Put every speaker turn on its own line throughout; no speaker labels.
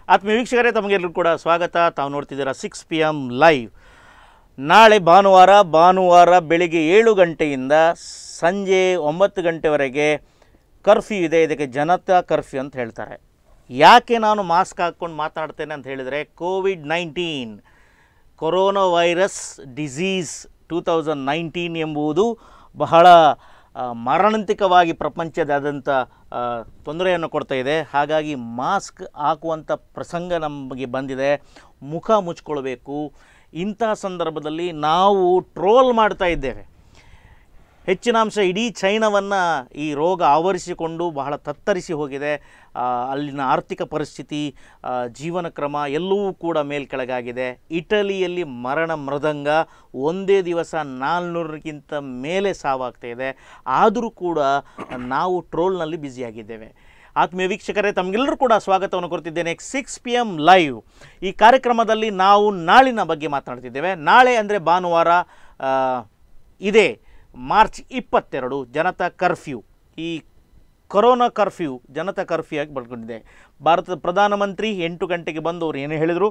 ಆತ್ಮೀಯ ವೀಕ್ಷಕರೇ ತಮಗೆಲ್ಲರೂ ಕೂಡ ಸ್ವಾಗತ ತಾವು ನೋಡ್ತಿದ್ದೀರಾ ಸಿಕ್ಸ್ ಪಿ ಎಮ್ ಲೈವ್ ನಾಳೆ ಭಾನುವಾರ ಭಾನುವಾರ ಬೆಳಿಗ್ಗೆ ಏಳು ಗಂಟೆಯಿಂದ ಸಂಜೆ ಒಂಬತ್ತು ಗಂಟೆವರೆಗೆ ಕರ್ಫ್ಯೂ ಇದೆ ಇದಕ್ಕೆ ಜನತಾ ಕರ್ಫ್ಯೂ ಅಂತ ಹೇಳ್ತಾರೆ ಯಾಕೆ ನಾನು ಮಾಸ್ಕ್ ಹಾಕ್ಕೊಂಡು ಮಾತನಾಡ್ತೇನೆ ಅಂತ ಹೇಳಿದರೆ COVID nineteen corona virus disease two thousand nineteen ಎಂಬುದು ಬಹಳ ಆ, ಮಾರಣಾಂತಿಕವಾಗಿ ಪ್ರಪಂಚದಾದ್ಯಂತ ಆ, ತೊಂದರೆಯನ್ನು ಕೊಡ್ತಾ ಇದೆ ಹಾಗಾಗಿ ಮಾಸ್ಕ್ ಹಾಕುವಂಥ ಪ್ರಸಂಗ ನಮಗೆ ಬಂದಿದೆ ಮುಖ ಮುಚ್ಕೊಳ್ಬೇಕು ಇಂಥ ಸಂದರ್ಭದಲ್ಲಿ ನಾವು ಟ್ರೋಲ್ ಮಾಡ್ತಾ ಇದ್ದೇವೆ ಹೆಚ್ಚಿನ ಅಂಶ ಇಡೀ ಚೈನಾವನ್ನು ಈ ರೋಗ ಆವರಿಸಿಕೊಂಡು ಬಹಳ ತತ್ತರಿಸಿ ಹೋಗಿದೆ ಆ, ಅಲ್ಲಿನ ಆರ್ಥಿಕ ಪರಿಸ್ಥಿತಿ ಆ, ಜೀವನ ಕ್ರಮ ಎಲ್ಲವೂ ಕೂಡ ಮೇಲ್ಕೆಳಗಾಗಿದೆ ಇಟಲಿಯಲ್ಲಿ ಮರಣ ಮೃದಂಗ ಒಂದೇ ದಿವಸ ನಾಲ್ನೂರಕ್ಕಿಂತ ಮೇಲೆ ಸಾವಾಗ್ತಾ ಇದೆ ಆದರೂ ಕೂಡ ನಾವು ಟ್ರೋಲ್ನಲ್ಲಿ ಬ್ಯುಸಿಯಾಗಿದ್ದೇವೆ ಆತ್ಮೀಯ ವೀಕ್ಷಕರೇ ತಮಗೆಲ್ಲರೂ ಕೂಡ ಸ್ವಾಗತವನ್ನು ಕೊಡ್ತಿದ್ದೇನೆ ಸಿಕ್ಸ್ ಪಿ ಎಮ್ ಲೈವ್ ಈ ಕಾರ್ಯಕ್ರಮದಲ್ಲಿ ನಾವು ನಾಳಿನ ಬಗ್ಗೆ ಮಾತನಾಡ್ತಿದ್ದೇವೆ ನಾಳೆ ಅಂದರೆ ಭಾನುವಾರ ಆ, ಇದೇ ಮಾರ್ಚ್ ಇಪ್ಪತ್ತೆರಡು ಜನತಾ ಕರ್ಫ್ಯೂ ಈ ಕೊರೋನಾ ಕರ್ಫ್ಯೂ ಜನತಾ ಕರ್ಫ್ಯೂ ಆಗಿ ಬರ್ಕೊಂಡಿದೆ ಭಾರತದ ಪ್ರಧಾನಮಂತ್ರಿ ಎಂಟು ಗಂಟೆಗೆ ಬಂದು ಅವ್ರು ಏನು ಹೇಳಿದರು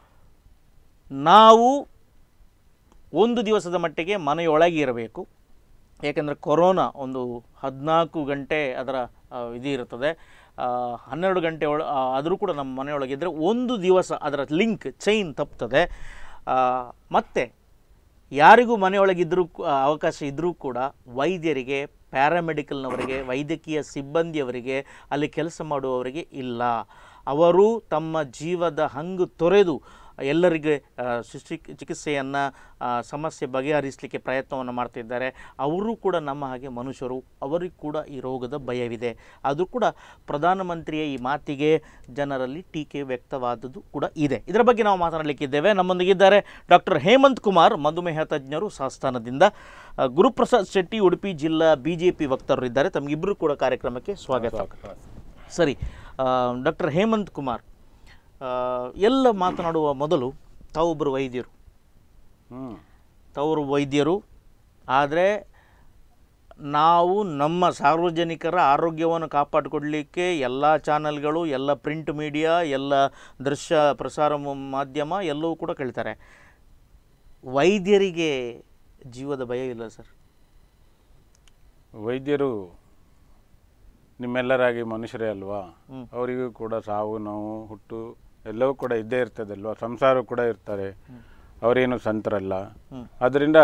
ನಾವು ಒಂದು ದಿವಸದ ಮಟ್ಟಿಗೆ ಮನೆಯೊಳಗೆ ಇರಬೇಕು ಏಕೆಂದರೆ ಕೊರೋನಾ ಒಂದು ಹದಿನಾಲ್ಕು ಗಂಟೆ ಅದರ ಆ, ಇದು ಇರುತ್ತದೆ ಆ, ಹನ್ನೆರಡು ಗಂಟೆ ಒಳ ಆ, ಆದರೂ ಕೂಡ ನಮ್ಮ ಮನೆಯೊಳಗಿದ್ದರೆ ಒಂದು ದಿವಸ ಅದರ ಲಿಂಕ್ ಚೈನ್ ತಪ್ಪುತ್ತದೆ ಆ, ಮತ್ತೆ ಯಾರಿಗೂ ಮನೆಯೊಳಗಿದ್ರೂ ಕು- ಆ, ಅವಕಾಶ ಇದ್ದರೂ ಕೂಡ ವೈದ್ಯರಿಗೆ ಪ್ಯಾರಾಮೆಡಿಕಲ್ನವರಿಗೆ ವೈದ್ಯಕೀಯ ಸಿಬ್ಬಂದಿಯವರಿಗೆ ಅಲ್ಲಿ ಕೆಲಸ ಮಾಡುವವರಿಗೆ ಇಲ್ಲ ಅವರು ತಮ್ಮ ಜೀವದ ಹಂಗು ತೊರೆದು ಎಲ್ಲರಿಗೆ ಆ, ಶುಶ್ರಿ ಚಿಕಿತ್ಸೆಯನ್ನು ಸಮಸ್ಯೆ ಬಗೆಹರಿಸಲಿಕ್ಕೆ ಪ್ರಯತ್ನವನ್ನು ಮಾಡ್ತಿದ್ದಾರೆ ಅವರು ಕೂಡ ನಮ್ಮ ಹಾಗೆ ಮನುಷ್ಯರು ಅವರಿಗೂ ಕೂಡ ಈ ರೋಗದ ಭಯವಿದೆ ಅದು ಕೂಡ ಪ್ರಧಾನಮಂತ್ರಿಯ ಈ ಮಾತಿಗೆ ಜನರಲ್ಲಿ ಟೀಕೆ ವ್ಯಕ್ತವಾದದ್ದು ಕೂಡ ಇದೆ ಇದರ ಬಗ್ಗೆ ನಾವು ಮಾತನಾಡಲಿಕ್ಕಿದ್ದೇವೆ ನಮ್ಮೊಂದಿಗಿದ್ದಾರೆ ಡಾಕ್ಟರ್ ಹೇಮಂತ್ ಕುಮಾರ್ ಮಧುಮೇಹ ತಜ್ಞರು ಸಂಸ್ಥಾನದಿಂದ ಆ, ಗುರುಪ್ರಸಾದ್ ಶೆಟ್ಟಿ ಉಡುಪಿ ಜಿಲ್ಲಾ ಬಿ ಜೆ ಪಿ ವಕ್ತಾರರು ಇದ್ದಾರೆ ತಮಗಿಬ್ಬರು ಕೂಡ ಕಾರ್ಯಕ್ರಮಕ್ಕೆ ಸ್ವಾಗತ ಸರಿ ಡಾಕ್ಟರ್ ಹೇಮಂತ್ ಕುಮಾರ್ ಆ, ಎಲ್ಲ ಮಾತನಾಡುವ ಮೊದಲು ತಾವೊಬ್ಬರು ವೈದ್ಯರು
ಹ್ಮ್
ತಾವರು ವೈದ್ಯರು ಆದರೆ ನಾವು ನಮ್ಮ ಸಾರ್ವಜನಿಕರ ಆರೋಗ್ಯವನ್ನು ಕಾಪಾಡಿಕೊಡ್ಲಿಕ್ಕೆ ಎಲ್ಲ ಚಾನಲ್ಗಳು ಎಲ್ಲ ಪ್ರಿಂಟ್ ಮೀಡಿಯಾ ಎಲ್ಲ ದೃಶ್ಯ ಪ್ರಸಾರ ಮ- ಮಾಧ್ಯಮ ಎಲ್ಲವೂ ಕೂಡ ಕೇಳ್ತಾರೆ ವೈದ್ಯರಿಗೆ ಜೀವದ ಭಯ ಇಲ್ಲ ಸರ್
ವೈದ್ಯರು ನಿಮ್ಮೆಲ್ಲರಾಗಿ ಮನುಷ್ಯರೇ ಅಲ್ವಾ
ಹ್ಮ್.
ಅವರಿಗೂ ಕೂಡ ಸಾವು ನೋವು ಹುಟ್ಟು ಎಲ್ಲವೂ ಕೂಡ ಇದ್ದೇ ಇರ್ತದಲ್ವಾ ಸಂಸಾರ ಕೂಡ ಇರ್ತಾರೆ ಅವರೇನು ಸಂತರಲ್ಲ
ಹ್ಮ್.
ಆದ್ದರಿಂದ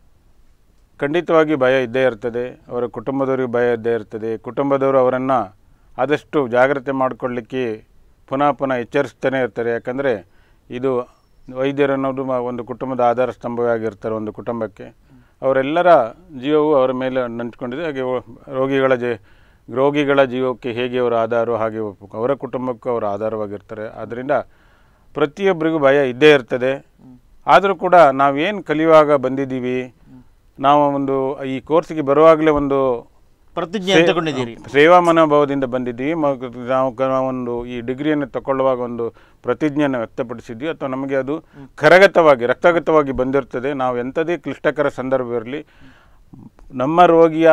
ಖಂಡಿತವಾಗಿ ಭಯ ಇದ್ದೇ ಇರ್ತದೆ ಅವರ ಕುಟುಂಬದವರಿಗೂ ಭಯ ಇದ್ದೇ ಇರ್ತದೆ ಕುಟುಂಬದವರು ಅವರನ್ನು ಆದಷ್ಟು ಜಾಗ್ರತೆ ಮಾಡಿಕೊಳ್ಳಿಕ್ಕೆ ಪುನಃ ಪುನಃ ಎಚ್ಚರಿಸ್ತಾನೆ ಇರ್ತಾರೆ ಯಾಕಂದರೆ ಇದು ವೈದ್ಯರನ್ನೋದು ಮ- ಒಂದು ಕುಟುಂಬದ ಆಧಾರ ಸ್ತಂಭವಾಗಿರ್ತಾರೆ ಒಂದು ಕುಟುಂಬಕ್ಕೆ ಅವರೆಲ್ಲರ ಜೀವವು ಅವರ ಮೇಲೆ ನಂಚ್ಕೊಂಡಿದೆ ಹಾಗೆ ಒ- ರೋಗಿಗಳ ಜೀ ರೋಗಿಗಳ ಜೀವಕ್ಕೆ ಹೇಗೆ ಅವರ ಆಧಾರ ಹಾಗೆ ಅವರ ಕುಟುಂಬಕ್ಕೂ ಅವರು ಆಧಾರವಾಗಿರ್ತಾರೆ ಆದ್ದರಿಂದ ಪ್ರತಿಯೊಬ್ಬರಿಗೂ ಭಯ ಇದ್ದೇ ಇರ್ತದೆ ಆದರೂ ಕೂಡ ನಾವೇನು ಕಲಿಯುವಾಗ ಬಂದಿದ್ದೀವಿ ನಾವು ಒಂದು ಈ ಕೋರ್ಸಿಗೆ ಬರುವಾಗಲೇ ಒಂದು
ಪ್ರತಿಜ್ಞೆ
ಸೇ-
ತಗೊಂಡಿದ್ದೀರಿ
ಸೇವಾ ಮನೋಭಾವದಿಂದ ಬಂದಿದ್ದೀವಿ ಮ- ನಾವು ಕ- ಒಂದು ಈ ಡಿಗ್ರಿಯನ್ನು ತಗೊಳ್ಳುವಾಗ ಒಂದು ಪ್ರತಿಜ್ಞೆಯನ್ನು ವ್ಯಕ್ತಪಡಿಸಿದ್ವಿ ಅಥವಾ ನಮಗೆ ಅದು ಕರಗತವಾಗಿ ರಕ್ತಗತವಾಗಿ ಬಂದಿರ್ತದೆ ನಾವು ಎಂಥದೇ ಕ್ಲಿಷ್ಟಕರ ಸಂದರ್ಭ ಇರಲಿ ನಮ್ಮ ರೋಗಿಯ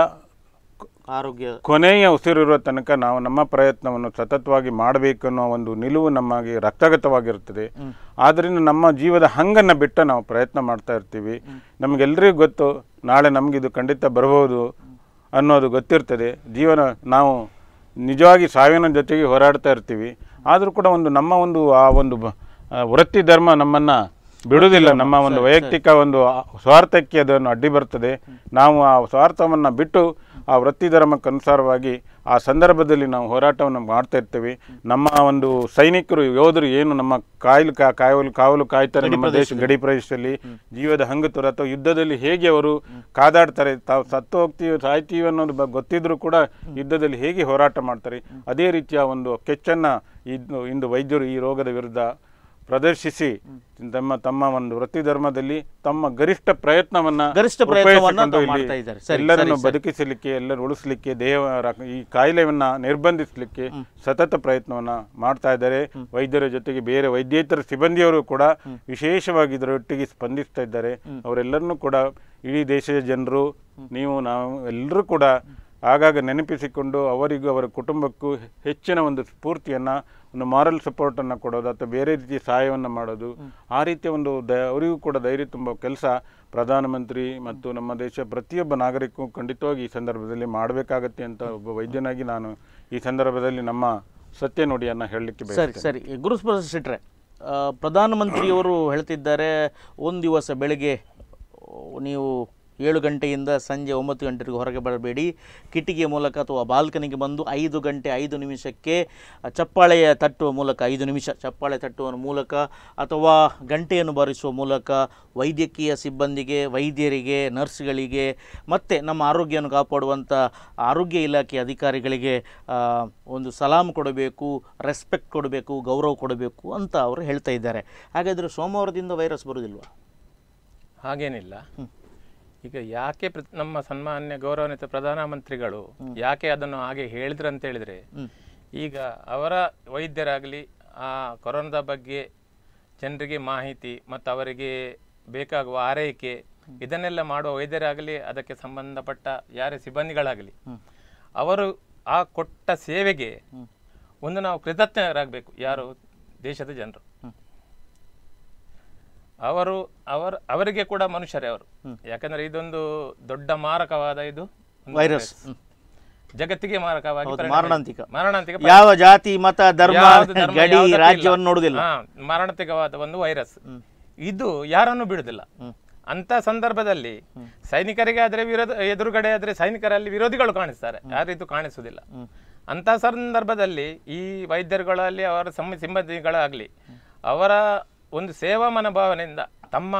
ಆರೋಗ್ಯ
ಕೊನೆಯ ಉಸಿರಿರುವ ತನಕ ನಾವು ನಮ್ಮ ಪ್ರಯತ್ನವನ್ನು ಸತತವಾಗಿ ಮಾಡಬೇಕು ಅನ್ನೋ ಒಂದು ನಿಲುವು ನಮಗೆ ರಕ್ತಗತವಾಗಿರುತ್ತದೆ ಆದ್ದರಿಂದ ನಮ್ಮ ಜೀವದ ಹಂಗನ್ನು ಬಿಟ್ಟು ನಾವು ಪ್ರಯತ್ನ ಮಾಡ್ತಾ ಇರ್ತೀವಿ ನಮಗೆಲ್ಲರಿಗೂ ಗೊತ್ತು ನಾಳೆ ನಮಗಿದು ಖಂಡಿತ ಬರಬಹುದು ಅನ್ನೋದು ಗೊತ್ತಿರ್ತದೆ ಜೀವನ ನಾವು ನಿಜವಾಗಿ ಸಾವಿನ ಜೊತೆಗೆ ಹೋರಾಡ್ತಾ ಇರ್ತೀವಿ ಆದರೂ ಕೂಡ ಒಂದು ನಮ್ಮ ಒಂದು ಆ ಒಂದು ಬ- ಆ ವೃತ್ತಿ ಧರ್ಮ ನಮ್ಮನ್ನು ಬಿಡುವುದಿಲ್ಲ ನಮ್ಮ ಒಂದು ವೈಯಕ್ತಿಕ ಒಂದು ಆ- ಸ್ವಾರ್ಥಕ್ಕೆ ಅದನ್ನು ಅಡ್ಡಿ ಬರ್ತದೆ ನಾವು ಆ ಸ್ವಾರ್ಥವನ್ನು ಬಿಟ್ಟು ಆ ವೃತ್ತಿ ಧರ್ಮಕ್ಕೆ ಅನುಸಾರವಾಗಿ ಆ ಸಂದರ್ಭದಲ್ಲಿ ನಾವು ಹೋರಾಟವನ್ನು ಮಾಡ್ತಾ ಇರ್ತೀವಿ ನಮ್ಮ ಒಂದು ಸೈನಿಕರು ಯೋಧರು ಏನು ನಮ್ಮ ಕಾಯಲು ಕಾ ಕಾವಲು ಕಾವಲು ಕಾಯ್ತಾರೆ ನಮ್ಮ ದೇಶ ಗಡಿ ಪ್ರದೇಶದಲ್ಲಿ ಜೀವದ ಹಂಗು ಅಥವಾ ಯುದ್ಧದಲ್ಲಿ ಹೇಗೆ ಅವರು ಕಾದಾಡ್ತಾರೆ ತಾವು ಸತ್ತು ಹೋಗ್ತೀವಿ ಸಾಯ್ತೀವಿ ಅನ್ನೋದು ಬ- ಗೊತ್ತಿದ್ರೂ ಕೂಡ ಯುದ್ಧದಲ್ಲಿ ಹೇಗೆ ಹೋರಾಟ ಮಾಡ್ತಾರೆ ಅದೇ ರೀತಿಯ ಒಂದು ಕೆಚ್ಚನ್ನು ಇಂದು ಇಂದು ವೈದ್ಯರು ಈ ರೋಗದ ವಿರುದ್ಧ ಪ್ರದರ್ಶಿಸಿ ತಮ್ಮ ತಮ್ಮ ಒಂದು ವೃತ್ತಿ ಧರ್ಮದಲ್ಲಿ ತಮ್ಮ ಗರಿಷ್ಠ ಪ್ರಯತ್ನವನ್ನ
ಗರಿಷ್ಠ ಪ್ರಯತ್ನವನ್ನ
ಉಪಯೋಗಿಸಿಕೊಂಡು
ತಾವು
ಇಲ್ಲಿ
ಮಾಡ್ತಾ ಇದ್ದಾರೆ. ಸರಿ,
ಎಲ್ಲರನ್ನು
ಸರಿ, ಸರಿ.
ಬದುಕಿಸಲಿಕ್ಕೆ ಎಲ್ಲರೂ ಉಳಿಸಲಿಕ್ಕೆ ದೇಹ ರ- ಈ ಕಾಯಿಲೆಯನ್ನ ನಿರ್ಬಂಧಿಸಲಿಕ್ಕೆ ಸತತ ಪ್ರಯತ್ನವನ್ನ ಮಾಡ್ತಾ ಇದ್ದಾರೆ ವೈದ್ಯರ ಜೊತೆಗೆ ಬೇರೆ ವೈದ್ಯೇತರ ಸಿಬ್ಬಂದಿಯವರು ಕೂಡ ವಿಶೇಷವಾಗಿ ಇದರೊಟ್ಟಿಗೆ ಸ್ಪಂದಿಸ್ತಾ ಇದ್ದಾರೆ ಅವರೆಲ್ಲರನ್ನೂ ಕೂಡ ಇಡೀ ದೇಶದ ಜನರು ನೀವು ನಾವು ಎಲ್ಲರೂ ಕೂಡ ಆಗಾಗ ನೆನಪಿಸಿಕೊಂಡು ಅವರಿಗೂ ಅವರ ಕುಟುಂಬಕ್ಕೂ ಹೆಚ್ಚಿನ ಒಂದು ಸ್ಫೂರ್ತಿಯನ್ನು ಒಂದು ಮಾರಲ್ ಸಪೋರ್ಟನ್ನು ಕೊಡೋದು ಅಥವಾ ಬೇರೆ ರೀತಿ ಸಹಾಯವನ್ನು ಮಾಡೋದು ಆ ರೀತಿಯ ಒಂದು ದ ಅವರಿಗೂ ಕೂಡ ಧೈರ್ಯ ತುಂಬೋ ಕೆಲಸ ಪ್ರಧಾನಮಂತ್ರಿ ಮತ್ತು ನಮ್ಮ ದೇಶ ಪ್ರತಿಯೊಬ್ಬ ನಾಗರಿಕೂ ಖಂಡಿತವಾಗಿ ಈ ಸಂದರ್ಭದಲ್ಲಿ ಮಾಡಬೇಕಾಗತ್ತೆ ಅಂತ ಒಬ್ಬ ವೈದ್ಯನಾಗಿ ನಾನು ಈ ಸಂದರ್ಭದಲ್ಲಿ ನಮ್ಮ ಸತ್ಯ ನುಡಿಯನ್ನು ಹೇಳಲಿಕ್ಕೆ
ಸರಿ
ಬಯಸ್ತೇನೆ
ಸರಿ ಗುರುಸ್ಪರ್ಶ ಶೆಟ್ರೆ ಆ, ಪ್ರಧಾನಮಂತ್ರಿಯವರು ಹೇಳ್ತಿದ್ದಾರೆ ಒಂದು ದಿವಸ ಬೆಳಗ್ಗೆ ನೀವು ಏಳು ಗಂಟೆಯಿಂದ ಸಂಜೆ ಒಂಬತ್ತು ಗಂಟೆಗೆ ಹೊರಗೆ ಬರಬೇಡಿ ಕಿಟಿಕಿಯ ಮೂಲಕ ಅಥವಾ ಬಾಲ್ಕನಿಗೆ ಬಂದು ಐದು ಗಂಟೆ ಐದು ನಿಮಿಷಕ್ಕೆ ಚಪ್ಪಾಳೆಯ ತಟ್ಟುವ ಮೂಲಕ ಐದು ನಿಮಿಷ ಚಪ್ಪಾಳೆ ತಟ್ಟುವ ಮೂಲಕ ಅಥವಾ ಗಂಟೆಯನ್ನು ಬಾರಿಸುವ ಮೂಲಕ ವೈದ್ಯಕೀಯ ಸಿಬ್ಬಂದಿಗೆ ವೈದ್ಯರಿಗೆ ನರ್ಸ್ಗಳಿಗೆ ಮತ್ತು ನಮ್ಮ ಆರೋಗ್ಯವನ್ನು ಕಾಪಾಡುವಂಥ ಆರೋಗ್ಯ ಇಲಾಖೆ ಅಧಿಕಾರಿಗಳಿಗೆ ಆ, ಒಂದು ಸಲಾಮ್ ಕೊಡಬೇಕು ರೆಸ್ಪೆಕ್ಟ್ ಕೊಡಬೇಕು ಗೌರವ ಕೊಡಬೇಕು ಅಂತ ಅವರು ಹೇಳ್ತಾ ಇದ್ದಾರೆ ಹಾಗಾದರೆ ಸೋಮವಾರದಿಂದ ವೈರಸ್ ಬರುವುದಿಲ್ವಾ
ಹಾಗೇನಿಲ್ಲ ಈಗ ಯಾಕೆ ಪ್ರ- ನಮ್ಮ ಸನ್ಮಾನ್ಯ ಗೌರವಾನ್ವಿತ ಪ್ರಧಾನಮಂತ್ರಿಗಳು ಯಾಕೆ ಅದನ್ನು ಹಾಗೆ ಹೇಳಿದ್ರು ಅಂತ ಹೇಳಿದ್ರೆ ಈಗ ಅವರ ವೈದ್ಯರಾಗಲಿ ಆ ಕೊರೋನಾದ ಬಗ್ಗೆ ಜನರಿಗೆ ಮಾಹಿತಿ ಮತ್ತು ಅವರಿಗೆ ಬೇಕಾಗುವ ಆರೈಕೆ ಇದನ್ನೆಲ್ಲ ಮಾಡುವ ವೈದ್ಯರಾಗಲಿ ಅದಕ್ಕೆ ಸಂಬಂಧಪಟ್ಟ ಯಾರೇ ಸಿಬ್ಬಂದಿಗಳಾಗಲಿ ಅವರು ಆ ಕೊಟ್ಟ ಸೇವೆಗೆ ಒಂದು ನಾವು ಕೃತಜ್ಞರಾಗಬೇಕು ಯಾರು ದೇಶದ ಜನರು ಅವರು ಅವರ ಅವರಿಗೆ ಕೂಡ ಮನುಷ್ಯರೇ ಅವರು ಯಾಕಂದ್ರೆ ಇದೊಂದು ದೊಡ್ಡ ಮಾರಕವಾದ ಇದು ಒಂದು
ವೈರಸ್
virus. ಜಗತ್ತಿಗೆ ಮಾರಕವಾಗಿ
ಹೌದು,
ಪರಿಣಮಿಸಿದೆ.
ಮಾರಣಾಂತಿಕ.
ಮಾರಣಾಂತಿಕ
ಯಾವ ಜಾತಿ ಮತ ಧರ್ಮ
ಯಾವ್ದು ಧರ್ಮ,
ಗಡಿ
ಯಾವುದಕ್ಕೂ ಇಲ್ಲ.
ರಾಜ್ಯವನ್ನು ನೋಡುವುದಿಲ್ಲ
ಹಾ, ಮಾರಣಾಂತಿಕವಾದ ಒಂದು ವೈರಸ್ ಇದು ಯಾರನ್ನು ಬಿಡುದಿಲ್ಲ ಅಂತ ಸಂದರ್ಭದಲ್ಲಿ ಸೈನಿಕರಿಗೆ ಆದ್ರೆ ವಿರೋಧ ಎದುರುಗಡೆ ಆದ್ರೆ ಸೈನಿಕರಲ್ಲಿ ವಿರೋಧಿಗಳು ಕಾಣಿಸ್ತಾರೆ ಯಾರಿಗೂ ಕಾಣಿಸುವುದಿಲ್ಲ ಅಂತ ಸಂದರ್ಭದಲ್ಲಿ ಈ ವೈದ್ಯರುಗಳಲ್ಲಿ ಅವರ ಸಮ ಸಿಬ್ಬಂದಿಗಳಾಗ್ಲಿ ಅವರ ಒಂದು ಸೇವಾ ಮನೋಭಾವನೆಯಿಂದ ತಮ್ಮ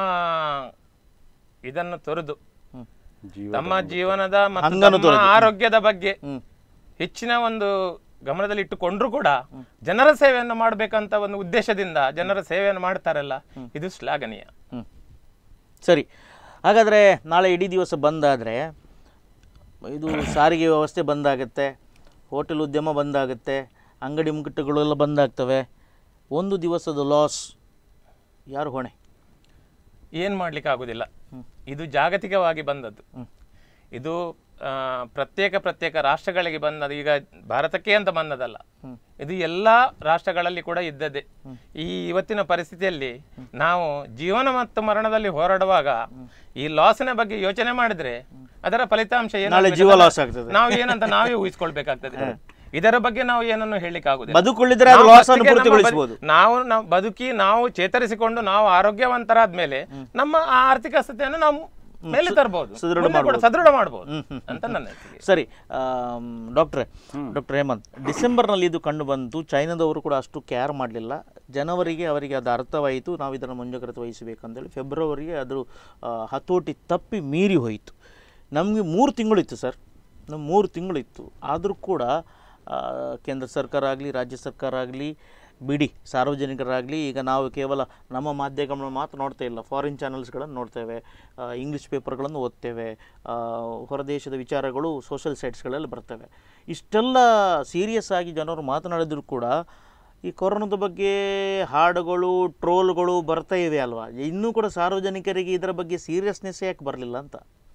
ಇದನ್ನು ತೊರೆದು
ಜೀವ
ತಮ್ಮ ಜೀವನದ ಮತ್ತು
ಹಂಗನ್ನು
ತಮ್ಮ ಆರೋಗ್ಯದ ಬಗ್ಗೆ ಹೆಚ್ಚಿನ ಒಂದು ಗಮನದಲ್ಲಿ ಇಟ್ಟುಕೊಂಡ್ರು ಕೂಡ ಜನರ ಸೇವೆಯನ್ನು ಮಾಡಬೇಕಂತ ಒಂದು ಉದ್ದೇಶದಿಂದ ಜನರ ಸೇವೆಯನ್ನು ಮಾಡ್ತಾರಲ್ಲ ಇದು ಶ್ಲಾಘನೀಯ
ಹ್ಮ್. ಸರಿ ಹಾಗಾದರೆ ನಾಳೆ ಇಡೀ ದಿವಸ ಬಂದಾದರೆ ಇದು ಸಾರಿಗೆ ವ್ಯವಸ್ಥೆ ಬಂದಾಗುತ್ತೆ ಹೋಟೆಲ್ ಉದ್ಯಮ ಬಂದಾಗುತ್ತೆ ಅಂಗಡಿ ಮುಗ್ಗಟ್ಟುಗಳೆಲ್ಲ ಬಂದಾಗ್ತವೆ ಒಂದು ದಿವಸದ ಲಾಸ್ ಯಾರು ಹೊಣೆ
ಏನ್ ಮಾಡ್ಲಿಕ್ಕೆ ಆಗುದಿಲ್ಲ ಇದು ಜಾಗತಿಕವಾಗಿ ಬಂದದ್ದು ಇದು ಆ, ಪ್ರತ್ಯೇಕ ಪ್ರತ್ಯೇಕ ರಾಷ್ಟ್ರಗಳಿಗೆ ಬಂದದ್ದು ಈಗ ಭಾರತಕ್ಕೆ ಅಂತ ಬಂದದಲ್ಲ ಇದು ಎಲ್ಲಾ ರಾಷ್ಟ್ರಗಳಲ್ಲಿ ಕೂಡ ಇದ್ದದ್ದೇ ಈ ಇವತ್ತಿನ ಪರಿಸ್ಥಿತಿಯಲ್ಲಿ ನಾವು ಜೀವನ ಮತ್ತು ಮರಣದಲ್ಲಿ ಹೋರಾಡುವಾಗ ಈ ಲಾಸಿನ ಬಗ್ಗೆ ಯೋಚನೆ ಮಾಡಿದ್ರೆ ಅದರ ಫಲಿತಾಂಶ
ನಾಳೆ
ಏನಾಗ್ಬೇಕು
ಜೀವ
ಅಂತ
ಲಾಸ್ ಆಗ್ತದೆ
ನಾವು ಏನಂತ ನಾವೇ ಊಹಿಸ್ಕೊಳ್ಬೇಕಾಗ್ತದೆ ಇದರ ಬಗ್ಗೆ ನಾವು ಏನನ್ನು ಹೇಳಲಿಕ್ಕೆ ಆಗುದಿಲ್ಲ
ಬದುಕೊಳ್ಳಿದ್ರೆ ಅದು
ನಾವು
ಲಾಸ್ ಅನ್ನು
first ಗೆ ನಮ್ಮ
ಪೂರ್ತಿಗೊಳಿಸಬಹುದು
ಬದು- ನಾವು ನಾವು ಬದುಕಿ ನಾವು ಚೇತರಿಸಿಕೊಂಡು ನಾವು ಆರೋಗ್ಯವಂತರಾದ ಮೇಲೆ ನಮ್ಮ ಆ ಆರ್ಥಿಕ ಸ್ಥಿತಿಯನ್ನು ನಾವು ಮೇಲೆ ತರಬಹುದು
ಸುದೃಢ
ಮುಂದೆ ಕೂಡ ಸದೃಢ ಮಾಡಬಹುದು ಅಂತ ನನ್ನ ಅನಿಸಿಕೆ
ಸರಿ ಡಾಕ್ಟ್ರೆ ಡಾಕ್ಟರ್ ಹೇಮಂತ್ ಡಿಸೆಂಬರ್ನಲ್ಲಿ ಇದು ಕಂಡು ಬಂತು ಚೈನಾದವರು ಕೂಡ ಅಷ್ಟು ಕೇರ್ ಮಾಡಲಿಲ್ಲ ಜನವರಿಗೆ ಅವರಿಗೆ ಅದು ಅರ್ಥವಾಯಿತು ನಾವು ಇದನ್ನು ಮುಂಜಾಗ್ರತೆ ವಹಿಸಬೇಕಂತೇಳಿ ಫೆಬ್ರವರಿಗೆ ಅದು ಆ, ಹತೋಟಿ ತಪ್ಪಿ ಮೀರಿ ಹೋಯಿತು ನಮಗೆ ಮೂರು ತಿಂಗಳಿತ್ತು ಸರ್ ನಮ್ಮ ಮೂರು ತಿಂಗಳಿತ್ತು ಆದರೂ ಕೂಡ ಆ, ಕೇಂದ್ರ ಸರ್ಕಾರ ಆಗಲಿ ರಾಜ್ಯ ಸರ್ಕಾರ ಆಗಲಿ ಬಿಡಿ ಸಾರ್ವಜನಿಕರಾಗಲಿ ಈಗ ನಾವು ಕೇವಲ ನಮ್ಮ ಮಾಧ್ಯಮಗಳನ್ನು ಮಾತ್ರ ನೋಡ್ತಾ ಇಲ್ಲ ಫಾರಿನ್ ಚಾನಲ್ಸ್ಗಳನ್ನು ನೋಡ್ತೇವೆ ಆ, ಇಂಗ್ಲೀಷ್ ಪೇಪರ್ಗಳನ್ನು ಓದ್ತೇವೆ ಆ, ಹೊರದೇಶದ ವಿಚಾರಗಳು ಸೋಷಲ್ ಸೈಟ್ಸ್ಗಳಲ್ಲಿ ಬರ್ತವೆ ಇಷ್ಟೆಲ್ಲ ಸೀರಿಯಸ್ ಆಗಿ ಜನರು ಮಾತನಾಡಿದ್ರು ಕೂಡ ಈ ಕೊರೋನಾದ ಬಗ್ಗೆ ಹಾಡುಗಳು ಟ್ರೋಲ್ಗಳು ಬರ್ತಾ ಇವೆ ಅಲ್ವಾ ಇನ್ನೂ ಕೂಡ ಸಾರ್ವಜನಿಕರಿಗೆ ಇದರ ಬಗ್ಗೆ ಸೀರಿಯಸ್ನೆಸ್ ಯಾಕೆ ಬರಲಿಲ್ಲ ಅಂತ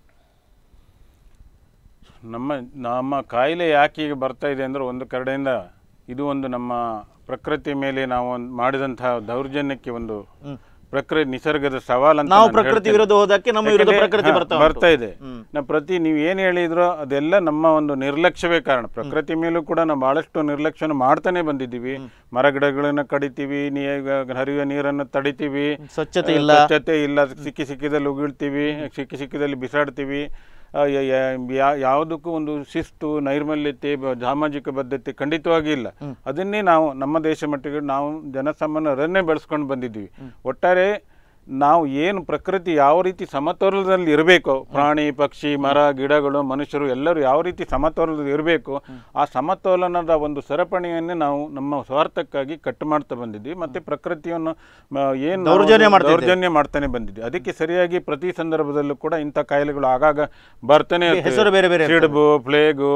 ನಮ್ಮ ನಮ್ಮ ಕಾಯಿಲೆ ಯಾಕೆ ಈಗ ಬರ್ತಾ ಇದೆ ಅಂದರೆ ಒಂದು ಕಡೆಯಿಂದ ಇದು ಒಂದು ನಮ್ಮ ಪ್ರಕೃತಿ ಮೇಲೆ ನಾವು ಒಂದು ಮಾಡಿದಂತಹ ದೌರ್ಜನ್ಯಕ್ಕೆ ಒಂದು ಪ್ರಕೃತಿ ನಿಸರ್ಗದ ಸವಾಲಂತ
ನಾವು
ನಾನು
ಪ್ರಕೃತಿ
ಹೇಳ್ತೇನೆ.
ವಿರೋಧ ಹೋದಕ್ಕೆ ನಮ್ಮ ವಿರುದ್ಧ
ಯಾಕಂದ್ರೆ,
ಪ್ರಕೃತಿ
ಹಾ,
ಬರ್ತಾ ಉಂಟು.
ಬರ್ತಾ ಇದೆ
ಹ್ಮ್.
ನಾವು ಪ್ರತಿ ನೀವು ಏನು ಹೇಳಿದ್ರೋ ಅದೆಲ್ಲ ನಮ್ಮ ಒಂದು ನಿರ್ಲಕ್ಷ್ಯವೇ ಕಾರಣ ಪ್ರಕೃತಿ ಮೇಲೂ ಕೂಡ ನಾವು ಬಹಳಷ್ಟು ನಿರ್ಲಕ್ಷ್ಯನ ಮಾಡ್ತಾನೆ ಬಂದಿದ್ದೀವಿ ಮರ ಗಿಡಗಳನ್ನ ಕಡಿತೀವಿ ನೀ ಹರಿಯುವ ನೀರನ್ನು ತಡಿತೀವಿ
ಸ್ವಚ್ಛತೆ
ಆ,
ಇಲ್ಲ.
ಸ್ವಚ್ಛತೆ ಇಲ್ಲ ಸಿಕ್ಕಿ ಸಿಕ್ಕಿದಲ್ಲಿ ಉಗಿಳ್ತೀವಿ ಸಿಕ್ಕಿ ಸಿಕ್ಕಿದಲ್ಲಿ ಬಿಸಾಡ್ತೀವಿ ಆ, ಯ- ಯ- ಯಾ- ಯಾವುದಕ್ಕೂ ಒಂದು ಶಿಸ್ತು ನೈರ್ಮಲ್ಯತೆ ಬ- ಸಾಮಾಜಿಕ ಬದ್ಧತೆ ಖಂಡಿತವಾಗಿ ಇಲ್ಲ ಅದನ್ನೇ ನಾವು ನಮ್ಮ ದೇಶ ಮಟ್ಟಿಗೆ ನಾವು ಜನಸಾಮಾನ್ಯರನ್ನೇ ಬೆಳೆಸ್ಕೊಂಡು ಬಂದಿದ್ದೀವಿ ಒಟ್ಟಾರೆ ನಾವು ಏನು ಪ್ರಕೃತಿ ಯಾವ ರೀತಿ ಸಮತೋಲನದಲ್ಲಿ ಇರಬೇಕು ಪ್ರಾಣಿ ಪಕ್ಷಿ ಮರ ಗಿಡಗಳು ಮನುಷ್ಯರು ಎಲ್ಲರೂ ಯಾವ ರೀತಿ ಸಮತೋಲನದಲ್ಲಿ ಇರಬೇಕು ಆ ಸಮತೋಲನದ ಒಂದು ಸರಪಣಿಯನ್ನೇ ನಾವು ನಮ್ಮ ಸ್ವಾರ್ಥಕ್ಕಾಗಿ ಕಟ್ಟು ಮಾಡ್ತಾ ಬಂದಿದ್ದೀವಿ ಮತ್ತೆ ಪ್ರಕೃತಿಯನ್ನು ಮ- ಏನು ನಾವು
ದೌರ್ಜನ್ಯ ಮಾಡ್ತಿದ್ದೇವೆ.
ದೌರ್ಜನ್ಯ ಮಾಡ್ತಾನೆ ಬಂದಿದ್ವಿ ಅದಕ್ಕೆ ಸರಿಯಾಗಿ ಪ್ರತಿ ಸಂದರ್ಭದಲ್ಲೂ ಕೂಡ ಇಂಥ ಕಾಯಿಲೆಗಳು ಆಗಾಗ ಬರ್ತಾನೆ ಇರ್ತವೆ.
ಹೆಸರು ಬೇರೆ ಬೇರೆ ಇರ್ತವೆ.
ಸಿಡುಬು ಪ್ಲೇಗು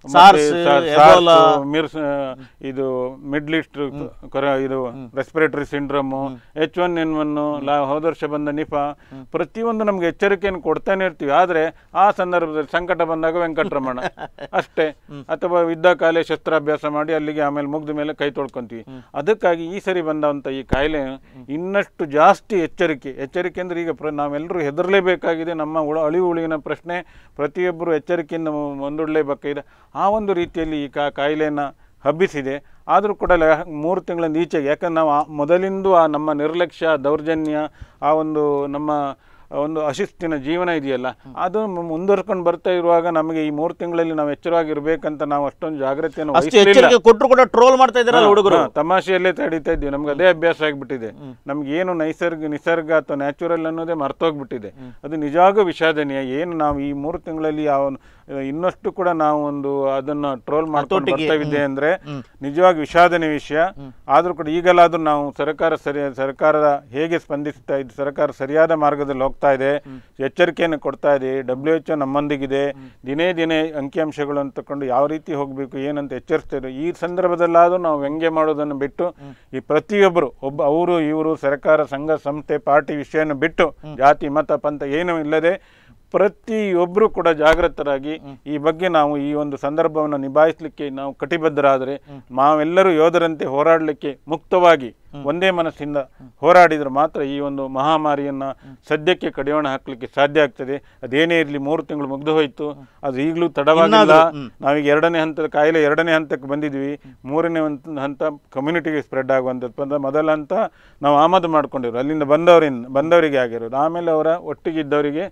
ಮತ್ತೆ
SARS,
ಸಾ- SARS,
ಎಬೋಲಾ.
ಮಿರ್ಸ್ ಇದು ಮಿಡ್ಲ್ ಈಸ್ಟ್ ಇದು respiratory syndrome H one N one ಹೋದ ವರ್ಷ ಬಂದ ನಿಫಾ ಪ್ರತಿಯೊಂದು ನಮ್ಗೆ ಎಚ್ಚರಿಕೆಯನ್ನು ಕೊಡ್ತಾನೆ ಇರ್ತೀವಿ ಆದ್ರೆ ಆ ಸಂದರ್ಭದಲ್ಲಿ ಸಂಕಟ ಬಂದಾಗ ವೆಂಕಟರಮಣ ಅಷ್ಟೇ ಅಥವಾ ಯುದ್ಧ ಕಾಲೇ ಶಸ್ತ್ರಾಭ್ಯಾಸ ಮಾಡಿ ಅಲ್ಲಿಗೆ ಆಮೇಲೆ ಮುಗ್ದ ಮೇಲೆ ಕೈ ತೊಳ್ಕೊಂತೀವಿ ಅದಕ್ಕಾಗಿ ಈ ಸರಿ ಬಂದಂತ ಈ ಕಾಯಿಲೆ ಇನ್ನಷ್ಟು ಜಾಸ್ತಿ ಎಚ್ಚರಿಕೆ ಎಚ್ಚರಿಕೆ ಅಂದ್ರೆ ಈಗ ಪ್ರ ನಾವೆಲ್ಲರೂ ಹೆದರಲೇಬೇಕಾಗಿದೆ ನಮ್ಮ ಉಳ ಅಳಿವು ಉಳಿವಿನ ಪ್ರಶ್ನೆ ಪ್ರತಿಯೊಬ್ಬರು ಎಚ್ಚರಿಕೆಯಿಂದ ಮು- ಮುಂದೂಡಲೇಬೇಕಾಗಿದೆ ಆ ಒಂದು ರೀತಿಯಲ್ಲಿ ಈ ಕಾ ಕಾಯಿಲೆಯನ್ನು ಹಬ್ಬಿಸಿದೆ ಆದರೂ ಕೂಡ ಲ- ಮೂರು ತಿಂಗಳಿಂದ ಈಚೆಗೆ ಯಾಕಂದ್ರೆ ನಾವು ಆ ಮೊದಲಿಂದು ಆ ನಮ್ಮ ನಿರ್ಲಕ್ಷ್ಯ ದೌರ್ಜನ್ಯ ಆ ಒಂದು ನಮ್ಮ ಒಂದು ಅಶಿಸ್ತಿನ ಜೀವನ ಇದೆಯಲ್ಲ ಅದು ಮು- ಮುಂದುವರ್ಕೊಂಡು ಬರ್ತಾ ಇರುವಾಗ ನಮಗೆ ಈ ಮೂರು ತಿಂಗಳಲ್ಲಿ ನಾವು ಎಚ್ಚರವಾಗಿರ್ಬೇಕಂತ ನಾವು ಅಷ್ಟೊಂದು ಜಾಗ್ರತೆಯನ್ನು
ಅಷ್ಟು
ವಹಿಸಲಿಲ್ಲ
ಎಚ್ಚರಿಕೆ ಕೊಟ್ಟರು ಕೂಡ ಟ್ರೋಲ್ ಮಾಡ್ತಾ ಇದ್ದಾರಲ್ಲ ಹುಡುಗರು
ಹಾ, ತಮಾಷೆಯಲ್ಲೇ ತಡೀತಾ ಇದ್ದೀವಿ ನಮ್ಗೆ ಅದೇ ಅಭ್ಯಾಸ ಆಗಿಬಿಟ್ಟಿದೆ ನಮ್ಗೆ ಏನು ನೈಸರ್ಗ ನಿಸರ್ಗ ಅಥವಾ ನ್ಯಾಚುರಲ್ ಅನ್ನೋದೇ ಮರ್ತೋಗ್ಬಿಟ್ಟಿದೆ ಅದು ನಿಜವಾಗೂ ವಿಷಾದನೀಯ ಏನು ನಾವು ಈ ಮೂರು ತಿಂಗಳಲ್ಲಿ ಯಾವ ಇನ್ನಷ್ಟು ಕೂಡ ನಾವು ಒಂದು ಅದನ್ನ ಟ್ರೋಲ್ ಮಾಡ್ಕೊಂಡು
ಹತೋಟಿಗೆ,
ಬರ್ತಾ ಇದ್ದೆ ಅಂದ್ರೆ ನಿಜವಾಗಿ ವಿಷಾದನೀಯ ವಿಷಯ ಆದ್ರೂ ಕೂಡ ಈಗಲಾದ್ರೂ ನಾವು ಸರ್ಕಾರ ಸರಿ ಸರ್ಕಾರದ ಹೇಗೆ ಸ್ಪಂದಿಸ್ತಾ ಇದೆ ಸರ್ಕಾರ ಸರಿಯಾದ ಮಾರ್ಗದಲ್ಲಿ ಹೋಗ್ತಾ ಇದೆ ಎಚ್ಚರಿಕೆಯನ್ನು ಕೊಡ್ತಾ ಇದೆ ಡಬ್ಲ್ಯೂ ಎಚ್ ನಮ್ಮೊಂದಿಗಿದೆ ದಿನೇ ದಿನೇ ಅಂಕಿಅಂಶಗಳನ್ನು ತಕೊಂಡು ಯಾವ ರೀತಿ ಹೋಗಬೇಕು ಏನಂತ ಎಚ್ಚರಿಸ್ತಾ ಇದೆ ಈ ಸಂದರ್ಭದಲ್ಲಾದ್ರೂ ನಾವು ವ್ಯಂಗ್ಯ ಮಾಡೋದನ್ನು ಬಿಟ್ಟು ಈ ಪ್ರತಿಯೊಬ್ಬರು ಒಬ್ಬ ಅವರು ಇವರು ಸರ್ಕಾರ ಸಂಘ ಸಂಸ್ಥೆ ಪಾರ್ಟಿ ವಿಷಯವನ್ನು ಬಿಟ್ಟು ಜಾತಿ ಮತ ಪಂಥ ಏನೂ ಇಲ್ಲದೆ ಪ್ರತಿಯೊಬ್ಬರು ಕೂಡ ಜಾಗೃತರಾಗಿ ಈ ಬಗ್ಗೆ ನಾವು ಈ ಒಂದು ಸಂದರ್ಭವನ್ನು ನಿಭಾಯಿಸಲಿಕ್ಕೆ ನಾವು ಕಟಿಬದ್ಧರಾದರೆ ನಾವೆಲ್ಲರೂ ಯೋಧರಂತೆ ಹೋರಾಡಲಿಕ್ಕೆ ಮುಕ್ತವಾಗಿ ಒಂದೇ ಮನಸ್ಸಿಂದ ಹೋರಾಡಿದ್ರೆ ಮಾತ್ರ ಈ ಒಂದು ಮಹಾಮಾರಿಯನ್ನ ಸದ್ಯಕ್ಕೆ ಕಡಿವಾಣ ಹಾಕಲಿಕ್ಕೆ ಸಾಧ್ಯ ಆಗ್ತದೆ ಅದೇನೇ ಇರಲಿ ಮೂರು ತಿಂಗಳು ಮುಗ್ದು ಹೋಯ್ತು ಅದು ಈಗಲೂ ತಡವಾಗಿಲ್ಲ
ಇನ್ನಾದ್ರೂ, ಹ್ಮ್.
ನಾವೀಗ ಎರಡನೇ ಹಂತದ ಕಾಯಿಲೆ ಎರಡನೇ ಹಂತಕ್ಕೆ ಬಂದಿದ್ವಿ ಮೂರನೇ ಒಂದು ಹಂತ ಕಮ್ಯುನಿಟಿಗೆ ಸ್ಪ್ರೆಡ್ ಆಗುವಂಥದ್ದು ಅಂದ್ರೆ ಮೊದಲ ಹಂತ ನಾವು ಆಮದು ಮಾಡ್ಕೊಂಡಿರೋ ಅಲ್ಲಿಂದ ಬಂದವರಿಂದ ಬಂದವರಿಗೆ ಆಗಿರೋದು ಆಮೇಲೆ ಅವರ ಒಟ್ಟಿಗೆ ಇದ್ದವರಿಗೆ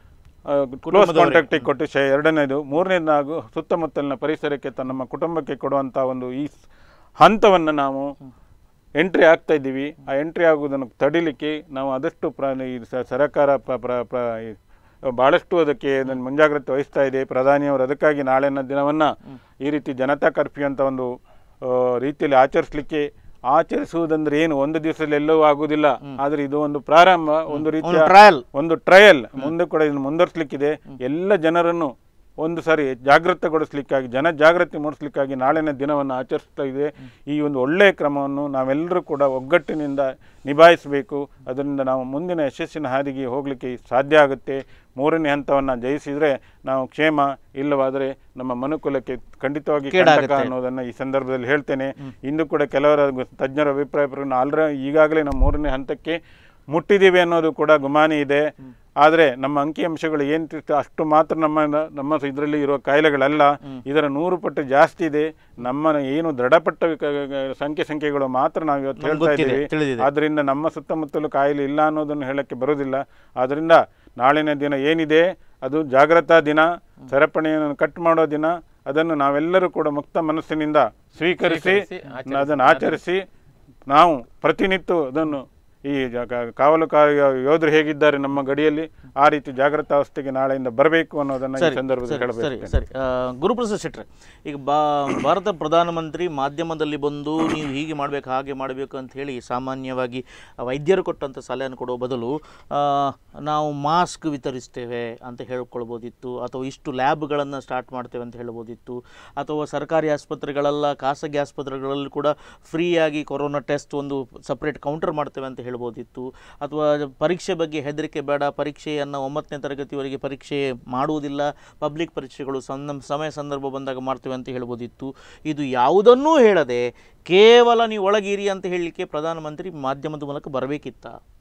ಕ್ಲೋಸ್ ಕಾಂಟ್ಯಾಕ್ಟಿಗೆ ಕೊಟ್ಟು ಶೇ ಎರಡನೇದು ಮೂರನೇದು ನಾವು ಸುತ್ತಮುತ್ತಲಿನ ಪರಿಸರಕ್ಕೆ ತ- ನಮ್ಮ ಕುಟುಂಬಕ್ಕೆ ಕೊಡುವಂಥ ಒಂದು ಈ ಸ್- ಹಂತವನ್ನು ನಾವು ಎಂಟ್ರಿ ಆಗ್ತಾ ಇದ್ದೀವಿ ಆ ಎಂಟ್ರಿ ಆಗುವುದನ್ನು ತಡಿಲಿಕ್ಕೆ ನಾವು ಆದಷ್ಟು ಪ್ರ ಈ ಸ- ಸರ್ಕಾರ ಪ್ರ- ಪ್ರ- ಪ್ರ- ಈ ಭಾಳಷ್ಟು ಅದಕ್ಕೆ ಅದನ್ನು ಮುಂಜಾಗ್ರತೆ ವಹಿಸ್ತಾ ಇದೆ ಪ್ರಧಾನಿಯವರು ಅದಕ್ಕಾಗಿ ನಾಳಿನ ದಿನವನ್ನು ಈ ರೀತಿ ಜನತಾ ಕರ್ಫ್ಯೂ ಅಂತ ಒಂದು ಆ, ರೀತಿಯಲ್ಲಿ ಆಚರಿಸಲಿಕ್ಕೆ ಆಚರಿಸುವುದಂದ್ರೆ ಏನು ಒಂದು ದಿವಸದಲ್ಲಿ ಎಲ್ಲವೂ ಆಗುವುದಿಲ್ಲ ಆದರೆ ಇದು ಒಂದು ಪ್ರಾರಂಭ ಒಂದು ರೀತಿಯ
ಟ್ರಯಲ್
ಒಂದು ಟ್ರಯಲ್ ಮುಂದೆ ಕೂಡ ಇದನ್ನು ಮುಂದುವರಿಸಲಿಕ್ಕಿದೆ ಎಲ್ಲ ಜನರನ್ನು ಒಂದು ಸಾರಿ ಜಾಗೃತಗೊಳಿಸ್ಲಿಕ್ಕಾಗಿ ಜನ ಜಾಗೃತಿ ಮೂಡಿಸ್ಲಿಕ್ಕಾಗಿ ನಾಳಿನ ದಿನವನ್ನು ಆಚರಿಸ್ತಾ ಇದೆ ಈ ಒಂದು ಒಳ್ಳೆಯ ಕ್ರಮವನ್ನು ನಾವೆಲ್ಲರೂ ಕೂಡ ಒಗ್ಗಟ್ಟಿನಿಂದ ನಿಭಾಯಿಸಬೇಕು ಅದರಿಂದ ನಾವು ಮುಂದಿನ ಯಶಸ್ಸಿನ ಹಾದಿಗೆ ಹೋಗಲಿಕ್ಕೆ ಸಾಧ್ಯ ಆಗುತ್ತೆ ಮೂರನೇ ಹಂತವನ್ನು ಜಯಿಸಿದರೆ ನಾವು ಕ್ಷೇಮ ಇಲ್ಲವಾದರೆ ನಮ್ಮ ಮನುಕುಲಕ್ಕೆ ಖಂಡಿತವಾಗಿ ಕಂಟಕ
ಕೇಡಾಗುತ್ತೆ.
ಅನ್ನೋದನ್ನು ಈ ಸಂದರ್ಭದಲ್ಲಿ ಹೇಳ್ತೇನೆ ಇಂದು ಕೂಡ ಕೆಲವರ ಗು- ತಜ್ಞರ ಅಭಿಪ್ರಾಯ ಪ್ರಕಾರ ಆಲ್ರೆ ಈಗಾಗಲೇ ನಾವು ಮೂರನೇ ಹಂತಕ್ಕೆ ಮುಟ್ಟಿದ್ದೀವಿ ಅನ್ನೋದು ಕೂಡ ಗುಮಾನಿ ಇದೆ ಆದರೆ ನಮ್ಮ ಅಂಕಿಅಂಶಗಳು ಏನು ಅಷ್ಟು ಮಾತ್ರ ನಮ್ಮ ನಮ್ಮ ಇದರಲ್ಲಿ ಇರುವ ಕಾಯಿಲೆಗಳಲ್ಲ ಇದರ ನೂರು ಪಟ್ಟು ಜಾಸ್ತಿ ಇದೆ ನಮ್ಮ ಏನು ದೃಢಪಟ್ಟ ಕ- ಕ- ಸಂಖ್ಯೆ ಸಂಖ್ಯೆಗಳು ಮಾತ್ರ ನಾವು ಇವತ್ತು
ನಮ್ಗೆ
ಹೇಳ್ತಾ
ಗೊತ್ತಿದೆ,
ಇದ್ದೀವಿ
ತಿಳಿದಿದೆ.
ಆದ್ದರಿಂದ ನಮ್ಮ ಸುತ್ತಮುತ್ತಲು ಕಾಯಿಲೆ ಇಲ್ಲ ಅನ್ನೋದನ್ನು ಹೇಳಕ್ಕೆ ಬರೋದಿಲ್ಲ ಆದ್ದರಿಂದ ನಾಳಿನ ದಿನ ಏನಿದೆ ಅದು ಜಾಗ್ರತಾ ದಿನ ಸರಪಣಿಯನ್ನು ಕಟ್ ಮಾಡೋ ದಿನ ಅದನ್ನು ನಾವೆಲ್ಲರೂ ಕೂಡ ಮುಕ್ತ ಮನಸ್ಸಿನಿಂದ ಸ್ವೀಕರಿಸಿ
ಸ್ವೀಕರಿಸಿ,
ಅದನ್ನು ಆಚರಿಸಿ ನಾವು ಪ್ರತಿನಿತ್ಯ ಅದನ್ನು ಈ ಜ- ಕ- ಕಾವಲು ಕಾರ್ಯ ಯೋಧರು ಹೇಗಿದ್ದಾರೆ ನಮ್ಮ ಗಡಿಯಲ್ಲಿ ಆ ರೀತಿ ಜಾಗೃತಾವಸ್ಥೆಗೆ ನಾಳೆಯಿಂದ ಬರಬೇಕು ಅನ್ನೋದನ್ನು ಈ
ಸರಿ
ಸಂದರ್ಭದಲ್ಲಿ
ಸರಿ ಸರಿ
ಹೇಳಬೇಕು
ಸರಿ ಆ, ಗುರುಪ್ರಸಾದ್ ಶೆಟ್ರೆ ಈಗ ಬಾ ಭಾರತ ಪ್ರಧಾನಮಂತ್ರಿ ಮಾಧ್ಯಮದಲ್ಲಿ ಬಂದು ನೀವು ಹೀಗೆ ಮಾಡಬೇಕು ಹಾಗೆ ಮಾಡಬೇಕು ಅಂತ ಹೇಳಿ ಸಾಮಾನ್ಯವಾಗಿ ವೈದ್ಯರು ಕೊಟ್ಟಂಥ ಸಲಹೆಯನ್ನು ಕೊಡುವ ಬದಲು ಆ, ನಾವು ಮಾಸ್ಕ್ ವಿತರಿಸ್ತೇವೆ ಅಂತ ಹೇಳ್ಕೊಳ್ಬೋದಿತ್ತು ಅಥವಾ ಇಷ್ಟು ಲ್ಯಾಬ್ಗಳನ್ನು ಸ್ಟಾರ್ಟ್ ಮಾಡ್ತೇವೆ ಅಂತ ಹೇಳ್ಬೋದಿತ್ತು ಅಥವಾ ಸರ್ಕಾರಿ ಆಸ್ಪತ್ರೆಗಳೆಲ್ಲ ಖಾಸಗಿ ಆಸ್ಪತ್ರೆಗಳಲ್ಲಿ ಕೂಡ ಫ್ರೀಯಾಗಿ ಕೊರೋನಾ ಟೆಸ್ಟ್ ಒಂದು ಸಪ್ರೇಟ್ ಕೌಂಟರ್ ಮಾಡ್ತೇವೆ ಅಂತ ಹೇಳ್ಬೋದಿತ್ತು ಅಥವಾ ಪರೀಕ್ಷೆ ಬಗ್ಗೆ ಹೆದರಿಕೆ ಬೇಡ ಪರೀಕ್ಷೆಯನ್ನು ಒಂಬತ್ತನೇ ತರಗತಿವರೆಗೆ ಪರೀಕ್ಷೆ ಮಾಡುವುದಿಲ್ಲ ಪಬ್ಲಿಕ್ ಪರೀಕ್ಷೆಗಳು ಸಣ್ಣ ಸಮಯ ಸಂದರ್ಭ ಬಂದಾಗ ಮಾಡ್ತೇವೆ ಅಂತ ಹೇಳ್ಬೋದಿತ್ತು ಇದು ಯಾವುದನ್ನೂ ಹೇಳದೆ ಕೇವಲ ನೀವು ಒಳಗಿರಿ ಅಂತ ಹೇಳಲಿಕ್ಕೆ ಪ್ರಧಾನಮಂತ್ರಿ ಮಾಧ್ಯಮದ ಮೂಲಕ ಬರಬೇಕಿತ್ತ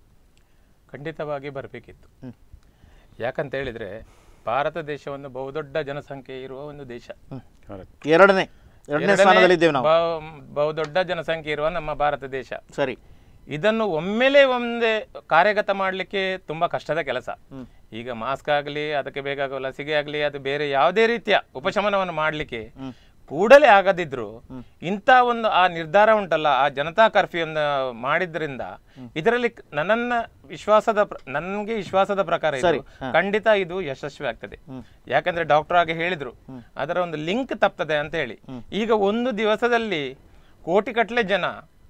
ಖಂಡಿತವಾಗಿ ಬರಬೇಕಿತ್ತು
ಹ್ಮ್.
ಯಾಕಂತ ಹೇಳಿದ್ರೆ ಭಾರತ ದೇಶ ಒಂದು ಬಹುದೊಡ್ಡ ಜನಸಂಖ್ಯೆ ಇರುವ ಒಂದು ದೇಶ
ಎರಡನೇ ಎರಡನೇ ಸ್ಥಾನದಲ್ಲಿದ್ದೇವೆ ನಾವು
ಬಹು- ಬಹುದೊಡ್ಡ ಜನಸಂಖ್ಯೆ ಇರುವ ನಮ್ಮ ಭಾರತ ದೇಶ
ಸರಿ
ಇದನ್ನು ಒಮ್ಮೆಲೆ ಒಂದೇ ಕಾರ್ಯಗತ ಮಾಡಲಿಕ್ಕೆ ತುಂಬಾ ಕಷ್ಟದ ಕೆಲಸ ಈಗ ಮಾಸ್ಕ್ ಆಗಲಿ ಅದಕ್ಕೆ ಬೇಕಾಗುವ ಲಸಿಕೆ ಆಗಲಿ ಅದು ಬೇರೆ ಯಾವುದೇ ರೀತಿಯ ಉಪಶಮನವನ್ನು ಮಾಡಲಿಕ್ಕೆ ಕೂಡಲೇ ಆಗದಿದ್ರು ಇಂಥ ಒಂದು ಆ ನಿರ್ಧಾರ ಉಂಟಲ್ಲ ಆ ಜನತಾ ಕರ್ಫ್ಯೂ ಅನ್ನ ಮಾಡಿದ್ರಿಂದ ಇದರಲ್ಲಿ ಕ- ನನ್ನ ವಿಶ್ವಾಸದ ಪ್ರ- ನನ್ಗೆ ವಿಶ್ವಾಸದ ಪ್ರಕಾರ ಇದು
ಸರಿ,
ಖಂಡಿತ ಇದು ಯಶಸ್ವಿ ಆಗ್ತದೆ ಯಾಕಂದ್ರೆ ಡಾಕ್ಟರ್ ಆಗಿ ಹೇಳಿದ್ರು ಅದರ ಒಂದು ಲಿಂಕ್ ತಪ್ತದೆ ಅಂತ ಹೇಳಿ ಈಗ ಒಂದು ದಿವಸದಲ್ಲಿ ಕೋಟಿಗಟ್ಟಲೆ ಜನ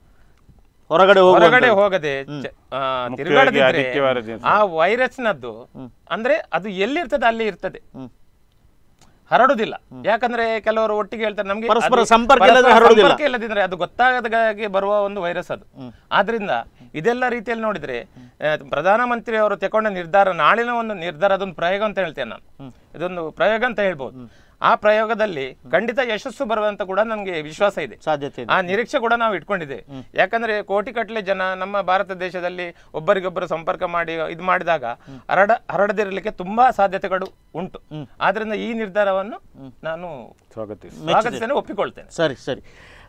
ಹೊರಗಡೆ ಹೋಗುವ
ಹೊರಗಡೆ ಹೋಗದೆ ಚ- ಆ, ತಿರುಗಾಡದಿದ್ರೆ
ಆದಿತ್ಯವಾರ ದಿವಸ.
ಆ ವೈರಸ್ನದ್ದು ಅಂದ್ರೆ ಅದು ಎಲ್ಲಿರ್ತದೆ ಅಲ್ಲಿ ಇರ್ತದೆ
ಹ್ಮ್.
ಹರಡುದಿಲ್ಲ ಯಾಕಂದ್ರೆ ಕೆಲವರು ಒಟ್ಟಿಗೆ ಹೇಳ್ತಾರೆ ನಮ್ಗೆ
ಪರಸ್ಪರ
ಅದು-
ಸಂಪರ್ಕ
ಪರಸ್ಪರ
ಇಲ್ಲದ್ರೆ ಹರಡುದಿಲ್ಲ.
ಸಂಪರ್ಕ ಇಲ್ಲದಿದ್ರೆ ಅದು ಗೊತ್ತಾಗದಾಗೆ ಬರುವ ಒಂದು ವೈರಸ್ ಅದು ಆದ್ರಿಂದ ಇದೆಲ್ಲ ರೀತಿಯಲ್ಲಿ ನೋಡಿದ್ರೆ ಆ, ಪ್ರಧಾನಮಂತ್ರಿ ಅವರು ತಗೊಂಡ ನಿರ್ಧಾರ ನಾಳಿನ ಒಂದು ನಿರ್ಧಾರ ಅದೊಂದು ಪ್ರಯೋಗ ಅಂತ ಹೇಳ್ತೇನೆ ನಾನು ಇದೊಂದು ಪ್ರಯೋಗ ಅಂತ ಹೇಳ್ಬೋದು ಆ ಪ್ರಯೋಗದಲ್ಲಿ ಖಂಡಿತ ಯಶಸ್ಸು ಬರುವಂತ ಕೂಡ ನನಗೆ ವಿಶ್ವಾಸ ಇದೆ
ಸಾಧ್ಯತೆ ಇದೆ
ಆ ನಿರೀಕ್ಷೆ ಕೂಡ ನಾವು ಇಟ್ಕೊಂಡಿದೆ ಯಾಕಂದ್ರೆ ಕೋಟಿ ಕಟ್ಟಲೆ ಜನ ನಮ್ಮ ಭಾರತ ದೇಶದಲ್ಲಿ ಒಬ್ಬರಿಗೊಬ್ಬರು ಸಂಪರ್ಕ ಮಾಡಿ ಇದು ಮಾಡಿದಾಗ ಹರಡ ಹರಡದಿರಲಿಕ್ಕೆ ತುಂಬಾ ಸಾಧ್ಯತೆಗಳು ಉಂಟು ಆದ್ರಿಂದ ಈ ನಿರ್ಧಾರವನ್ನು ನಾನು
ಸ್ವಾಗತಿಸಿ
ಸ್ವಾಗತಿಸ್ತೇನೆ ಒಪ್ಪಿಕೊಳ್ತೇನೆ
ಸರಿ ಸರಿ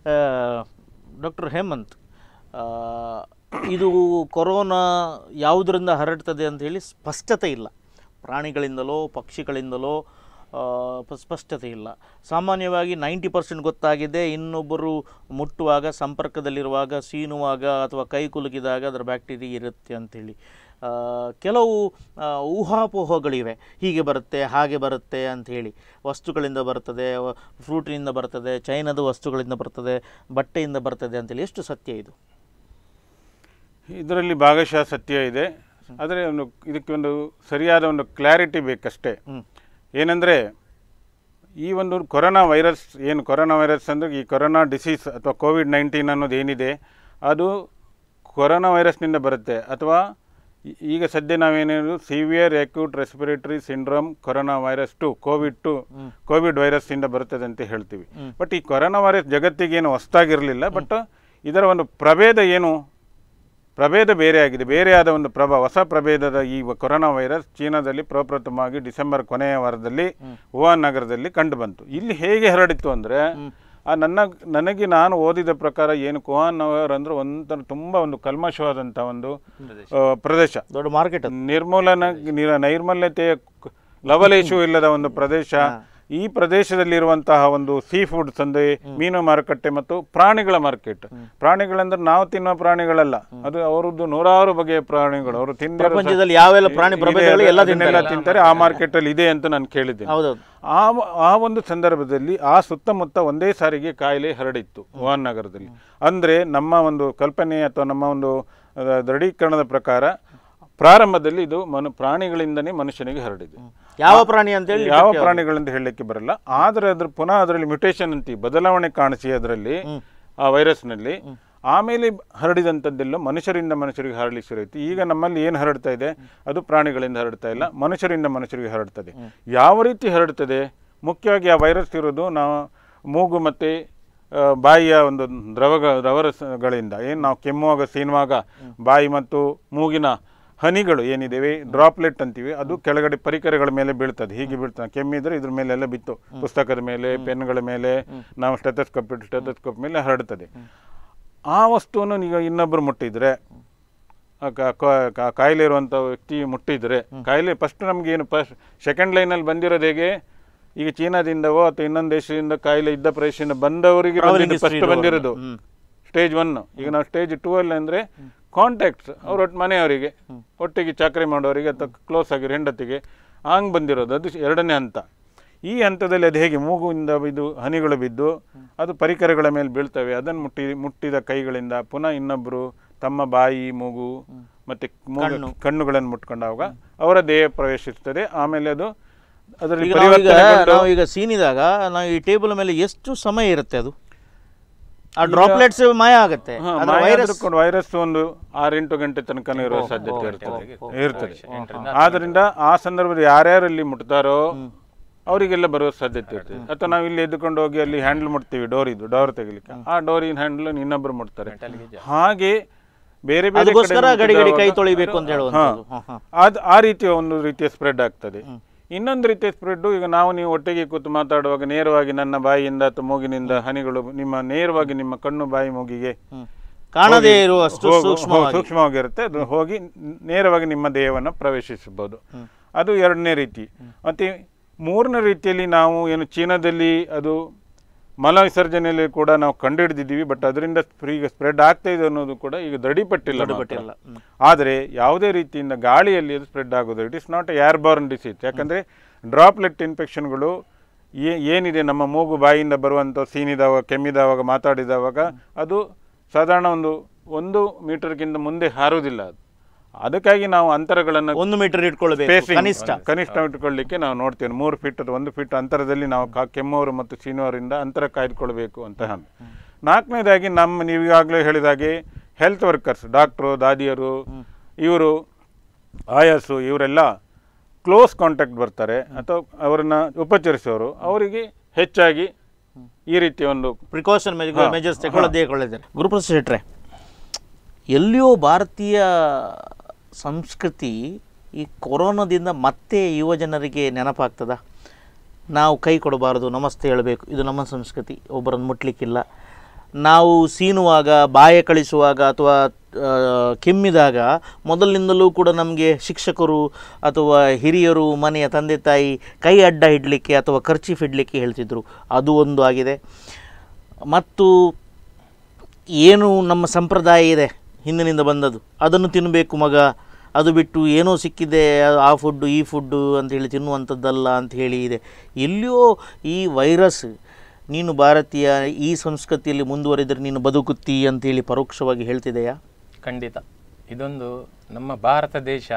ಡಾಕ್ಟರ್ ಹೇಮಂತ್ ಆ, ಇದು ಕೊರೋನಾ ಯಾವುದರಿಂದ ಹರಡ್ತದೆ ಅಂತ ಹೇಳಿ ಸ್ಪಷ್ಟತೆ ಇಲ್ಲ ಪ್ರಾಣಿಗಳಿಂದಲೋ ಪಕ್ಷಿಗಳಿಂದಲೋ ಆ, ಪ- ಸ್ಪಷ್ಟತೆ ಇಲ್ಲ ಸಾಮಾನ್ಯವಾಗಿ ನೈಂಟಿ ಪರ್ಸೆಂಟ್ ಗೊತ್ತಾಗಿದೆ ಇನ್ನೊಬ್ಬರು ಮುಟ್ಟುವಾಗ ಸಂಪರ್ಕದಲ್ಲಿರುವಾಗ ಸೀನುವಾಗ ಅಥವಾ ಕೈ ಕುಲುಕಿದಾಗ ಅದರ ಬ್ಯಾಕ್ಟೀರಿಯಾ ಇರುತ್ತೆ ಅಂಥೇಳಿ ಆ, ಕೆಲವು ಆ, ಊಹಾಪೋಹಗಳಿವೆ ಹೀಗೆ ಬರುತ್ತೆ ಹಾಗೆ ಬರುತ್ತೆ ಅಂಥೇಳಿ ವಸ್ತುಗಳಿಂದ ಬರ್ತದೆ ವ- ಫ್ರೂಟಿನಿಂದ ಬರ್ತದೆ ಚೈನಾದ ವಸ್ತುಗಳಿಂದ ಬರ್ತದೆ ಬಟ್ಟೆಯಿಂದ ಬರ್ತದೆ ಅಂತೇಳಿ ಎಷ್ಟು ಸತ್ಯ ಇದು
ಇದರಲ್ಲಿ ಭಾಗಶಃ ಸತ್ಯ ಇದೆ ಆದರೆ ಒಂದು ಇದಕ್ಕೆ ಒಂದು ಸರಿಯಾದ ಒಂದು ಕ್ಲಾರಿಟಿ ಬೇಕಷ್ಟೇ
ಹ್ಮ್.
ಏನಂದರೆ ಈ ಒಂದು ಕೊರೋನಾ ವೈರಸ್ ಏನು ಕೊರೋನಾ ವೈರಸ್ ಅಂದರೆ ಈ ಕೊರೋನಾ ಡಿಸೀಸ್ ಅಥವಾ ಕೋವಿಡ್ ನೈನ್ಟೀನ್ ಅನ್ನೋದು ಏನಿದೆ ಅದು ಕೊರೋನಾ ವೈರಸ್ನಿಂದ ಬರುತ್ತೆ ಅಥವಾ ಈ- ಈಗ ಸದ್ಯ ನಾವೇನೇನು severe acute respiratory syndrome corona virus two COVID two COVID ವೈರಸ್ನಿಂದ ಬರುತ್ತದೆ ಅಂತ ಹೇಳ್ತೀವಿ ಬಟ್ ಈ ಕೊರೋನಾ ವೈರಸ್ ಜಗತ್ತಿಗೇನು ಹೊಸ್ತಾಗಿರಲಿಲ್ಲ ಬಟ್ ಇದರ ಒಂದು ಪ್ರಭೇದ ಏನು ಪ್ರಭೇದ ಬೇರೆ ಆಗಿದೆ ಬೇರೆಯಾದ ಒಂದು ಪ್ರಭ ಹೊಸ ಪ್ರಭೇದದ ಈ ವ- ಕೊರೋನಾ ವೈರಸ್ ಚೀನಾದಲ್ಲಿ ಪ್ರಪ್ರಥಮವಾಗಿ ಡಿಸೆಂಬರ್ ಕೊನೆಯ ವಾರದಲ್ಲಿ ವುಹಾನ್ ನಗರದಲ್ಲಿ ಕಂಡು ಬಂತು ಇಲ್ಲಿ ಹೇಗೆ ಹರಡಿತ್ತು ಅಂದರೆ ಆ ನನ್ನ ನನಗೆ ನಾನು ಓದಿದ ಪ್ರಕಾರ ಏನು ಕುಹಾನ್ ನಗರ್ ಅಂದ್ರೆ ಒಂಥರ ತುಂಬ ಒಂದು ಕಲ್ಮಶವಾದಂಥ ಒಂದು ಆ, ಪ್ರದೇಶ
ದೊಡ್ಡ ಮಾರ್ಕೆಟ್ ಅದು
ನಿರ್ಮೂಲನ ನಿರ- ನೈರ್ಮಲ್ಯತೆಯ ಕ- ಲವಲೇಶವೂ ಇಲ್ಲದ ಒಂದು ಪ್ರದೇಶ ಈ ಪ್ರದೇಶದಲ್ಲಿರುವಂತಹ ಒಂದು ಸೀ ಫುಡ್ಸ್ ಅಂದ್ರೆ ಮೀನು ಮಾರುಕಟ್ಟೆ ಮತ್ತು ಪ್ರಾಣಿಗಳ ಮಾರ್ಕೆಟ್ ಪ್ರಾಣಿಗಳಂದ್ರೆ ನಾವು ತಿನ್ನುವ ಪ್ರಾಣಿಗಳಲ್ಲ ಅದು ಅವರದ್ದು ನೂರಾರು ಬಗೆಯ ಪ್ರಾಣಿಗಳು ಅವರು ತಿಂದಿರೋ ಸ-
ಪ್ರಪಂಚದಲ್ಲಿ ಯಾವೆಲ್ಲ ಪ್ರಾಣಿ
ಇದೆ,
ಪ್ರಭೇದಗಳು ಎಲ್ಲ
ಅದನ್ನೆಲ್ಲ ತಿಂತಾರೆ ಆ ಮಾರ್ಕೆಟ್ ಅಲ್ಲಿ ಇದೆ ಅಂತ ನಾನು ಕೇಳಿದ್ದೇನೆ
ಹೌದೌದು
ಆ ಆ ಒಂದು ಸಂದರ್ಭದಲ್ಲಿ ಆ ಸುತ್ತಮುತ್ತ ಒಂದೇ ಸಾರಿಗೆ ಕಾಯಿಲೆ ಹರಡಿತ್ತು ವುಹಾನ್ ನಗರದಲ್ಲಿ ಅಂದ್ರೆ ನಮ್ಮ ಒಂದು ಕಲ್ಪನೆ ಅಥವಾ ನಮ್ಮ ಒಂದು ಅಹ್, ದೃಢೀಕರಣದ ಪ್ರಕಾರ ಪ್ರಾರಂಭದಲ್ಲಿ ಇದು ಮನು ಪ್ರಾಣಿಗಳಿಂದನೇ ಮನುಷ್ಯನಿಗೆ ಹರಡಿದೆ
ಯಾವ ಪ್ರಾಣಿ ಅಂತೇಳಿ
ಯಾವ ಪ್ರಾಣಿಗಳಿಂದ ಹೇಳಲಿಕ್ಕೆ ಬರಲ್ಲ ಆದರೆ ಅದ್ರ ಪುನಃ ಅದರಲ್ಲಿ ಮ್ಯುಟೇಷನ್ ಅಂತೀವಿ ಬದಲಾವಣೆ ಕಾಣಿಸಿ ಅದರಲ್ಲಿ ಆ ವೈರಸ್ನಲ್ಲಿ ಆಮೇಲೆ ಹರಡಿದಂಥದ್ದೆಲ್ಲ ಮನುಷ್ಯರಿಂದ ಮನುಷ್ಯರಿಗೆ ಹರಡಲಿಕ್ಕೆ ಶುರುವಾಯಿತು ಈಗ ನಮ್ಮಲ್ಲಿ ಏನು ಹರಡ್ತಾ ಇದೆ ಅದು ಪ್ರಾಣಿಗಳಿಂದ ಹರಡ್ತಾ ಇಲ್ಲ ಮನುಷ್ಯರಿಂದ ಮನುಷ್ಯರಿಗೆ ಹರಡ್ತದೆ ಯಾವ ರೀತಿ ಹರಡ್ತದೆ ಮುಖ್ಯವಾಗಿ ಆ ವೈರಸ್ ಇರೋದು ನಾವು ಮೂಗು ಮತ್ತು ಆ, ಬಾಯಿಯ ಒಂದು ದ್ರವಗ ದ್ರವರಸಗಳಿಂದ ಏನು ನಾವು ಕೆಮ್ಮುವಾಗ ಸೀನುವಾಗ ಬಾಯಿ ಮತ್ತು ಮೂಗಿನ ಹನಿಗಳು ಏನಿದ್ದೇವೆ ಡ್ರಾಪ್ಲೆಟ್ ಅಂತೀವಿ ಅದು ಕೆಳಗಡೆ ಪರಿಕರಗಳ ಮೇಲೆ ಬೀಳ್ತದೆ ಹೀಗೆ ಬೀಳ್ತದೆ ಕೆಮ್ಮಿದ್ರೆ ಇದ್ರ ಮೇಲೆ ಎಲ್ಲ ಬಿತ್ತು ಪುಸ್ತಕದ ಮೇಲೆ ಪೆನ್ಗಳ ಮೇಲೆ ನಾವು ಸ್ಟೆಥಸ್ಕೋಪ್ ಇಟ್ಟು ಸ್ಟೆಥಸ್ಕೋಪ್ ಮೇಲೆ ಹರಡ್ತದೆ ಆ ವಸ್ತುವನ್ನು ಈಗ ಇನ್ನೊಬ್ಬರು ಮುಟ್ಟಿದ್ರೆ ಆ ಕ- ಕ- ಕ- ಕಾಯಿಲೆ ಇರುವಂಥ ವ್ಯಕ್ತಿ ಮುಟ್ಟಿದ್ರೆ ಕಾಯಿಲೆ ಫಸ್ಟ್ ನಮ್ಗೆ ಏನು ಫಸ್ಟ್ ಸೆಕೆಂಡ್ ಲೈನಲ್ಲಿ ಬಂದಿರೋದು ಹೇಗೆ ಈಗ ಚೀನಾದಿಂದವೋ ಅಥವಾ ಇನ್ನೊಂದು ದೇಶದಿಂದ ಕಾಯಿಲೆ ಇದ್ದ ಪ್ರದೇಶದಿಂದ ಬಂದವರಿಗೆ
Travelling
ಫಸ್ಟ್
history
ಬಂದಿರೋದು
ಹ್ಮ್.
ಸ್ಟೇಜ್ ಒನ್ ಈಗ ನಾವು ಸ್ಟೇಜ್ ಟೂ ಅಲ್ಲಿ ಅಂದರೆ ಕಾಂಟ್ಯಾಕ್ಟ್ಸ್ ಅವ್ರ ಒಟ್ಟು ಮನೆಯವರಿಗೆ ಒಟ್ಟಿಗೆ ಚಾಕರಿ ಮಾಡೋರಿಗೆ ಅಥವಾ ಕ್ಲೋಸ್ ಆಗಿರೋ ಹೆಂಡತಿಗೆ ಹಂಗೆ ಬಂದಿರೋದು ಅದು ಎರಡನೇ ಹಂತ ಈ ಹಂತದಲ್ಲಿ ಅದು ಹೇಗೆ ಮೂಗುವಿಂದ ಇದು ಹನಿಗಳು ಬಿದ್ದು ಅದು ಪರಿಕರಗಳ ಮೇಲೆ ಬೀಳ್ತವೆ ಅದನ್ನು ಮುಟ್ಟಿ ಮುಟ್ಟಿದ ಕೈಗಳಿಂದ ಪುನಃ ಇನ್ನೊಬ್ಬರು ತಮ್ಮ ಬಾಯಿ ಮೂಗು ಮತ್ತು ಮೂಗು ಕಣ್ಣುಗಳನ್ನು ಮುಟ್ಕೊಂಡಾಗ ಅವರ ದೇಹ ಪ್ರವೇಶಿಸ್ತದೆ ಆಮೇಲೆ ಅದು ಅದರಲ್ಲಿ
ಈಗ ನಾವೀಗ
ಪರಿವರ್ತನೆಗೊಂಡು
ನಾವೀಗ ಸೀನಿದಾಗ ನಾವು ಈ ಟೇಬಲ್ ಮೇಲೆ ಎಷ್ಟು ಸಮಯ ಇರುತ್ತೆ ಅದು ಆ ಡ್ರಾಪ್ಲೆಟ್ಸ್ ಮಾಯ ಆಗುತ್ತೆ ಆದ್ರೆ ವೈರಸ್
ವೈರಸ್ ಒಂದು ಆರೆಂಟು ಗಂಟೆ ತನಕ ಇರುವ ಸಾಧ್ಯತೆ ಇರ್ತದೆ ಇರ್ತದೆ ಆದ್ರಿಂದ ಆ ಸಂದರ್ಭದಲ್ಲಿ ಯಾರ್ಯಾರಲ್ಲಿ ಮುಟ್ತಾರೋ ಅವರಿಗೆಲ್ಲ ಬರುವ ಸಾಧ್ಯತೆ ಇರ್ತದೆ ಅಥವಾ ನಾವು ಇಲ್ಲಿ ಎದ್ದುಕೊಂಡು ಹೋಗಿ ಅಲ್ಲಿ ಹ್ಯಾಂಡಲ್ ಮುಟ್ತೀವಿ ಡೋರ್ ಇದು ಡೋರ್ ತೆಗಿಲಿಕ್ಕೆ ಆ ಡೋರಿನ ಹ್ಯಾಂಡಲ್ ಇನ್ನೊಬ್ರು ಮುಟ್ತಾರೆ ಹಾಗೆ ಬೇರೆ ಬೇರೆ
ಅದಕ್ಕೋಸ್ಕರ
ಕಡೆ
ಗಡಿ ಗಡಿ ಕೈ
ಮುಟ್ಟಿದಾಗ-
ತೊಳಿಬೇಕು ಅಂತ
ಹಾ.
ಹೇಳುವಂಥದ್ದು ಹಾ, ಹಾ.
ಅದು ಆ ರೀತಿಯ ಒಂದು ರೀತಿಯ ಸ್ಪ್ರೆಡ್ ಆಗ್ತದೆ ಇನ್ನೊಂದು ರೀತಿಯ ಸ್ಪ್ರೆಡ್ ಈಗ ನಾವು ನೀವು ಒಟ್ಟಿಗೆ ಕೂತು ಮಾತಾಡುವಾಗ ನೇರವಾಗಿ ನನ್ನ ಬಾಯಿಯಿಂದ ಅಥವಾ ಮೂಗಿನಿಂದ ಹನಿಗಳು ನಿಮ್ಮ ನೇರವಾಗಿ ನಿಮ್ಮ ಕಣ್ಣು ಬಾಯಿ ಮೂಗಿಗೆ
ಹ್ಮ್. ಕಾಣದೇ
ಹೋಗಿ-
ಇರುವಷ್ಟು
ಹೋಗು-
ಸೂಕ್ಷ್ಮವಾಗಿ
ಸೂಕ್ಷ್ಮವಾಗಿರುತ್ತೆ ಅದು ಹೋಗಿ ನೇರವಾಗಿ ನಿಮ್ಮ ದೇಹವನ್ನು ಪ್ರವೇಶಿಸಬಹುದು ಅದು ಎರಡನೇ ರೀತಿ ಮತ್ತೆ ಮೂರನೇ ರೀತಿಯಲ್ಲಿ ನಾವು ಏನು ಚೀನಾದಲ್ಲಿ ಅದು ಮಲ ವಿಸರ್ಜನೆಯಲ್ಲಿ ಕೂಡ ನಾವು ಕಂಡುಹಿಡಿದಿದ್ದೀವಿ ಬಟ್ ಅದರಿಂದ ಈಗ ಸ್ಪ್ರೆಡ್ ಆಗ್ತಾ ಇದೆ ಅನ್ನೋದು ಕೂಡ ಈಗ ದೃಢಪಟ್ಟಿಲ್ಲ
ದೃಢಪಟ್ಟಿಲ್ಲ.
ಮಾತ್ರ. ಆದರೆ ಯಾವುದೇ ರೀತಿಯಿಂದ ಗಾಳಿಯಲ್ಲಿ ಅದು ಸ್ಪ್ರೆಡ್ ಆಗೋದು it is not airborne disease ಯಾಕಂದರೆ ಡ್ರಾಪ್ಲೆಟ್ ಇನ್ಫೆಕ್ಷನ್ಗಳು ಏ ಏನಿದೆ ನಮ್ಮ ಮೂಗು ಬಾಯಿಯಿಂದ ಬರುವಂಥ ಸೀನಿದವಾಗ ಕೆಮ್ಮಿದವಾಗ ಮಾತಾಡಿದವಾಗ ಅದು ಸಾಧಾರಣ ಒಂದು ಒಂದು ಮೀಟರ್ಗಿಂತ ಮುಂದೆ ಹಾರುವುದಿಲ್ಲ ಅದು ಅದಕ್ಕಾಗಿ ನಾವು ಅಂತರಗಳನ್ನು
ಒಂದು ಮೀಟರ್ ಇಟ್ಕೊಳ್ಬೇಕು
spacing
ಕನಿಷ್ಠ
ಕನಿಷ್ಠ ಇಟ್ಕೊಳ್ಳಿಕ್ಕೆ ನಾವು ನೋಡ್ತೇವೆ ಮೂರು ಫೀಟ್ ಅಥವಾ ಒಂದು ಫೀಟ್ ಅಂತರದಲ್ಲಿ ನಾವು ಕಾ- ಕೆಮ್ಮವರು ಮತ್ತು ಸೀನಿಯವರಿಂದ ಅಂತರ ಕಾಯ್ದುಕೊಳ್ಬೇಕು ಅಂತ ಹೇಳಿ. ನಾಲ್ಕನೇದಾಗಿ ನಮ್ಮ ನೀವು ಈಗಾಗಲೇ ಹೇಳಿದಾಗೆ ಹೆಲ್ತ್ ವರ್ಕರ್ಸ್ ಡಾಕ್ಟ್ರು ದಾದಿಯರು ಇವರು ಆಯಾಸು ಇವರೆಲ್ಲ ಕ್ಲೋಸ್ ಕಾಂಟ್ಯಾಕ್ಟ್ ಬರ್ತಾರೆ ಅಥವಾ ಅವರನ್ನ ಉಪಚರಿಸೋರು ಅವರಿಗೆ ಹೆಚ್ಚಾಗಿ ಈ ರೀತಿಯ ಒಂದು
ಪ್ರಿಕಾಷನ್ ಮೆಜರ್ಸ್ ತಗೊಳ್ಳದೇ ಕೊಳ್ಳಿದ್ದಾರೆ ಗುರುಪ್ರಸಾದ್ ಶೆಟ್ರೆ ಎಲ್ಲಿಯೋ ಭಾರತೀಯ ಸಂಸ್ಕೃತಿ ಈ ಕೊರೋನಾದಿಂದ ಮತ್ತೆ ಯುವ ಜನರಿಗೆ ನೆನಪಾಗ್ತದ ನಾವು ಕೈ ಕೊಡಬಾರದು ನಮಸ್ತೆ ಹೇಳಬೇಕು ಇದು ನಮ್ಮ ಸಂಸ್ಕೃತಿ ಒಬ್ಬರನ್ನು ಮುಟ್ಲಿಕ್ಕಿಲ್ಲ ನಾವು ಸೀನುವಾಗ ಬಾಯ ಕಳಿಸುವಾಗ ಅಥವಾ ಆ, ಕೆಮ್ಮಿದಾಗ ಮೊದಲಿನಿಂದಲೂ ಕೂಡ ನಮಗೆ ಶಿಕ್ಷಕರು ಅಥವಾ ಹಿರಿಯರು ಮನೆಯ ತಂದೆ ತಾಯಿ ಕೈ ಅಡ್ಡ ಇಡಲಿಕ್ಕೆ ಅಥವಾ ಖರ್ಚೀಫ್ ಇಡಲಿಕ್ಕೆ ಹೇಳ್ತಿದ್ರು ಅದು ಒಂದು ಆಗಿದೆ ಮತ್ತು ಏನು ನಮ್ಮ ಸಂಪ್ರದಾಯ ಇದೆ ಹಿಂದಿನಿಂದ ಬಂದದ್ದು ಅದನ್ನು ತಿನ್ನಬೇಕು ಮಗ ಅದು ಬಿಟ್ಟು ಏನೋ ಸಿಕ್ಕಿದೆ ಆ ಫುಡ್ಡು ಈ ಫುಡ್ಡು ಅಂತ ಹೇಳಿ ತಿನ್ನುವಂಥದ್ದಲ್ಲ ಅಂತ ಹೇಳಿ ಇದೆ ಎಲ್ಲಿಯೋ ಈ ವೈರಸ್ ನೀನು ಭಾರತೀಯ ಈ ಸಂಸ್ಕೃತಿಯಲ್ಲಿ ಮುಂದುವರಿದರೆ ನೀನು ಬದುಕುತ್ತಿ ಅಂತೇಳಿ ಪರೋಕ್ಷವಾಗಿ ಹೇಳ್ತಿದೆಯಾ
ಖಂಡಿತ ಇದೊಂದು ನಮ್ಮ ಭಾರತ ದೇಶ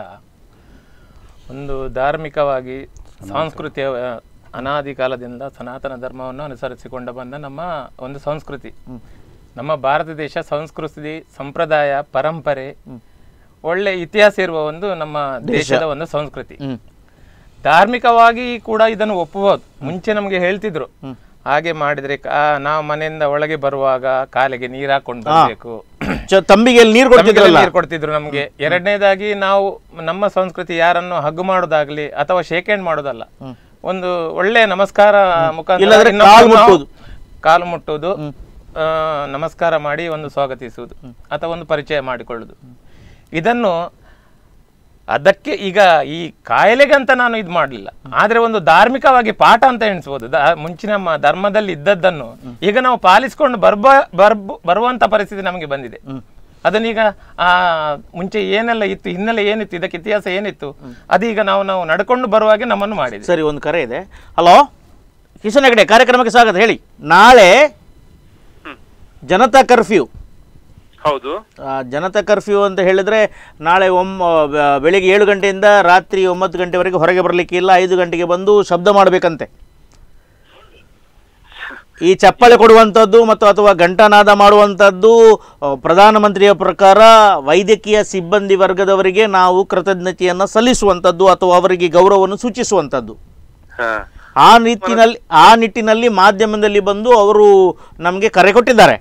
ಒಂದು ಧಾರ್ಮಿಕವಾಗಿ ಸಾಂಸ್ಕೃತಿಯ ಆ, ಅನಾದಿ ಕಾಲದಿಂದ ಸನಾತನ ಧರ್ಮವನ್ನು ಅನುಸರಿಸಿಕೊಂಡು ಬಂದ ನಮ್ಮ ಒಂದು ಸಂಸ್ಕೃತಿ ನಮ್ಮ ಭಾರತ ದೇಶ ಸಂಸ್ಕೃತಿ ಸಂಪ್ರದಾಯ ಪರಂಪರೆ ಒಳ್ಳೆ ಇತಿಹಾಸ ಇರುವ ಒಂದು ನಮ್ಮ ದೇಶದ ಒಂದು ಸಂಸ್ಕೃತಿ
ಹ್ಞೂ
ಧಾರ್ಮಿಕವಾಗಿ ಕೂಡ ಇದನ್ನು ಒಪ್ಪಬಹುದು ಮುಂಚೆ ನಮಗೆ ಹೇಳ್ತಿದ್ರು ಹಾಗೆ ಮಾಡಿದ್ರೆ ಕಾ- ನಾವು ಮನೆಯಿಂದ ಒಳಗೆ ಬರುವಾಗ ಕಾಲಿಗೆ ನೀರ್ ಹಾಕೊಂಡು ಬರಬೇಕು
ಚ ತಂಬಿಗೆ ನೀರು ಕೊಡ್ತಿದ್ರಲ್ಲ
ನೀರು ಕೊಡ್ತಿದ್ರು ನಮ್ಗೆ ಎರಡನೇದಾಗಿ ನಾವು ನಮ್ಮ ಸಂಸ್ಕೃತಿ ಯಾರನ್ನು ಹಗ್ಗು ಮಾಡೋದಾಗ್ಲಿ ಅಥವಾ ಶೇಕ್ ಹ್ಯಾಂಡ್ ಮಾಡೋದಲ್ಲ ಒಂದು ಒಳ್ಳೆ ನಮಸ್ಕಾರ ಮುಖಾಂತರ
ಇಲ್ಲಾಂದ್ರೆ
ಇನ್ನೊಬ್ರನ್ನ
ಕಾಲು
ನಾವು
ಮುಟ್ಟುವುದು.
ಕಾಲು ಮುಟ್ಟುವುದು ಆ, ನಮಸ್ಕಾರ ಮಾಡಿ ಒಂದು ಸ್ವಾಗತಿಸುವುದು ಅಥವಾ ಒಂದು ಪರಿಚಯ ಮಾಡಿಕೊಳ್ಳುವುದು ಇದನ್ನು ಅದಕ್ಕೆ ಈಗ ಈ ಕಾಯಿಲೆಗಂತ ನಾನು ಇದು ಮಾಡಲಿಲ್ಲ ಆದ್ರೆ ಒಂದು ಧಾರ್ಮಿಕವಾಗಿ ಪಾಠ ಅಂತ ಎಣಿಸ್ಬೋದು ದ- ಮುಂಚಿನ ನಮ್ಮ ಧರ್ಮದಲ್ಲಿ ಇದ್ದದ್ದನ್ನು ಈಗ ನಾವು ಪಾಲಿಸ್ಕೊಂಡು ಬರ್ಬ ಬರ್ಬ ಬರುವಂತ ಪರಿಸ್ಥಿತಿ ನಮಗೆ ಬಂದಿದೆ ಅದನ್ನೀಗ ಆ ಮುಂಚೆ ಏನೆಲ್ಲ ಇತ್ತು ಹಿನ್ನೆಲೆ ಏನಿತ್ತು ಇದಕ್ಕೆ ಇತಿಹಾಸ ಏನಿತ್ತು ಅದೀಗ ನಾವು ನಾವು ನಡ್ಕೊಂಡು ಬರುವಾಗೆ ನಮ್ಮನ್ನು ಮಾಡಿದೆ
ಸರಿ ಒಂದು ಕರೆ ಇದೆ ಹಲೋ ಕಿಶನ್ ಹೆಗಡೆ ಕಾರ್ಯಕ್ರಮಕ್ಕೆ ಸ್ವಾಗತ ಹೇಳಿ ನಾಳೆ ಜನತಾ ಕರ್ಫ್ಯೂ
ಹೌದು
ಆ, ಜನತಾ ಕರ್ಫ್ಯೂ ಅಂತ ಹೇಳಿದ್ರೆ ನಾಳೆ ಒಮ್ಮ ಬ- ಬೆಳಿಗ್ಗೆ ಏಳು ಗಂಟೆಯಿಂದ ರಾತ್ರಿ ಒಂಬತ್ತು ಗಂಟೆವರೆಗೆ ಹೊರಗೆ ಬರಲಿಕ್ಕೆ ಇಲ್ಲ ಐದು ಗಂಟೆಗೆ ಬಂದು ಶಬ್ದ ಮಾಡಬೇಕಂತೆ ಈ ಚಪ್ಪಾಳೆ ಕೊಡುವಂಥದ್ದು ಮತ್ತು ಅಥವಾ ಘಂಟಾನಾದ ಮಾಡುವಂಥದ್ದು ಆ, ಪ್ರಧಾನಮಂತ್ರಿಯ ಪ್ರಕಾರ ವೈದ್ಯಕೀಯ ಸಿಬ್ಬಂದಿ ವರ್ಗದವರಿಗೆ ನಾವು ಕೃತಜ್ಞತೆಯನ್ನು ಸಲ್ಲಿಸುವಂಥದ್ದು ಅಥವಾ ಅವರಿಗೆ ಗೌರವವನ್ನು ಸೂಚಿಸುವಂಥದ್ದು
ಹಾ
ಆ ನಿಟ್ಟಿನಲ್ಲಿ ಆ ನಿಟ್ಟಿನಲ್ಲಿ ಮಾಧ್ಯಮದಲ್ಲಿ ಬಂದು ಅವರು ನಮಗೆ ಕರೆ ಕೊಟ್ಟಿದ್ದಾರೆ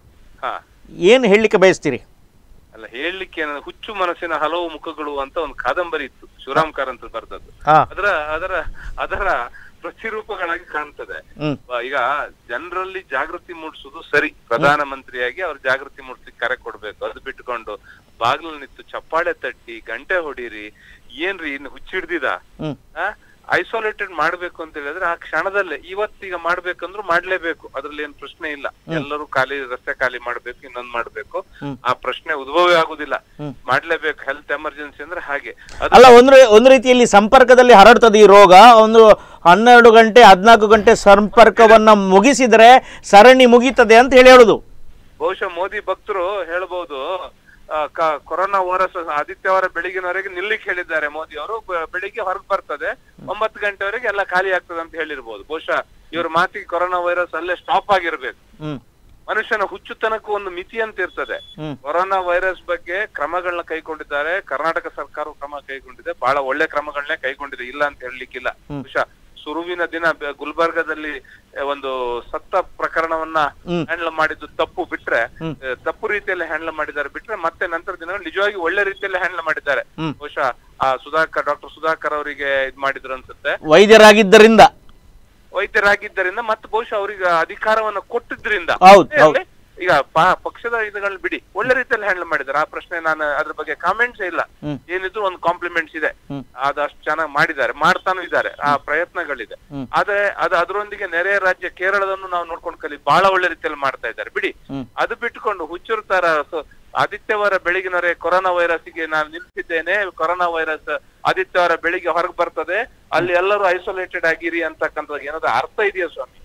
ಹಾ
ಏನು ಹೇಳಲಿಕ್ಕೆ ಬಯಸ್ತೀರಿ
ಅಲ್ಲ ಹೇಳಲಿಕ್ಕೆ ನನ್ನ ಹುಚ್ಚು ಮನಸ್ಸಿನ ಹಲವು ಮುಖಗಳು ಅಂತ ಒಂದು ಕಾದಂಬರಿ ಇತ್ತು ಶಿವರಾಮ್ ಕಾರಂತ ಬರೆದದ್ದು
ಹಾ
ಅದರ ಅದರ ಅದರ ಪ್ರತಿರೂಪಗಳಾಗಿ ಕಾಣ್ತದೆ
ಹ್ಮ್
ಬ- ಈಗ ಜನರಲ್ಲಿ ಜಾಗೃತಿ ಮೂಡಿಸುದು ಸರಿ ಪ್ರಧಾನಮಂತ್ರಿಯಾಗಿ ಅವ್ರ ಜಾಗೃತಿ ಮೂಡಿಸ್ಲಿಕ್ಕೆ ಕರೆ ಕೊಡ್ಬೇಕು ಅದು ಬಿಟ್ಕೊಂಡು ಬಾಗಿಲಲ್ಲಿ ನಿಂತು ಚಪ್ಪಾಳೆ ತಟ್ಟಿ ಗಂಟೆ ಹೊಡೀರಿ ಏನ್ರಿ ಇನ್ನು ಹುಚ್ಚಿಡ್ದಿದ
ಹ್ಮ್
ಐಸೋಲೇಟೆಡ್ ಮಾಡ್ಬೇಕು ಅಂತ ಹೇಳಿದ್ರೆ ಆ ಕ್ಷಣದಲ್ಲೇ ಇವತ್ತೀಗ ಮಾಡ್ಬೇಕಂದ್ರೂ ಮಾಡ್ಲೇಬೇಕು ಅದ್ರಲ್ಲಿ ಏನ್ ಪ್ರಶ್ನೆ ಇಲ್ಲ ಎಲ್ಲರೂ ಖಾಲಿ ರಸ್ತೆ ಖಾಲಿ ಮಾಡ್ಬೇಕು ಇನ್ನೊಂದ್ ಮಾಡ್ಬೇಕು ಆ ಪ್ರಶ್ನೆ ಉದ್ಭವೇ ಆಗುದಿಲ್ಲ ಮಾಡ್ಲೇಬೇಕು ಹೆಲ್ತ್ ಎಮರ್ಜೆನ್ಸಿ ಅಂದ್ರೆ ಹಾಗೆ ಅದು
ಅಲ್ಲ ಒಂದು ಒಂದು ರೀತಿಯಲ್ಲಿ ಸಂಪರ್ಕದಲ್ಲಿ ಹರಡ್ತದೆ ಈ ರೋಗ ಒಂದು ಹನ್ನೆರಡು ಗಂಟೆ ಹದಿನಾಲ್ಕು ಗಂಟೆ ಸಂಪರ್ಕವನ್ನ ಮುಗಿಸಿದರೆ ಸರಣಿ ಮುಗೀತದೆ ಅಂತ ಹೇಳಿ ಹೇಳುದು
ಬಹುಶಃ ಮೋದಿ ಭಕ್ತರು ಹೇಳ್ಬಹುದು ಆ, ಕ- ಕೊರೋನಾ ವೈರಸ್ ಆದಿತ್ಯವಾರ ಬೆಳಿಗ್ಗಿನವರೆಗೆ ನಿಲ್ಲಿಕ್ ಹೇಳಿದ್ದಾರೆ ಮೋದಿ ಅವರು ಬೆಳಿಗ್ಗೆ ಹೊರಗೆ ಬರ್ತದೆ ಒಂಬತ್ತು ಗಂಟೆವರೆಗೆ ಎಲ್ಲ ಖಾಲಿ ಆಗ್ತದೆ ಅಂತ ಹೇಳಿರ್ಬೋದು ಬಹುಶಃ ಇವ್ರ ಮಾತಿಗೆ ಕೊರೋನಾ ವೈರಸ್ ಅಲ್ಲೇ ಸ್ಟಾಪ್ ಆಗಿರ್ಬೇಕು
ಹ್ಮ್
ಮನುಷ್ಯನ ಹುಚ್ಚುತನಕ್ಕೂ ಒಂದು ಮಿತಿ ಅಂತ ಇರ್ತದೆ
ಹ್ಮ್.
ಕೊರೋನಾ ವೈರಸ್ ಬಗ್ಗೆ ಕ್ರಮಗಳನ್ನ ಕೈಗೊಂಡಿದ್ದಾರೆ ಕರ್ನಾಟಕ ಸರ್ಕಾರ ಕ್ರಮ ಕೈಗೊಂಡಿದೆ ಬಹಳ ಒಳ್ಳೆ ಕ್ರಮಗಳನ್ನೇ ಕೈಗೊಂಡಿದೆ ಇಲ್ಲ ಅಂತ ಹೇಳಲಿಕ್ಕಿಲ್ಲ ಬಹುಶಃ ಸುರುವಿನ ದಿನ ಬೆ- ಗುಲ್ಬರ್ಗದಲ್ಲಿ ಆ, ಒಂದು ಸತ್ತ ಪ್ರಕರಣವನ್ನ
ಹ್ಮ್.
ಹ್ಯಾಂಡಲ್ ಮಾಡಿದ್ದು ತಪ್ಪು ಬಿಟ್ರೆ
ಹ್ಮ್.
ಆ, ತಪ್ಪು ರೀತಿಯಲ್ಲಿ ಹ್ಯಾಂಡಲ್ ಮಾಡಿದ್ದಾರೆ ಬಿಟ್ರೆ ಮತ್ತೆ ನಂತರ ದಿನಗಳು ನಿಜವಾಗಿ ಒಳ್ಳೆ ರೀತಿಯಲ್ಲಿ ಹ್ಯಾಂಡಲ್ ಮಾಡಿದ್ದಾರೆ
ಹ್ಮ್.
ಬಹುಶಃ ಆ ಸುಧಾಕರ್ ಡಾಕ್ಟರ್ ಸುಧಾಕರ್ ಅವರಿಗೆ ಇದ್ ಮಾಡಿದ್ರು ಅನ್ಸುತ್ತೆ
ವೈದ್ಯರಾಗಿದ್ದರಿಂದ
ವೈದ್ಯರಾಗಿದ್ದರಿಂದ ಮತ್ತೆ ಬಹುಶಃ ಅವರಿಗೆ ಅಧಿಕಾರವನ್ನ ಕೊಟ್ಟಿದ್ರಿಂದ
ಹೌದು,
ಅದೇ
ಹೌದು.
ಈಗ ಪ- ಪಕ್ಷದ ಇದಗಳನ್ನ ಬಿಡಿ ಒಳ್ಳೆ ರೀತಿಯಲ್ಲಿ ಹ್ಯಾಂಡಲ್ ಮಾಡಿದ್ದಾರೆ ಆ ಪ್ರಶ್ನೆ ನಾನು ಅದ್ರ ಬಗ್ಗೆ ಕಾಮೆಂಟ್ಸ್ ಇಲ್ಲ
ಹ್ಮ್.
ಏನಿದ್ರು ಒಂದು ಕಾಂಪ್ಲಿಮೆಂಟ್ಸ್ ಇದೆ
ಹ್ಮ್.
ಅದಷ್ಟು ಚೆನ್ನಾಗಿ ಮಾಡಿದ್ದಾರೆ ಮಾಡ್ತಾನೂ ಇದ್ದಾರೆ ಆ ಪ್ರಯತ್ನಗಳಿದೆ
ಹ್ಮ್.
ಆದ್ರೆ ಅದು ಅದರೊಂದಿಗೆ ನೆರೆಯ ರಾಜ್ಯ ಕೇರಳದನ್ನು ನಾವು ನೋಡ್ಕೊಂಡು ಕಲಿ ಬಹಳ ಒಳ್ಳೆ ರೀತಿಯಲ್ಲಿ ಮಾಡ್ತಾ ಇದ್ದಾರೆ ಬಿಡಿ
ಹ್ಮ್.
ಅದು ಬಿಟ್ಟುಕೊಂಡು ಹುಚ್ಚುರ್ತಾರ ಸೊ ಆದಿತ್ಯವಾರ ಬೆಳಿಗ್ಗಿನವರೆ ಕೊರೋನಾ ವೈರಸ್ಗೆ ನಾನು ನಿಲ್ಸಿದ್ದೇನೆ ಕೊರೋನಾ ವೈರಸ್ ಆದಿತ್ಯವಾರ ಬೆಳಿಗ್ಗೆ ಹೊರಗೆ ಬರ್ತದೆ ಅಲ್ಲಿ ಎಲ್ಲರೂ ಐಸೋಲೇಟೆಡ್ ಆಗಿರಿ ಅಂತಕ್ಕಂಥದ್ದು ಏನಾದ್ರು ಅರ್ಥ ಇದೆಯಾ ಸ್ವಾಮಿ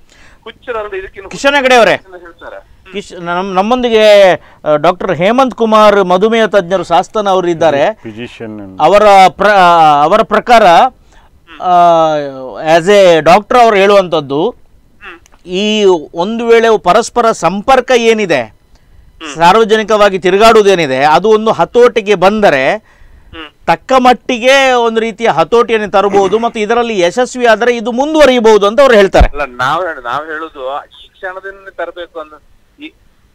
ಹುಚ್ಚರಲ್ಲ ಇದಕ್ಕಿನ್ನು
ಕಿಶನ್ ಹೆಗಡೆ ಅವರೇ
ಹುಚ್ಚು ಹೇಳ್ತಾರೆ
ಕಿಶ್ ನಮ್ಮ ನಮ್ಮೊಂದಿಗೆ ಡಾಕ್ಟರ್ ಹೇಮಂತ್ ಕುಮಾರ್ ಮಧುಮೇಹ ತಜ್ಞರು ಶಾಸ್ತನ ಅವರು ಇದ್ದಾರೆ
ಫಿಸಿಷಿಯನ್
ಅವರ ಪ್ರ ಅವರ ಪ್ರಕಾರ ಆಸ್ ಎ ಡಾಕ್ಟರ್ ಅವರು ಹೇಳುವಂಥದ್ದು ಈ ಒಂದು ವೇಳೆ ಪರಸ್ಪರ ಸಂಪರ್ಕ ಏನಿದೆ ಸಾರ್ವಜನಿಕವಾಗಿ ತಿರುಗಾಡುವುದೇನಿದೆ ಅದು ಒಂದು ಹತೋಟಿಗೆ ಬಂದರೆ
ಹ್ಮ್.
ತಕ್ಕ ಮಟ್ಟಿಗೆ ಒಂದು ರೀತಿಯ ಹತೋಟಿಯನ್ನು ತರಬಹುದು ಮತ್ತು ಇದರಲ್ಲಿ ಯಶಸ್ವಿ ಆದರೆ ಇದು ಮುಂದುವರಿಯಬಹುದು ಅಂತ ಅವರು ಹೇಳ್ತಾರೆ
ಅಲ್ಲ ನಾವ್ ಹೇಳ ನಾವ್ ಹೇಳುದು ಈ ಕ್ಷಣದಿಂದ ತರಬೇಕು ಅಂತ ಈ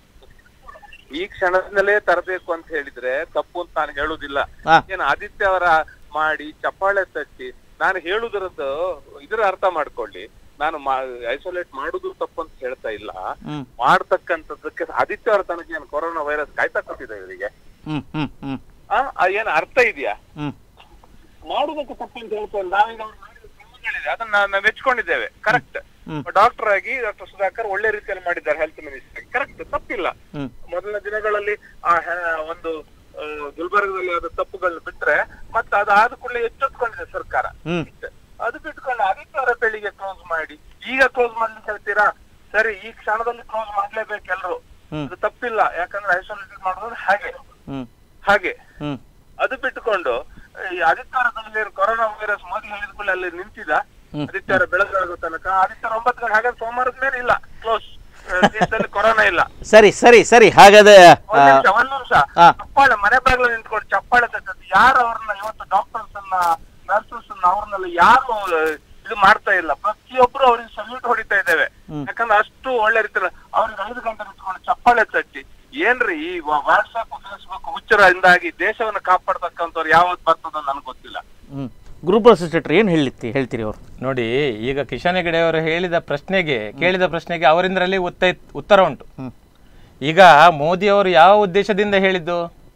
ಈ ಕ್ಷಣದಿಂದಲೇ ತರಬೇಕು ಅಂತ ಹೇಳಿದ್ರೆ ತಪ್ಪು ಅಂತ ನಾನು ಹೇಳುದಿಲ್ಲ
ಹಾ.
ಏನು ಆದಿತ್ಯ ಅವರ ಮಾಡಿ ಚಪ್ಪಾಳೆ ತಟ್ಟಿ ನಾನು ಹೇಳುದರದ್ದು ಇದರ ಅರ್ಥ ಮಾಡ್ಕೊಳ್ಳಿ ನಾನು ಐಸೋಲೇಟ್ ಮಾಡುದು ತಪ್ಪು ಅಂತ ಹೇಳ್ತಾ ಇಲ್ಲ
ಹ್ಮ್
ಮಾಡ್ತಕ್ಕಂಥದ್ದಕ್ಕೆ ಆದಿತ್ಯ ಅವರ ತನಕ ಏನು ಕೊರೋನಾ ವೈರಸ್ ಕಾಯ್ತಾ ಕೂತಿದೆ ಇವರಿಗೆ
ಹ್ಮ್ ಹ್ಮ್ ಹ್ಮ್
ಆ ಆ ಏನ್ ಅರ್ಥ ಇದೆಯಾ
ಹ್ಮ್
ಮಾಡುವುದಕ್ಕೆ ತಪ್ಪು ಅಂತ ಹೇಳ್ತೇವೆ ನಾವೀಗ ಅವ್ರು ಮಾಡಿದ ಕ್ರಮಗಳಿದೆ ಅದನ್ನ ನಾವು ಮೆಚ್ಕೊಂಡಿದ್ದೇವೆ ಕರೆಕ್ಟ್
ಹ್ಮ್.
ಡಾಕ್ಟರ್ ಆಗಿ ಡಾಕ್ಟರ್ ಸುಧಾಕರ್ ಒಳ್ಳೆ ರೀತಿಯಲ್ಲಿ ಮಾಡಿದ್ದಾರೆ ಹೆಲ್ತ್ ಮಿನಿಸ್ಟರ್ ಕರೆಕ್ಟ್ ತಪ್ಪಿಲ್ಲ
ಹ್ಮ್
ಮೊದಲ ದಿನಗಳಲ್ಲಿ ಆ ಹೆ- ಒಂದು ಆ, ಗುಲ್ಬರ್ಗದಲ್ಲಿ ಆದ ತಪ್ಪುಗಳನ್ನ ಬಿಟ್ರೆ ಮತ್ತೆ ಅದು ಆದ ಕೂಡಲೇ ಎಚ್ಚೆತ್ಕೊಂಡಿದೆ ಸರ್ಕಾರ
ಹ್ಮ್
ಅದು ಬಿಟ್ಕೊಂಡು ಆದಿತ್ಯವಾರ ಬೆಳಿಗ್ಗೆ ಕ್ಲೋಸ್ ಮಾಡಿ ಈಗ ಕ್ಲೋಸ್ ಮಾಡ್ಲಿಕ್ಕೆ ಹೇಳ್ತೀರಾ ಸರಿ ಈ ಕ್ಷಣದಲ್ಲಿ ಕ್ಲೋಸ್ ಮಾಡ್ಲೇಬೇಕು ಎಲ್ರು
ಹ್ಮ್.
ಅದು ತಪ್ಪಿಲ್ಲ ಯಾಕಂದ್ರೆ ಐಸೋಲೇಟೆಡ್ ಮಾಡೋದು ಹಾಗೆ
ಹ್ಮ್
ಹಾಗೆ
ಹ್ಮ್
ಅದು ಬಿಟ್ಟುಕೊಂಡು ಈ ಆದಿತ್ಯವಾರದಲ್ಲಿ ಕೊರೋನಾ ವೈರಸ್ ಮೋದಿ ಹೇಳಿದ ಕೂಡಲೇ ಅಲ್ಲಿ ನಿಂತಿದ
ಹ್ಮ್.
ಆದಿತ್ಯವಾರ ಬೆಳಗಾಗೋ ತನಕ ಆದಿತ್ಯವಾರ ಒಂಬತ್ತು ಗಂಟೆ ಹಾಗಾದ್ರೆ ಸೋಮವಾರದ ಮೇಲೆ ಇಲ್ಲ ಕ್ಲೋಸ್ ದೇಶದಲ್ಲಿ ಕೊರೋನಾ ಇಲ್ಲ
ಸರಿ ಸರಿ ಸರಿ ಹಾಗಾದ್ರೆ
ಒಂದ್ ನಿಮಿಷ ಒಂದ್ ನಿಮಿಷ
ಆ.
ಚಪ್ಪಾಳೆ ಮನೆ ಬಾಗಿಲು ನಿಂತ್ಕೊಂಡು ಚಪ್ಪಾಳೆ ತಟ್ಟದ್ದು ಯಾರು ಅವ್ರನ್ನ ಇವತ್ತು ಡಾಕ್ಟರ್ಸ್ ಅನ್ನ ನರ್ಸಸ್ ಅನ್ನ ಅವ್ರನ್ನೆಲ್ಲ ಯಾರು ಆ, ಇದು ಮಾಡ್ತಾ ಇಲ್ಲ ಪ್ರತಿಯೊಬ್ರು ಅವ್ರಿಗೆ ಸಲ್ಯೂಟ್ ಹೊಡಿತಾ ಇದ್ದೇವೆ ಯಾಕಂದ್ರೆ ಅಷ್ಟು ಒಳ್ಳೆ ರೀತಿಯಲ್ಲಿ ಅವ್ರಿಗೆ ಐದು ಗಂಟೆ ನಿಂತ್ಕೊಂಡು ಚಪ್ಪಾಳೆ ತಟ್ಟಿ ಏನ್ರಿ ಈ ವಾಟ್ಸ್ಆಪ್ ಫೇಸ್ಬುಕ್ ಹುಚ್ಚರಿಂದಾಗಿ ದೇಶವನ್ನ ಕಾಪಾಡ್ತಕ್ಕಂಥವ್ರು ಯಾವತ್ ಬರ್ತದ ನನ್ಗೆ ಗೊತ್ತಿಲ್ಲ
ಹ್ಮ್ ಗುರುಪ್ರಸಾದ್ ಸಿಸ್ಟರ್ ಏನು ಹೇಳಿತ್ತಿ ಹೇಳ್ತೀರಿ ಅವರು
ನೋಡಿ ಈಗ ಕಿಶನ್ ಹೆಗಡೆ ಅವರು ಹೇಳಿದ ಪ್ರಶ್ನೆಗೆ ಕೇಳಿದ ಪ್ರಶ್ನೆಗೆ ಅವರಿಂದರಲ್ಲಿ ಉತ್ತ ಉತ್ತರ ಉಂಟು
ಹ್ಮ್.
ಈಗ ಮೋದಿ ಅವರು ಯಾವ ಉದ್ದೇಶದಿಂದ ಹೇಳಿದ್ದು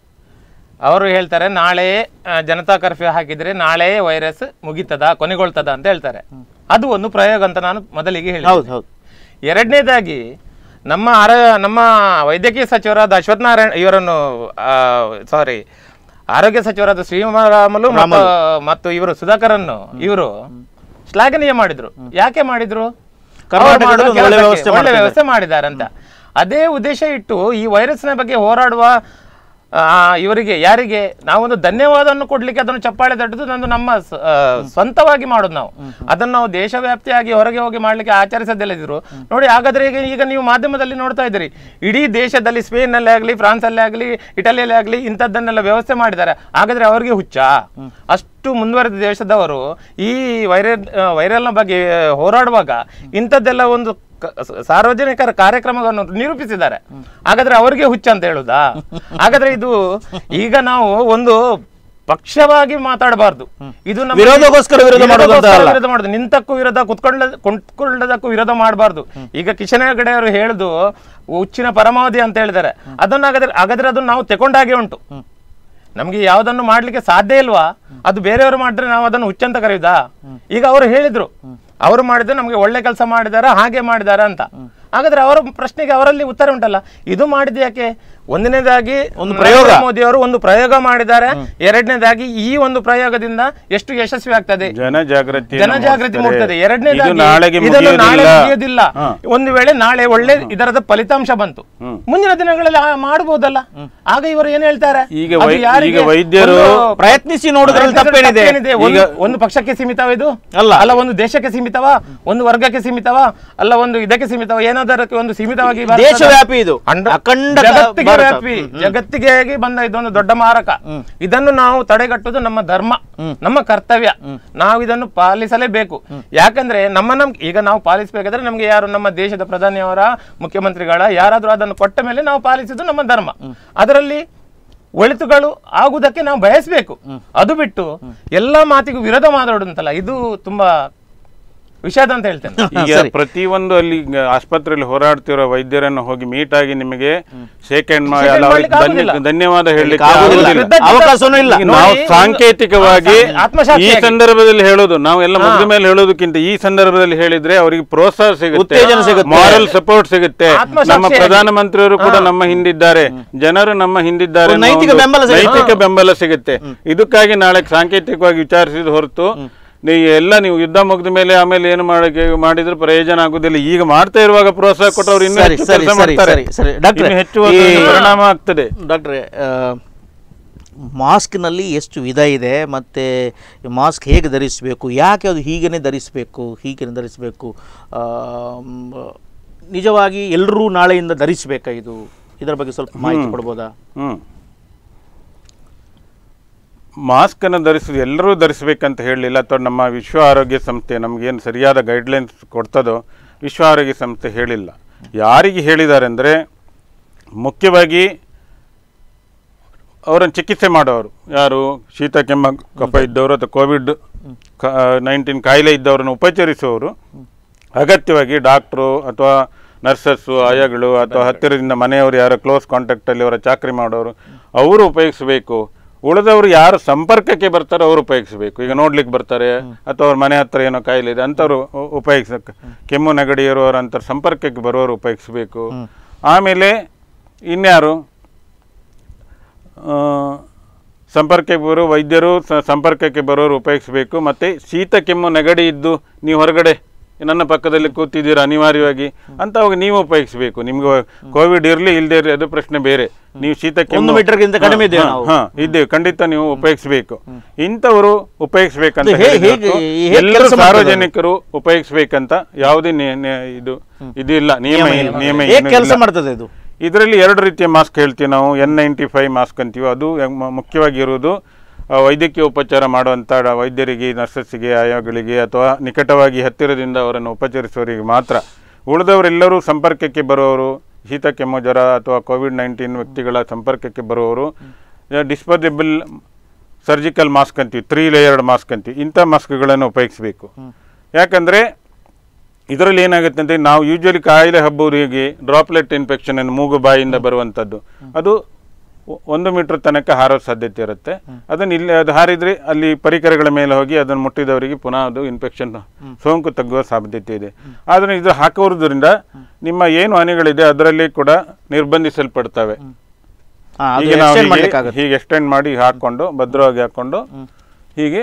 ಅವರು ಹೇಳ್ತಾರೆ ನಾಳೆ ಆ, ಜನತಾ ಕರ್ಫ್ಯೂ ಹಾಕಿದ್ರೆ ನಾಳೆ ವೈರಸ್ ಮುಗಿತದ ಕೊನೆಗೊಳ್ತದ ಅಂತ ಹೇಳ್ತಾರೆ ಅದು ಒಂದು ಪ್ರಯೋಗ ಅಂತ ನಾನು ಮೊದಲಿಗೆ ಹೇಳಿ
ಹೌದು ಹೌದು
ಎರಡನೇದಾಗಿ ನಮ್ಮ ಆರ ನಮ್ಮ ವೈದ್ಯಕೀಯ ಸಚಿವರಾದ ಅಶ್ವಥ್ ನಾರಾಯಣ ಇವರನ್ನು ಸಾರಿ ಆರೋಗ್ಯ ಸಚಿವರಾದ ಶ್ರೀರಾಮಲು ಮತ್ತು ಮತ್ತು ಇವರು ಸುಧಾಕರನ್ನು ಇವರು ಶ್ಲಾಘನೀಯ ಮಾಡಿದ್ರು ಯಾಕೆ ಮಾಡಿದ್ರು
ಕರ್ನಾಟಕದಲ್ಲಿ
ಅವ್ರು
ಒಂದು ಒಳ್ಳೆ
ಕೆಲಸಕ್ಕೆ
ವ್ಯವಸ್ಥೆ
ಒಳ್ಳೆ
ಮಾಡ್ತಿದ್ದಾರೆ.
ವ್ಯವಸ್ಥೆ ಮಾಡಿದ್ದಾರೆ ಅಂತ ಅದೇ ಉದ್ದೇಶ ಇಟ್ಟು ಈ ವೈರಸ್ನ ಬಗ್ಗೆ ಹೋರಾಡುವ ಆ, ಇವರಿಗೆ ಯಾರಿಗೆ ನಾವೊಂದು ಧನ್ಯವಾದವನ್ನು ಕೊಡ್ಲಿಕ್ಕೆ ಅದನ್ನು ಚಪ್ಪಾಳೆ ತಟ್ಟುದು ನಂದು ನಮ್ಮ ಸ- ಆ, ಸ್ವಂತವಾಗಿ ಮಾಡೋದು ನಾವು ಅದನ್ನು ನಾವು ದೇಶವ್ಯಾಪ್ತಿಯಾಗಿ ಹೊರಗೆ ಹೋಗಿ ಮಾಡ್ಲಿಕ್ಕೆ ಆಚರಿಸದಿಲ್ಲದಿದ್ರು ನೋಡಿ ಹಾಗಾದ್ರೆ ಈಗ ಈಗ ನೀವು ಮಾಧ್ಯಮದಲ್ಲಿ ನೋಡ್ತಾ ಇದ್ದೀರಿ ಇಡೀ ದೇಶದಲ್ಲಿ ಸ್ಪೇನ್ ಆಗಲಿ ಫ್ರಾನ್ಸ್ ಅಲ್ಲೇ ಆಗಲಿ ಇಟಲಿಯಲ್ಲಿ ಆಗಲಿ ಇಂಥದ್ದನ್ನೆಲ್ಲ ವ್ಯವಸ್ಥೆ ಮಾಡಿದ್ದಾರೆ ಹಾಗಾದ್ರೆ ಅವರಿಗೆ ಹುಚ್ಚ ಅಷ್ಟು ಮುಂದುವರೆದ ದೇಶದವರು ಈ ವೈರಲ್ ವೈರಲ್ನ ಬಗ್ಗೆ ಹೋರಾಡುವಾಗ ಇಂಥದ್ದೆಲ್ಲ ಒಂದು ಕ- ಸ- ಸಾರ್ವಜನಿಕರ ಕಾರ್ಯಕ್ರಮವನ್ನು ನಿರೂಪಿಸಿದ್ದಾರೆ ಹಾಗಾದ್ರೆ ಅವರಿಗೆ ಹುಚ್ಚ ಅಂತ ಹೇಳುದಾ ಹಾಗಾದ್ರೆ ಇದು ಈಗ ನಾವು ಒಂದು ಪಕ್ಷವಾಗಿ ಮಾತಾಡಬಾರ್ದು ಇದು ನಮ್ಮ-
ವಿರೋಧಕ್ಕೋಸ್ಕರ ವಿರೋಧ ಮಾಡೋದು ಅಂತ
ವಿರೋಧಕ್ಕೋಸ್ಕರ
ಅಲ್ಲ.
ವಿರೋಧ ಮಾಡುದು ನಿಂತಕ್ಕೂ ವಿರೋಧ ಕುತ್ಕೊಂಡ ಕುತ್ಕೊಳ್ಳೋದಕ್ಕೂ ವಿರೋಧ ಮಾಡಬಾರ್ದು ಈಗ ಕಿಶನ್ ಹೆಗಡೆ ಅವರು ಹೇಳುದು ಹುಚ್ಚಿನ ಪರಮಾವಧಿ ಅಂತ ಹೇಳಿದ್ದಾರೆ ಅದನ್ನ ಹಾಗಾದ್ರೆ ಹಾಗಾದ್ರೆ ಅದನ್ನ ನಾವು ತೆಕೊಂಡಾಗೆ ಉಂಟು ನಮ್ಗೆ ಯಾವ್ದನ್ನು ಮಾಡ್ಲಿಕ್ಕೆ ಸಾಧ್ಯ ಇಲ್ವಾ ಅದು ಬೇರೆಯವರು ಮಾಡಿದ್ರೆ ನಾವು ಅದನ್ನು ಹುಚ್ಚಂತ ಕರೆಯುದಾ ಈಗ ಅವರು ಹೇಳಿದ್ರು ಅವರು ಮಾಡಿದ್ರೆ ನಮ್ಗೆ ಒಳ್ಳೆ ಕೆಲಸ ಮಾಡಿದಾರ ಹಾಗೆ ಮಾಡಿದಾರ ಅಂತ ಹಾಗಾದ್ರೆ ಅವರ ಪ್ರಶ್ನೆಗೆ ಅವರಲ್ಲಿ ಉತ್ತರ ಉಂಟಲ್ಲ ಇದು ಮಾಡಿದ ಯಾಕೆ ಒಂದನೇದಾಗಿ
ಒಂದು ಪ್ರಯೋಗ.
ನರೇಂದ್ರ ಮೋದಿ ಅವರು ಒಂದು ಪ್ರಯೋಗ ಮಾಡಿದ್ದಾರೆ ಎರಡನೇದಾಗಿ ಈ ಒಂದು ಪ್ರಯೋಗದಿಂದ ಎಷ್ಟು ಯಶಸ್ವಿ ಆಗ್ತದೆ
ಜನಜಾಗೃತಿ
ಜನಜಾಗೃತಿ ಮೂಡ್ತದೆ ಎರಡನೇದಾಗಿ
ಇದು ನಾಳೆಗೆ
ಇದನ್ನು ನಾಳೆ
ಮುಗಿಯೋದಿಲ್ಲ.
ಮುಗಿಯೋದಿಲ್ಲ
ಹಾ.
ಒಂದು ವೇಳೆ ನಾಳೆ ಒಳ್ಳೆ ಇದರದ ಫಲಿತಾಂಶ ಬಂತು
ಹ್ಮ್.
ಮುಂದಿನ ದಿನಗಳಲ್ಲಿ ಆ- ಮಾಡಬಹುದಲ್ಲ ಆಗ ಇವರು ಏನ್ ಹೇಳ್ತಾರೆ
ಈಗ
ಅದು
ವೈ-
ಯಾರಿಗೆ
ಈಗ ವೈದ್ಯರು
ಒಂದು
ಪ್ರಯತ್ನಿಸಿ ನೋಡುದ್ರಲ್ಲಿ ತಪ್ಪೇನಿದೆ
ಒಂದು
ಈಗ-
ಒಂದು ಪಕ್ಷಕ್ಕೆ ಸೀಮಿತವ ಇದು
ಅಲ್ಲ.
ಅಲ್ಲ ಒಂದು ದೇಶಕ್ಕೆ ಸೀಮಿತವ ಒಂದು ವರ್ಗಕ್ಕೆ ಸೀಮಿತವ ಅಲ್ಲ ಒಂದು ಇದಕ್ಕೆ ಸೀಮಿತವ ಏನಾದರಕ್ಕೆ ಒಂದು ಸೀಮಿತವಾಗಿ ಬರ್ತದಾ?
ದೇಶವ್ಯಾಪಿ ಇದು
ಅಂಡ-
ಅಖಂಡ
ಜಗತ್ತಿಗೆ
ಭಾರತ.
ವ್ಯಾಪಿ ಜಗತ್ತಿಗೆ ಆಗಿ ಬಂದ ಇದೊಂದು ದೊಡ್ಡ ಮಾರಕ ಇದನ್ನು ನಾವು ತಡೆಗಟ್ಟುವುದು ನಮ್ಮ ಧರ್ಮ ನಮ್ಮ ಕರ್ತವ್ಯ ನಾವು ಇದನ್ನು ಪಾಲಿಸಲೇಬೇಕು ಯಾಕಂದ್ರೆ ನಮ್ಮ ನಮ್ ಈಗ ನಾವು ಪಾಲಿಸಬೇಕಾದ್ರೆ ನಮ್ಗೆ ಯಾರು ನಮ್ಮ ದೇಶದ ಪ್ರಧಾನಿಯವರ ಮುಖ್ಯಮಂತ್ರಿಗಳ ಯಾರಾದ್ರೂ ಅದನ್ನು ಕೊಟ್ಟ ಮೇಲೆ ನಾವು ಪಾಲಿಸುವುದು ನಮ್ಮ ಧರ್ಮ ಅದರಲ್ಲಿ ಒಳಿತುಗಳು ಆಗುವುದಕ್ಕೆ ನಾವು ಬಯಸಬೇಕು ಅದು ಬಿಟ್ಟು ಎಲ್ಲಾ ಮಾತಿಗೂ ವಿರೋಧ ಮಾತಾಡುದಂತಲ್ಲ ಇದು ತುಂಬಾ ವಿಷಾದ ಅಂತ ಹೇಳ್ತೇನೆ
ಈಗ
ಸರಿ.
ಪ್ರತಿಯೊಂದು ಅಲ್ಲಿ ಈಗ ಆಸ್ಪತ್ರೆಯಲ್ಲಿ ಹೋರಾಡ್ತಿರೋ ವೈದ್ಯರನ್ನು ಹೋಗಿ ಮೀಟ್ ಆಗಿ ನಿಮಗೆ ಶೇಕ್ ಹ್ಯಾಂಡ್ ಮಾಡಿ
Shake hand
ಅಲ್ಲ ಅವ್ರಿಗೆ
ಮಾಡ್ಲಿಕ್ಕೆ ಆಗುದಿಲ್ಲ.
ಧನ್ಯ- ಧನ್ಯವಾದ ಹೇಳಲಿಕ್ಕೆ
ಆಗುದಿಲ್ಲ.
ಆಗುದಿಲ್ಲ.
ಅವಕಾಶನೂ ಇಲ್ಲ
ಈಗ
ನೋಡಿ,
ನಾವು
ಒಂದು-
ಸಾಂಕೇತಿಕವಾಗಿ
ಆ, ಆತ್ಮಸಾಕ್ಷಿಯಾಗಿ.
ಈ ಸಂದರ್ಭದಲ್ಲಿ ಹೇಳೋದು ನಾವು ಎಲ್ಲ ಮುಗಿದ ಮೇಲೆ ಹೇಳೋದಕ್ಕಿಂತ ಈ ಸಂದರ್ಭದಲ್ಲಿ ಹೇಳಿದ್ರೆ ಅವರಿಗೆ ಪ್ರೋತ್ಸಾಹ ಸಿಗುತ್ತೆ
ಉತ್ತೇಜನ ಸಿಗುತ್ತೆ.
ಮಾರಲ್ ಸಪೋರ್ಟ್ ಸಿಗುತ್ತೆ
ಆತ್ಮಸಾಕ್ಷಿಯಾಗಿ.
ನಮ್ಮ ಪ್ರಧಾನಮಂತ್ರಿಯವರು ಕೂಡ ನಮ್ಮ ಹಿಂದಿದ್ದಾರೆ ಜನರು ನಮ್ಮ ಹಿಂದಿದ್ದಾರೆ
ಒಂದು
ಅನ್ನೋ
ನೈತಿಕ
ಒಂದು
ಬೆಂಬಲ ಸಿಗುತ್ತೆ.
ನೈತಿಕ ಬೆಂಬಲ ಸಿಗುತ್ತೆ ಇದಕ್ಕಾಗಿ ನಾಳೆ ಸಾಂಕೇತಿಕವಾಗಿ ವಿಚಾರಿಸಿದ ಹೊರತು ನೀವು ಎಲ್ಲ ನೀವು ಯುದ್ಧ ಮುಗಿದ ಮೇಲೆ ಆಮೇಲೆ ಏನು ಮಾಡಕ್ಕೆ ಮಾಡಿದ್ರೆ ಪ್ರಯೋಜನ ಆಗುದಿಲ್ಲ ಈಗ ಮಾಡ್ತಾ ಇರುವಾಗ ಪ್ರೋತ್ಸಾಹ ಕೊಟ್ಟವ್ರು ಇನ್ನೂ
ಸರಿ,
ಹೆಚ್ಚು
ಸರಿ,
ಕೆಲಸ
ಸರಿ,
ಮಾಡ್ತಾರೆ
ಸರಿ, ಸರಿ. ಡಾಕ್ಟ್ರೆ,
ಇನ್ನು ಹೆಚ್ಚು
ಈ-
ಪರಿಣಾಮ ಆಗ್ತದೆ
ಡಾಕ್ಟ್ರೆ ಆ, ಮಾಸ್ಕ್ನಲ್ಲಿ ಎಷ್ಟು ವಿಧ ಇದೆ ಮತ್ತು ಮಾಸ್ಕ್ ಹೇಗೆ ಧರಿಸಬೇಕು ಯಾಕೆ ಅದು ಹೀಗೇ ಧರಿಸಬೇಕು ಹೀಗೆ ಧರಿಸಬೇಕು ಆ, ಮ್, ನಿಜವಾಗಿ ಎಲ್ಲರೂ ನಾಳೆಯಿಂದ ಧರಿಸಬೇಕಾ ಇದು ಇದರ ಬಗ್ಗೆ ಸ್ವಲ್ಪ ಮಾಹಿತಿ ಕೊಡ್ಬೋದಾ
ಹ್ಮ್ ಮಾಸ್ಕ್ ಅನ್ನು ಧರಿಸುದು ಎಲ್ಲರೂ ಧರಿಸಬೇಕಂತ ಹೇಳಲಿಲ್ಲ ಅಥವಾ ನಮ್ಮ ವಿಶ್ವ ಆರೋಗ್ಯ ಸಂಸ್ಥೆ ನಮಗೇನು ಸರಿಯಾದ ಗೈಡ್ಲೈನ್ಸ್ ಕೊಡ್ತದೋ ವಿಶ್ವ ಆರೋಗ್ಯ ಸಂಸ್ಥೆ ಹೇಳಿಲ್ಲ ಯಾರಿಗೆ ಹೇಳಿದ್ದಾರೆ ಅಂದರೆ ಮುಖ್ಯವಾಗಿ ಅವರನ್ನು ಚಿಕಿತ್ಸೆ ಮಾಡೋರು ಯಾರು ಶೀತ ಕೆಮ್ಮ ಕಫ ಇದ್ದವರು ಅಥವಾ ಕೋವಿಡ್ ನೈನ್ಟೀನ್ ಕಾಯಿಲೆ ಇದ್ದವರನ್ನು ಉಪಚರಿಸುವವರು ಅಗತ್ಯವಾಗಿ ಡಾಕ್ಟ್ರು ಅಥವಾ ನರ್ಸಸ್ಸು ಆಯಾಗಳು ಅಥವಾ ಹತ್ತಿರದಿಂದ ಮನೆಯವರು ಯಾರೋ ಕ್ಲೋಸ್ ಕಾಂಟ್ಯಾಕ್ಟಲ್ಲಿ ಅವರ ಚಾಕರಿ ಮಾಡೋರು ಅವರು ಉಪಯೋಗಿಸಬೇಕು ಉಳಿದವರು ಯಾರು ಸಂಪರ್ಕಕ್ಕೆ ಬರ್ತಾರೋ ಅವರು ಉಪಯೋಗಿಸಬೇಕು ಈಗ ನೋಡ್ಲಿಕ್ಕೆ ಬರ್ತಾರೆ ಅಥವಾ ಅವ್ರ ಮನೆ ಹತ್ರ ಏನೋ ಕಾಯಿಲೆ ಇದೆ ಅಂಥವ್ರು ಉ- ಉಪಯೋಗಿಸಕ್ಕೆ ಕೆಮ್ಮು ನೆಗಡಿ ಇರುವವರು ಅಂಥ ಸಂಪರ್ಕಕ್ಕೆ ಬರುವವರು ಉಪಯೋಗಿಸಬೇಕು ಆಮೇಲೆ ಇನ್ಯಾರು ಆ, ಸಂಪರ್ಕಕ್ಕೆ ಬರೋ ವೈದ್ಯರು ಸ- ಸಂಪರ್ಕಕ್ಕೆ ಬರೋರು ಉಪಯೋಗಿಸಬೇಕು ಮತ್ತು ಶೀತ ಕೆಮ್ಮು ನೆಗಡಿ ಇದ್ದು ನೀವು ಹೊರಗಡೆ ನನ್ನ ಪಕ್ಕದಲ್ಲಿ ಕೂತಿದ್ದೀರಾ ಅನಿವಾರ್ಯವಾಗಿ ಅಂತವಾಗ ನೀವು ಉಪಯೋಗಿಸಬೇಕು ನಿಮ್ಗೆ ಕೋವಿಡ್ ಇರಲಿ ಇಲ್ಲದೆ ಇರಲಿ ಅದು ಪ್ರಶ್ನೆ ಬೇರೆ ನೀವು ಶೀತ ಕೆಮ್ಮು
ಒಂದು ಮೀಟರ್ಗಿಂತ ಕಡಿಮೆ ಇದ್ದೇವೆ
ಹಾ,
ನಾವು.
ಹಾ, ಇದ್ದೇವೆ ಖಂಡಿತ ನೀವು ಉಪಯೋಗಿಸಬೇಕು ಇಂಥವರು ಉಪಯೋಗಿಸ್ಬೇಕಂತ
ಅದು ಹೇ-
ಹೇಳಿದ್ರು.
ಹೇಗೆ- ಹೇಗೆ
ಎಲ್ಲರೂ
ಕೆಲ್ಸ ಮಾಡ್ತದೆ ಅದು?
ಸಾರ್ವಜನಿಕರು ಉಪಯೋಗಿಸ್ಬೇಕಂತ ಯಾವುದೇ ನಿ- ನಿ- ಇದು ಇದು ಇಲ್ಲ ನಿಯಮ ಏನ್- ನಿಯಮ
ಹೇಗೆ
ಏನೂ
ಕೆಲಸ
ಇಲ್ಲ.
ಮಾಡ್ತದೆ ಇದು
ಇದರಲ್ಲಿ ಎರಡು ರೀತಿಯ ಮಾಸ್ಕ್ ಹೇಳ್ತೀವಿ ನಾವು ಎನ್ ನೈಂಟಿ ಫೈವ್ ಮಾಸ್ಕ್ ಅಂತೀವಿ ಅದು ಮ- ಮುಖ್ಯವಾಗಿ ಇರುವುದು ಆ, ವೈದ್ಯಕೀಯ ಉಪಚಾರ ಮಾಡುವಂಥ ಡ- ವೈದ್ಯರಿಗೆ ನರ್ಸಸ್ಸಿಗೆ ಆಯಾಗಳಿಗೆ ಅಥವಾ ನಿಕಟವಾಗಿ ಹತ್ತಿರದಿಂದ ಅವರನ್ನು ಉಪಚರಿಸುವವರಿಗೆ ಮಾತ್ರ ಉಳಿದವರೆಲ್ಲರೂ ಸಂಪರ್ಕಕ್ಕೆ ಬರುವವರು ಶೀತ ಕೆಮ್ಮು ಜ್ವರ ಅಥವಾ ಕೋವಿಡ್ ನೈನ್ಟೀನ್ ವ್ಯಕ್ತಿಗಳ ಸಂಪರ್ಕಕ್ಕೆ ಬರುವವರು ಡಿಸ್ಪೋಸಬಲ್ ಸರ್ಜಿಕಲ್ ಮಾಸ್ಕ್ ಅಂತೀವಿ ತ್ರೀ ಲೇಯರ್ಡ್ ಮಾಸ್ಕ್ ಅಂತೀವಿ ಇಂಥ ಮಾಸ್ಕ್ಗಳನ್ನು ಉಪಯೋಗಿಸಬೇಕು ಯಾಕಂದರೆ ಇದರಲ್ಲಿ ಏನಾಗುತ್ತೆ ಅಂದರೆ ನಾವು ಯೂಶ್ವಲಿ ಕಾಯಿಲೆ ಹಬ್ಬುವರಿಗೆ ಡ್ರಾಪ್ಲೆಟ್ ಇನ್ಫೆಕ್ಷನ್ ಅನ್ನು ಮೂಗು ಬಾಯಿಯಿಂದ ಬರುವಂಥದ್ದು ಅದು ಒ- ಒಂದು ಮೀಟರ್ ತನಕ ಹಾರೋ ಸಾಧ್ಯತೆ ಇರುತ್ತೆ ಅದನ್ನು ಇಲ್ಲಿ ಅದು ಹಾರಿದರೆ ಅಲ್ಲಿ ಪರಿಕರಗಳ ಮೇಲೆ ಹೋಗಿ ಅದನ್ನು ಮುಟ್ಟಿದವರಿಗೆ ಪುನಃ ಅದು ಇನ್ಫೆಕ್ಷನ್ ಸೋಂಕು ತಗ್ಗುವ ಸಾಧ್ಯತೆ ಇದೆ ಆದರೆ ಇದು ಹಾಕುವುದರಿಂದ ನಿಮ್ಮ ಏನು ಹಾನಿಗಳಿದೆ ಅದರಲ್ಲಿ ಕೂಡ ನಿರ್ಬಂಧಿಸಲ್ಪಡ್ತವೆ
ಹಾ, ಅದು
ಹೀಗೆ ನಾವು
extend
ಹೀಗೆ-
ಮಾಡ್ಲಿಕ್ಕಾಗತ್ತೆ.
ಹೀಗೆ ಎಕ್ಸ್ಟೆಂಡ್ ಮಾಡಿ ಹಾಕೊಂಡು ಭದ್ರವಾಗಿ ಹಾಕೊಂಡು ಹೀಗೆ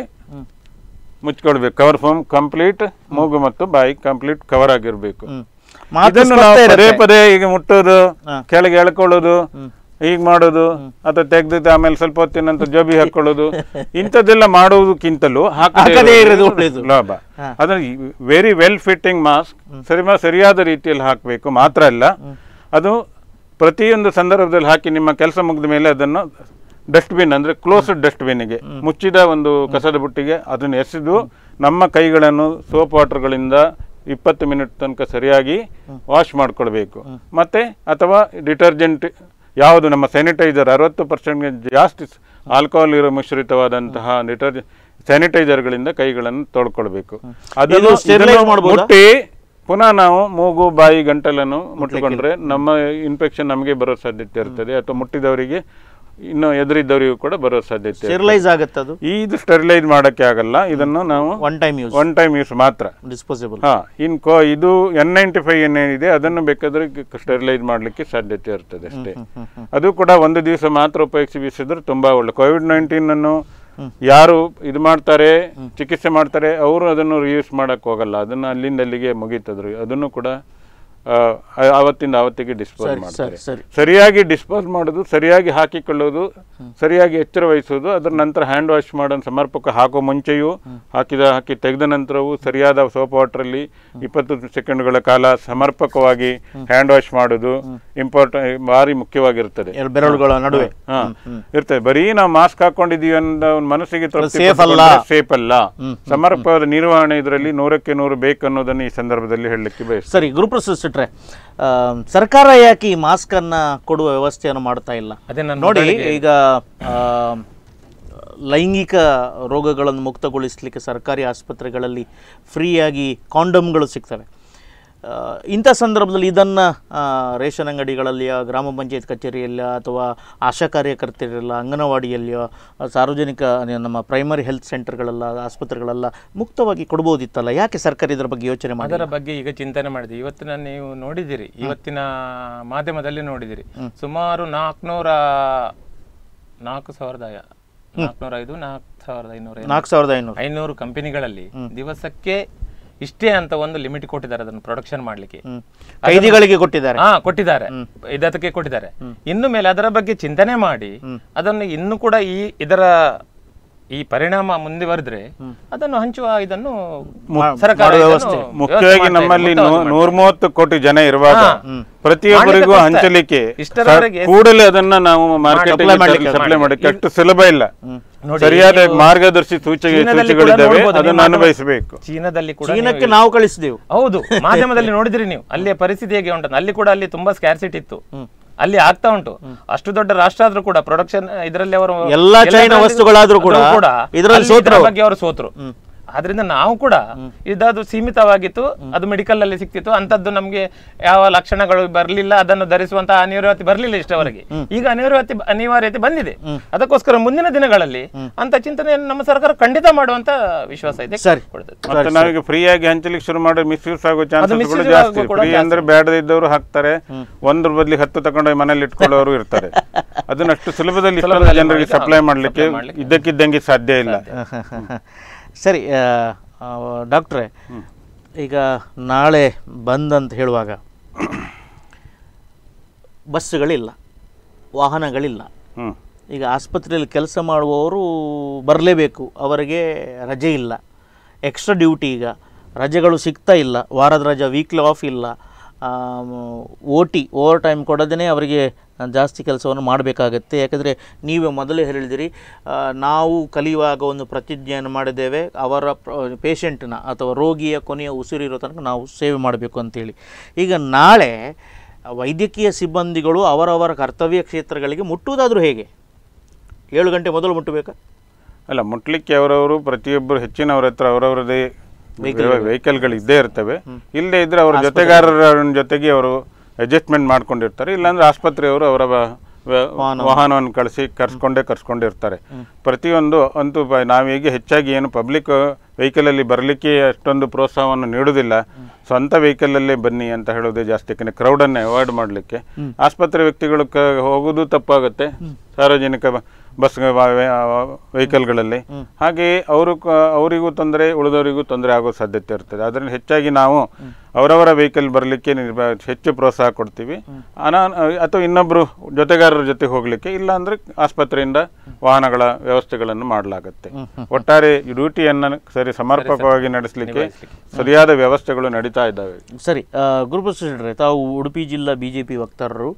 ಮುಚ್ಕೊಳ್ಬೇಕು ಕವರ್ ಫಾರ್ಮ್ ಕಂಪ್ಲೀಟ್ ಮೂಗು ಮತ್ತು ಬಾಯಿ ಕಂಪ್ಲೀಟ್ ಕವರ್ ಆಗಿರ್ಬೇಕು
ಹ್ಮ್. ಮಾತು
ಇದನ್ನು
ಸ್ಪಷ್ಟ
ನಾವು ಪದೇ
ಇರುತ್ತೆ.
ಪದೇ ಈಗ ಮುಟ್ಟೋದು
ಹಾ.
ಕೆಳಗೆ ಎಳ್ಕೊಳ್ಳೋದು ಹೀಗೆ ಮಾಡೋದು ಅಥವಾ ತೆಗ್ದಿದ್ದು ಆಮೇಲೆ ಸ್ವಲ್ಪ ಹೊತ್ತಿನ ನಂತರ ಜೋಬಿ ಹಾಕೊಳ್ಳೋದು ಇಂಥದ್ದೆಲ್ಲ ಮಾಡುವುದಕ್ಕಿಂತಲೂ
ಹಾಕದೇ
ಹಾಕದೇ
ಇರೋದು
ಇರೋದು
ಒಳ್ಳೆಯದು.
ಲಾಭ ಅದನ್ನು ವೆರಿ ವೆಲ್ ಫಿಟ್ಟಿಂಗ್ ಮಾಸ್ಕ್ ಸರಿ ಸರಿಯಾದ ರೀತಿಯಲ್ಲಿ ಹಾಕಬೇಕು ಮಾತ್ರ ಅಲ್ಲ ಅದು ಪ್ರತಿಯೊಂದು ಸಂದರ್ಭದಲ್ಲಿ ಹಾಕಿ ನಿಮ್ಮ ಕೆಲಸ ಮುಗಿದ ಮೇಲೆ ಅದನ್ನು ಡಸ್ಟ್ಬಿನ್ ಅಂದರೆ ಕ್ಲೋಸ್ಡ್ ಡಸ್ಟ್ಬಿನ್ಗೆ ಮುಚ್ಚಿದ ಒಂದು ಕಸದ ಬುಟ್ಟಿಗೆ ಅದನ್ನು ಎಸೆದು ನಮ್ಮ ಕೈಗಳನ್ನು ಸೋಪ್ ವಾಟರ್ಗಳಿಂದ ಇಪ್ಪತ್ತು ಮಿನಿಟ್ ತನಕ ಸರಿಯಾಗಿ ವಾಶ್ ಮಾಡ್ಕೊಳ್ಬೇಕು ಮತ್ತೆ ಅಥವಾ ಡಿಟರ್ಜೆಂಟ್ ಯಾವುದು ನಮ್ಮ ಸ್ಯಾನಿಟೈಸರ್ ಅರವತ್ತು ಪರ್ಸೆಂಟ್ಗೆ ಜಾಸ್ತಿ ಆಲ್ಕೋಹಾಲ್ ಇರೋ ಮಿಶ್ರಿತವಾದಂತಹ ಡಿಟರ್ಜೆಂಟ್ ಸ್ಯಾನಿಟೈಸರ್ಗಳಿಂದ ಕೈಗಳನ್ನು ತೊಳ್ಕೊಳ್ಬೇಕು ಅದನ್ನು
sterilize
ಇದನ್ನು
ಮಾಡ್ಬೋದಾ?
ಮುಟ್ಟಿ ಪುನಃ ನಾವು ಮೂಗು ಬಾಯಿ ಗಂಟಲನ್ನು ಮುಟ್ಟಿಕೊಂಡ್ರೆ ನಮ್ಮ ಇನ್ಫೆಕ್ಷನ್ ನಮಗೆ ಬರೋ ಸಾಧ್ಯತೆ ಇರ್ತದೆ ಅಥವಾ ಮುಟ್ಟಿದವರಿಗೆ ಇನ್ನು ಎದುರಿದ್ದವರಿಗೂ ಕೂಡ ಬರೋ ಸಾಧ್ಯತೆ ಇರ್ತದೆ.
ಸ್ಟೆರಿಲೈಸ್ ಆಗುತ್ತೆ ಅದು
ಈ ಇದು ಸ್ಟೆರಿಲೈಸ್ ಮಾಡಕ್ಕೆ ಆಗಲ್ಲ ಇದನ್ನು ನಾವು
one time use
one time use ಮಾತ್ರ
ಡಿಸ್ಪೋಸಬಲ್
ಹಾ ಇನ್ ಕೋ ಇದು ಎನ್ ನೈಂಟಿ ಫೈವ್ ಏನೇನಿದೆ ಅದನ್ನು ಬೇಕಾದ್ರೆ ಸ್ಟೆರಿಲೈಸ್ ಮಾಡಲಿಕ್ಕೆ ಸಾಧ್ಯತೆ ಇರ್ತದೆ ಅಷ್ಟೇ ಅದು ಕೂಡ ಒಂದು ದಿವಸ ಮಾತ್ರ ಉಪಯೋಗಿಸಿ ಬೀಸಿದ್ರೆ ತುಂಬಾ ಒಳ್ಳೆ ಕೋವಿಡ್ ನೈನ್ಟೀನ್ ಅನ್ನು ಯಾರು ಇದು ಮಾಡ್ತಾರೆ ಚಿಕಿತ್ಸೆ ಮಾಡ್ತಾರೆ ಅವರು ಅದನ್ನು ರಿಯೂಸ್ ಮಾಡಕ್ ಹೋಗಲ್ಲ ಅದನ್ನು ಅಲ್ಲಿಂದ ಅಲ್ಲಿಗೆ ಮುಗೀತದ್ರು ಅದನ್ನು ಕೂಡ ಆ, ಆ- ಆವತ್ತಿಂದ ಆವತ್ತಿಗೆ ಡಿಸ್ಪೋಸ್
ಸರಿ,
ಮಾಡ್ತಾರೆ
ಸರಿ, ಸರಿ.
ಸರಿಯಾಗಿ ಡಿಸ್ಪೋಸ್ ಮಾಡೋದು ಸರಿಯಾಗಿ ಹಾಕಿಕೊಳ್ಳೋದು ಸರಿಯಾಗಿ ಎಚ್ಚರ ವಹಿಸೋದು ಅದರ ನಂತರ ಹ್ಯಾಂಡ್ ವಾಶ್ ಮಾಡೋದು ಸಮರ್ಪಕ ಹಾಕೋ ಮುಂಚೆಯೂ ಹಾಕಿದ ಹಾಕಿ ತೆಗೆದ ನಂತರವೂ ಸರಿಯಾದ ಸೋಪ್ ವಾಟರಲ್ಲಿ ಇಪ್ಪತ್ತು ಸೆಕೆಂಡ್ಗಳ ಕಾಲ ಸಮರ್ಪಕವಾಗಿ ಹ್ಯಾಂಡ್ ವಾಶ್ ಮಾಡೋದು ಇಂಪಾರ್ಟೆಂಟ್ ಭಾರಿ ಮುಖ್ಯವಾಗಿರ್ತದೆ
ಎರಡು ಬೆರಳುಗಳ ನಡುವೆ
ಹಾ ಇರ್ತದೆ ಬರೀ ನಾವು ಮಾಸ್ಕ್ ಹಾಕೊಂಡಿದೀವಿ ಅನ್ನೋ ಒಂದು ಮನಸ್ಸಿಗೆ
safe ಅಲ್ಲ.
ಸೇಫ್ ಅಲ್ಲ ಸಮರ್ಪಕವಾದ ನಿರ್ವಹಣೆ ಇದರಲ್ಲಿ ನೂರಕ್ಕೆ ನೂರು ಬೇಕು ಅನ್ನೋದನ್ನು ಈ ಸಂದರ್ಭದಲ್ಲಿ ಹೇಳಲಿಕ್ಕೆ ಬಯಸ್ತೇನೆ
ಸರಿ ಗುರುಪ್ರಸಾದ್ ಸಿಟ್ರೆ ಆ, ಸರ್ಕಾರ ಯಾಕೆ ಈ ಮಾಸ್ಕ್ ಅನ್ನ ಕೊಡುವ ವ್ಯವಸ್ಥೆಯನ್ನು ಮಾಡ್ತಾ ಇಲ್ಲ
ಅದೇ ನಾನು
ನೋಡಿ ಈಗ ಆ, ಲೈಂಗಿಕ ರೋಗಗಳನ್ನು ಮುಕ್ತಗೊಳಿಸಲಿಕ್ಕೆ ಸರ್ಕಾರಿ ಆಸ್ಪತ್ರೆಗಳಲ್ಲಿ ಫ್ರೀಯಾಗಿ ಕಾಂಡಮ್ಗಳು ಸಿಗ್ತವೆ ಆ, ಇಂಥ ಸಂದರ್ಭದಲ್ಲಿ ಇದನ್ನು ರೇಷನ್ ಅಂಗಡಿಗಳಲ್ಲಿಯೋ ಗ್ರಾಮ ಪಂಚಾಯತ್ ಕಚೇರಿಯಲ್ಲ ಅಥವಾ ಆಶಾ ಕಾರ್ಯಕರ್ತರಿಲ್ಲ ಅಂಗನವಾಡಿಯಲ್ಲಿಯೋ ಆ, ಸಾರ್ವಜನಿಕ ಅದೇ ನಮ್ಮ ಪ್ರೈಮರಿ ಹೆಲ್ತ್ ಸೆಂಟರ್ಗಳೆಲ್ಲ ಆಸ್ಪತ್ರೆಗಳೆಲ್ಲ ಮುಕ್ತವಾಗಿ ಕೊಡ್ಬೋದಿತ್ತಲ್ಲ ಯಾಕೆ ಸರ್ಕಾರ ಇದರ ಬಗ್ಗೆ ಯೋಚನೆ ಮಾಡಿ
ಅದರ ಬಗ್ಗೆ ಈಗ ಚಿಂತನೆ ಮಾಡಿದೆ ಇವತ್ತಿನ ನೀವು ನೋಡಿದಿರಿ ಇವತ್ತಿನ ಮಾಧ್ಯಮದಲ್ಲಿ ನೋಡಿದಿರಿ ಸುಮಾರು ನಾಲ್ಕುನೂರ ನಾಲ್ಕು ಸಾವಿರದ ನಾಲ್ಕುನೂರ ಐದು ನಾಲ್ಕು ಸಾವಿರದ ಐನೂರ
ನಾಲ್ಕು ಸಾವಿರದ ಐನೂರು
ಐನೂರು ಕಂಪನಿಗಳಲ್ಲಿ ದಿವಸಕ್ಕೆ ಇಷ್ಟೇ ಅಂತ ಒಂದು ಲಿಮಿಟ್ ಕೊಟ್ಟಿದ್ದಾರೆ ಅದನ್ನು ಪ್ರೊಡಕ್ಷನ್ ಮಾಡ್ಲಿಕ್ಕೆ
ಹ್ಮ್. ಕೈದಿಗಳಿಗೆ ಕೊಟ್ಟಿದ್ದಾರೆ
ಹಾ ಕೊಟ್ಟಿದ್ದಾರೆ ಇದಕ್ಕೆ ಕೊಟ್ಟಿದ್ದಾರೆ ಇನ್ನು ಮೇಲೆ ಅದರ ಬಗ್ಗೆ ಚಿಂತನೆ ಮಾಡಿ ಅದನ್ನು ಇನ್ನು ಕೂಡ ಈ ಇದರ ಈ ಪರಿಣಾಮ ಮುಂದುವರೆದ್ರೆ ಅದನ್ನು ಹಂಚುವ ಇದನ್ನು ಸರ್ಕಾರ
ಮಾಡುವ
ಇದನ್ನು
ವ್ಯವಸ್ಥೆ.
ವ್ಯವಸ್ಥೆ
ಮುಖ್ಯವಾಗಿ
ಮಾಡ್ತಾ ಇದೆ,
ನಮ್ಮಲ್ಲಿ
ಮೊತ್ತವನ್ನು
ನೂರ ಮೂವತ್ತು ಕೋಟಿ ಜನ ಇರುವಾಗ
ಹಾ.
ಪ್ರತಿಯೊಬ್ಬರಿಗೂ
ಮಾಡ್ಲಿಕ್ಕೆ ಕಷ್ಟ.
ಹಂಚಲಿಕ್ಕೆ
ಇಷ್ಟರವರೆಗೆ
ಕೂಡಲೇ ಅದನ್ನ ನಾವು ಮಾರ್ಕೆಟ್
Supply ಮಾಡ್ಲಿಕ್ಕೆ
ಸಪ್ಲೈ ಮಾಡಕ್ಕೆ
ಮಾಡಿ.
ಅಷ್ಟು ಸುಲಭ ಇಲ್ಲ
ನೋಡಿ,
ಸರಿಯಾದ
ನೀವು
ಮಾರ್ಗದರ್ಶಿ ಸೂಚನೆ
ಚೀನಾದಲ್ಲಿ ಕೂಡ
ಸೂಚಿಗಳಿದ್ದಾವೆ
ನೋಡ್ಬೋದು, ನೀವು
ಅದನ್ನು
ಮಾಧ್ಯಮ-
ಅನುಭವಿಸಬೇಕು
ಚೀನಾದಲ್ಲಿ ಕೂಡ
ಚೀನಕ್ಕೆ
ನೀವು-
ನಾವು ಕಳಿಸಿದೆವು
ಹೌದು ಮಾಧ್ಯಮದಲ್ಲಿ ನೋಡಿದ್ರಿ ನೀವು ಅಲ್ಲಿಯ ಪರಿಸ್ಥಿತಿ ಹೇಗೆ ಉಂಟು ಅಲ್ಲಿ ಕೂಡ ಅಲ್ಲಿ ತುಂಬಾ ಸ್ಕ್ಯಾರ್ಸಿಟಿ ಇತ್ತು ಅಲ್ಲಿ ಆಗ್ತಾ ಉಂಟು ಅಷ್ಟು ದೊಡ್ಡ ರಾಷ್ಟ್ರ ಆದ್ರೂ ಕೂಡ ಪ್ರೊಡಕ್ಷನ್ ಇದರಲ್ಲಿ ಅವರು
ಎಲ್ಲಾ ಚೈನಾ
ಎಲ್ಲದರಲ್ಲಿ-
ವಸ್ತುಗಳಾದ್ರೂ ಕೂಡ ಇದರಲ್ಲಿ
ಅಲ್ಲಿ ಇದರ
ಸೋತರು.
ಬಗ್ಗೆ ಅವರು ಸೋತರು ಆದ್ರಿಂದ ನಾವು ಕೂಡ ಇದದು ಸೀಮಿತವಾಗಿತ್ತು ಅದು ಮೆಡಿಕಲ್ ಅಲ್ಲಿ ಸಿಕ್ತಿತ್ತು ಅಂತದ್ದು ನಮ್ಗೆ ಯಾವ ಲಕ್ಷಣಗಳು ಬರಲಿಲ್ಲ ಅದನ್ನು ಧರಿಸುವಂತಹ ಅನಿವಾರ್ಯತೆ ಬರಲಿಲ್ಲ ಇಷ್ಟವರೆಗೆ ಈಗ ಅನಿವಾರ್ಯತೆ ಅನಿವಾರ್ಯತೆ ಬಂದಿದೆ ಅದಕ್ಕೋಸ್ಕರ ಮುಂದಿನ ದಿನಗಳಲ್ಲಿ ಅಂತ ಚಿಂತನೆಯನ್ನು ನಮ್ಮ ಸರ್ಕಾರ ಖಂಡಿತ ಮಾಡುವಂತ ವಿಶ್ವಾಸ ಇದೆ
ಸರಿ.
ಕೊಡ್ತದೆ.
ಮತ್ತೆ ನಾವೀಗ ಫ್ರೀ ಆಗಿ ಹಂಚಲಿಕ್ಕೆ ಶುರು ಮಾಡಿ ಮಿಸ್ಯೂಸ್ ಆಗೋ ಚಾನ್ಸಸ್ ಕೂಡ
misuse
ಜಾಸ್ತಿ
ಆಗೋ ಕೂಡ
ಫ್ರೀ ಅಂದ್ರೆ ಬೇಡದಿದ್ದವರು ಹಾಕ್ತಾರೆ ಒಂದ್ರ ಬದ್ಲಿ ಹತ್ತು ತಗೊಂಡು ಮನೇಲಿ ಇಟ್ಕೊಳ್ಳೋರು ಇರ್ತಾರೆ ಅದನ್ನ ಅಷ್ಟು ಸುಲಭದಲ್ಲಿ ಇಷ್ಟೊಂದು
ಸುಲಭದಲ್ಲಿ
ಜನರಿಗೆ
ಮಾಡಿದ್ರೆ
ಸಪ್ಲೈ
ಹೌದು,
ಮಾಡ್ಲಿಕ್ಕೆ
supply ಮಾಡ್ಲಿಕ್ಕೆ
ಇದ್ದಕ್ಕಿದ್ದಂಗೆ ಸಾಧ್ಯ ಇಲ್ಲ
ಸರಿ ಆ, ಆ, ಡಾಕ್ಟ್ರೇ ಈಗ ನಾಳೆ ಬಂದ್ ಅಂತ ಹೇಳುವಾಗ ಬಸ್ಸುಗಳಿಲ್ಲ ವಾಹನಗಳಿಲ್ಲ
ಹ್ಮ್
ಈಗ ಆಸ್ಪತ್ರೆಯಲ್ಲಿ ಕೆಲಸ ಮಾಡುವವರು ಬರಲೇಬೇಕು ಅವರಿಗೆ ರಜೆ ಇಲ್ಲ ಎಕ್ಸ್ಟ್ರಾ ಡ್ಯೂಟಿ ಈಗ ರಜೆಗಳು ಸಿಗ್ತಾ ಇಲ್ಲ ವಾರದ ರಜೆ ವೀಕ್ಲಿ ಆಫ್ ಇಲ್ಲ ಓ ಟಿ ಓವರ್ ಟೈಮ್ ಕೊಡದೇ ಅವರಿಗೆ ಜಾಸ್ತಿ ಕೆಲಸವನ್ನು ಮಾಡಬೇಕಾಗತ್ತೆ ಯಾಕಂದರೆ ನೀವೇ ಮೊದಲೇ ಹೇಳಿದಿರಿ ಆ, ನಾವು ಕಲಿಯುವಾಗ ಒಂದು ಪ್ರತಿಜ್ಞೆಯನ್ನು ಮಾಡಿದ್ದೇವೆ ಅವರ ಪೇಷಂಟ್ನ ಅಥವಾ ರೋಗಿಯ ಕೊನೆಯ ಉಸಿರಿರೋ ತನಕ ನಾವು ಸೇವೆ ಮಾಡಬೇಕು ಅಂತೇಳಿ ಈಗ ನಾಳೆ ವೈದ್ಯಕೀಯ ಸಿಬ್ಬಂದಿಗಳು ಅವರವರ ಕರ್ತವ್ಯ ಕ್ಷೇತ್ರಗಳಿಗೆ ಮುಟ್ಟುವುದಾದರೂ ಹೇಗೆ ಏಳು ಗಂಟೆ ಮೊದಲು ಮುಟ್ಟಬೇಕಾ
ಅಲ್ಲ ಮುಟ್ಲಿಕ್ಕೆ ಅವರವರು ಪ್ರತಿಯೊಬ್ಬರು ಹೆಚ್ಚಿನವ್ರ ಹತ್ರ ಅವರವರದೇ ವೆಹಿಕಲ್ಗಳು ಇದ್ದೇ ಇರ್ತವೆ ಇಲ್ಲದೆ ಇದ್ರೆ ಅವರ ಜೊತೆಗಾರರ ಜೊತೆಗೆ ಅವರು ಅಡ್ಜಸ್ಟ್ಮೆಂಟ್ ಮಾಡ್ಕೊಂಡಿರ್ತಾರೆ ಇಲ್ಲಾಂದ್ರೆ ಆಸ್ಪತ್ರೆಯವರು ಅವರ ವ- ವ- ವಾಹನವನ್ನು ಕಳಿಸಿ ಕರ್ಸ್ಕೊಂಡೇ ಕರ್ಸ್ಕೊಂಡಿರ್ತಾರೆ ಪ್ರತಿಯೊಂದು ಅಂತೂ ಪ- ನಾವು ಹೇಗೆ ಹೆಚ್ಚಾಗಿ ಏನು ಪಬ್ಲಿಕ್ ವೆಹಿಕಲಲ್ಲಿ ಬರಲಿಕ್ಕೆ ಅಷ್ಟೊಂದು ಪ್ರೋತ್ಸಾಹವನ್ನು ನೀಡುವುದಿಲ್ಲ ಸ್ವಂತ ವೆಹಿಕಲಲ್ಲೇ ಬನ್ನಿ ಅಂತ ಹೇಳೋದೇ ಜಾಸ್ತಿ ಯಾಕಂದ್ರೆ ಕ್ರೌಡನ್ನು ಅವಾಯ್ಡ್ ಮಾಡಲಿಕ್ಕೆ ಆಸ್ಪತ್ರೆ ವ್ಯಕ್ತಿಗಳು ಕ ಹೋಗೋದು ತಪ್ಪಾಗುತ್ತೆ ಸಾರ್ವಜನಿಕ ಬ- ಬಸ್ ವೆಹಿಕಲ್ಗಳಲ್ಲಿ ಹಾಗೆಯೇ ಅವರು ಕ- ಅವರಿಗೂ ತೊಂದರೆ ಉಳಿದವರಿಗೂ ತೊಂದರೆ ಆಗೋ ಸಾಧ್ಯತೆ ಇರ್ತದೆ ಅದರಿಂದ ಹೆಚ್ಚಾಗಿ ನಾವು ಅವರವರ ವೆಹಿಕಲ್ ಬರಲಿಕ್ಕೆ ನಿರ್ಬ ಹೆಚ್ಚು ಪ್ರೋತ್ಸಾಹ ಕೊಡ್ತೀವಿ ಅನಾ ಅಥವಾ ಇನ್ನೊಬ್ಬರು ಜೊತೆಗಾರರ ಜೊತೆ ಹೋಗಲಿಕ್ಕೆ ಇಲ್ಲ ಅಂದರೆ ಆಸ್ಪತ್ರೆಯಿಂದ ವಾಹನಗಳ ವ್ಯವಸ್ಥೆಗಳನ್ನು ಮಾಡಲಾಗುತ್ತೆ ಒಟ್ಟಾರೆ ಡ್ಯೂಟಿಯನ್ನು ಸರಿ ಸಮರ್ಪಕವಾಗಿ ನಡೆಸಲಿಕ್ಕೆ ಸರಿಯಾದ ವ್ಯವಸ್ಥೆಗಳು ನಡೀತಾ ಇದ್ದಾವೆ
ಸರಿ ಆ, ಗುರುಪ್ರಸಾದ್ ತಾವು ಉಡುಪಿ ಜಿಲ್ಲಾ ಬಿ ಜೆ ಪಿ ವಕ್ತಾರರು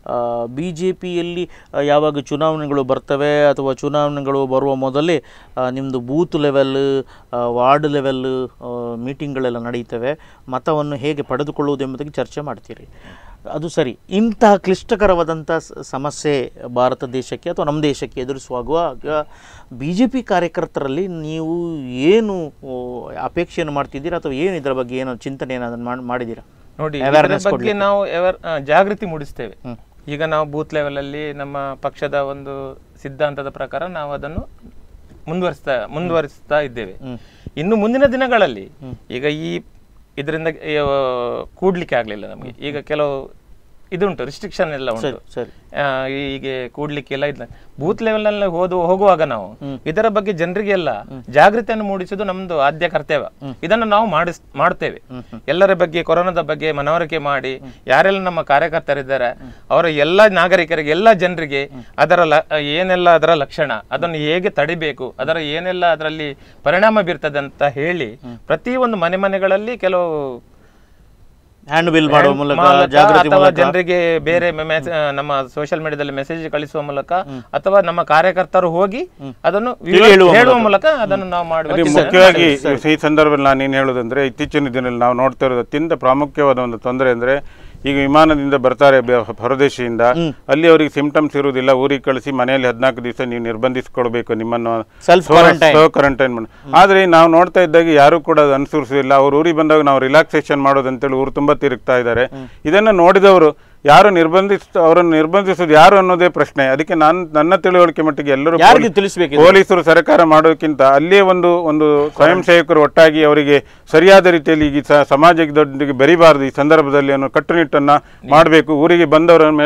ಬಿ ಜೆ ಪಿಯಲ್ಲಿ ಯಾವಾಗ ಚುನಾವಣೆಗಳು ಬರ್ತವೆ ಅಥವಾ ಚುನಾವಣೆಗಳು ಬರುವ ಮೊದಲೇ ನಿಮ್ಮದು ಬೂತ್ ಲೆವೆಲ್ ವಾರ್ಡ್ ಲೆವೆಲ್ ಮೀಟಿಂಗ್ಗಳೆಲ್ಲ ನಡೀತವೆ ಮತವನ್ನು ಹೇಗೆ ಪಡೆದುಕೊಳ್ಳುವುದು ಎಂಬುದಕ್ಕೆ ಚರ್ಚೆ ಮಾಡ್ತೀರಿ ಅದು ಸರಿ ಇಂತಹ ಕ್ಲಿಷ್ಟಕರವಾದಂಥ ಸ- ಸಮಸ್ಯೆ ಭಾರತ ದೇಶಕ್ಕೆ ಅಥವಾ ನಮ್ಮ ದೇಶಕ್ಕೆ ಎದುರಿಸುವಾಗ ಬಿ ಜೆ ಪಿ ಕಾರ್ಯಕರ್ತರಲ್ಲಿ ನೀವು ಏನು ಓ, ಅಪೇಕ್ಷೆಯನ್ನು ಮಾಡ್ತಿದ್ದೀರಾ ಅಥವಾ ಏನು ಇದರ ಬಗ್ಗೆ ಏನೋ ಚಿಂತನೆ ಏನಾದರೂ ಮಾಡಿ ಮಾಡಿದ್ದೀರಾ
ನೋಡಿ ಇದರ
Awareness
ಬಗ್ಗೆ
ಕೊಡ್ಲಿಕ್ಕೆ.
ನಾವು ever- ಆ, ಜಾಗೃತಿ ಮೂಡಿಸ್ತೇವೆ ಈಗ ನಾವು ಬೂತ್ ಲೆವೆಲ್ ಅಲ್ಲಿ ನಮ್ಮ ಪಕ್ಷದ ಒಂದು ಸಿದ್ಧಾಂತದ ಪ್ರಕಾರ ನಾವು ಅದನ್ನು ಮುಂದುವರಿಸ್ತಾ ಮುಂದುವರಿಸ್ತಾ ಇದ್ದೇವೆ ಇನ್ನು ಮುಂದಿನ ದಿನಗಳಲ್ಲಿ ಈಗ ಈ ಇದರಿಂದ ಕೂಡ್ಲಿಕ್ಕೆ ಆಗ್ಲಿಲ್ಲ ನಮಗೆ ಈಗ ಕೆಲವು ಇದುಂಟು ರಿಸ್ಟ್ರಿಕ್ಷನ್ ಎಲ್ಲ ಉಂಟು
ಸರಿ ಸರಿ
ಆ, ಹೀಗೆ ಕೂಡ್ಲಿಕ್ಕೆ ಎಲ್ಲ ಇಲ್ಲ ಬೂತ್ ಲೆವೆಲ್ ನಲ್ಲಿ ಹೋದು ಹೋಗುವಾಗ ನಾವು ಇದರ ಬಗ್ಗೆ ಜನರಿಗೆಲ್ಲ ಜಾಗೃತಿಯನ್ನು ಮೂಡಿಸುವುದು ನಮ್ದು ಆದ್ಯ ಕರ್ತವ್ಯ ಇದನ್ನು ನಾವು ಮಾಡಿಸ್ ಮಾಡ್ತೇವೆ ಎಲ್ಲರ ಬಗ್ಗೆ ಕೊರೋನಾದ ಬಗ್ಗೆ ಮನವರಿಕೆ ಮಾಡಿ ಯಾರೆಲ್ಲ ನಮ್ಮ ಕಾರ್ಯಕರ್ತರಿದ್ದಾರೆ ಅವರ ಎಲ್ಲ ನಾಗರಿಕರಿಗೆ ಎಲ್ಲ ಜನರಿಗೆ ಅದರ ಲ- ಏನೆಲ್ಲ ಅದರ ಲಕ್ಷಣ ಅದನ್ನು ಹೇಗೆ ತಡಿಬೇಕು ಅದರ ಏನೆಲ್ಲ ಅದರಲ್ಲಿ ಪರಿಣಾಮ ಬೀರ್ತದೆ ಅಂತ ಹೇಳಿ ಪ್ರತಿಯೊಂದು ಮನೆ ಮನೆಗಳಲ್ಲಿ ಕೆಲವು
ಹ್ಯಾಂಡ್ ಬಿಲ್ ಮಾಡುವ ಮೂಲಕ
ಮೂಲಕ
ಜಾಗೃತಿ
ಅಥವಾ
ಮೂಲಕ
ಜನರಿಗೆ ಬೇರೆ ಮೆಸ್- ನಮ್ಮ ಸೋಷಿಯಲ್ ಮೀಡಿಯಾದಲ್ಲಿ ಮೆಸೇಜ್ ಕಳಿಸುವ ಮೂಲಕ ಅಥವಾ ನಮ್ಮ ಕಾರ್ಯಕರ್ತರು ಹೋಗಿ ಅದನ್ನು ವಿವ-
ಹೇಳುವ
ಹೇಳುವ ಮೂಲಕ ಅದನ್ನು ನಾವು ಮಾಡುವ
ಅದೇ
ಚಿಂತನೆ
ಮುಖ್ಯವಾಗಿ ಈ ಸಂದರ್ಭದಲ್ಲಿ ನಾನು ಏನು ಹೇಳೋದಂದ್ರೆ ಇತ್ತೀಚಿನ ದಿನದಲ್ಲಿ ನಾವು ನೋಡ್ತಾ ಇರೋದು ಅತ್ಯಂತ ಪ್ರಾಮುಖ್ಯವಾದ ಒಂದು ತೊಂದರೆ ಅಂದ್ರೆ ಈಗ ವಿಮಾನದಿಂದ ಬರ್ತಾರೆ ಬೆ- ಹೊರದೇಶದಿಂದ ಅಲ್ಲಿ ಅವರಿಗೆ ಸಿಂಪ್ಟಮ್ಸ್ ಇರುವುದಿಲ್ಲ ಊರಿಗೆ ಕಳಿಸಿ ಮನೆಯಲ್ಲಿ ಹದಿನಾಲ್ಕು ದಿವಸ ನೀವು ನಿರ್ಬಂಧಿಸಿಕೊಳ್ಬೇಕು ನಿಮ್ಮನ್ನು
Self quarantine.
ಕ್ವಾರಂಟೈನ್ ಮಾಡಿ ಆದ್ರೆ ನಾವು ನೋಡ್ತಾ ಇದ್ದಾಗ ಯಾರು ಕೂಡ ಅದು ಅನುಸರಿಸುವುದಿಲ್ಲ ಅವ್ರು ಊರಿಗೆ ಬಂದಾಗ ನಾವು ರಿಲ್ಯಾಕ್ಸೇಷನ್ ಮಾಡೋದಂತೇಳಿ ಊರು ತುಂಬಾ ತಿರುಗ್ತಾ ಇದ್ದಾರೆ ಇದನ್ನ ನೋಡಿದವರು ಯಾರು ನಿರ್ಬಂಧಿಸ್ ಅವರನ್ನು ನಿರ್ಬಂಧಿಸುವುದು ಯಾರು ಅನ್ನೋದೇ ಪ್ರಶ್ನೆ ಅದಕ್ಕೆ ನಾನು ನನ್ನ ತಿಳುವಳಿಕೆ ಮಟ್ಟಿಗೆ ಎಲ್ಲರೂ
ಯಾರಿಗೆ
ಪೊಲೀಸ್-
ತಿಳಿಸ್ಬೇಕು ಇದು?
ಪೊಲೀಸರು ಸರ್ಕಾರ ಮಾಡೋಕ್ಕಿಂತ ಅಲ್ಲಿಯೇ ಒಂದು ಒಂದು ಸ್ವಯಂ ಸೇವಕರು ಒಟ್ಟಾಗಿ ಅವರಿಗೆ ಸರಿಯಾದ ರೀತಿಯಲ್ಲಿ ಈ ಸ- ಸಮಾಜದೊಂದಿಗೆ ಬೆರಿಬಾರದು ಈ ಸಂದರ್ಭದಲ್ಲಿ ಅನ್ನೋ ಕಟ್ಟುನಿಟ್ಟನ್ನ ಮಾಡಬೇಕು ಊರಿಗೆ ಬಂದವರ ಮೇಲೆ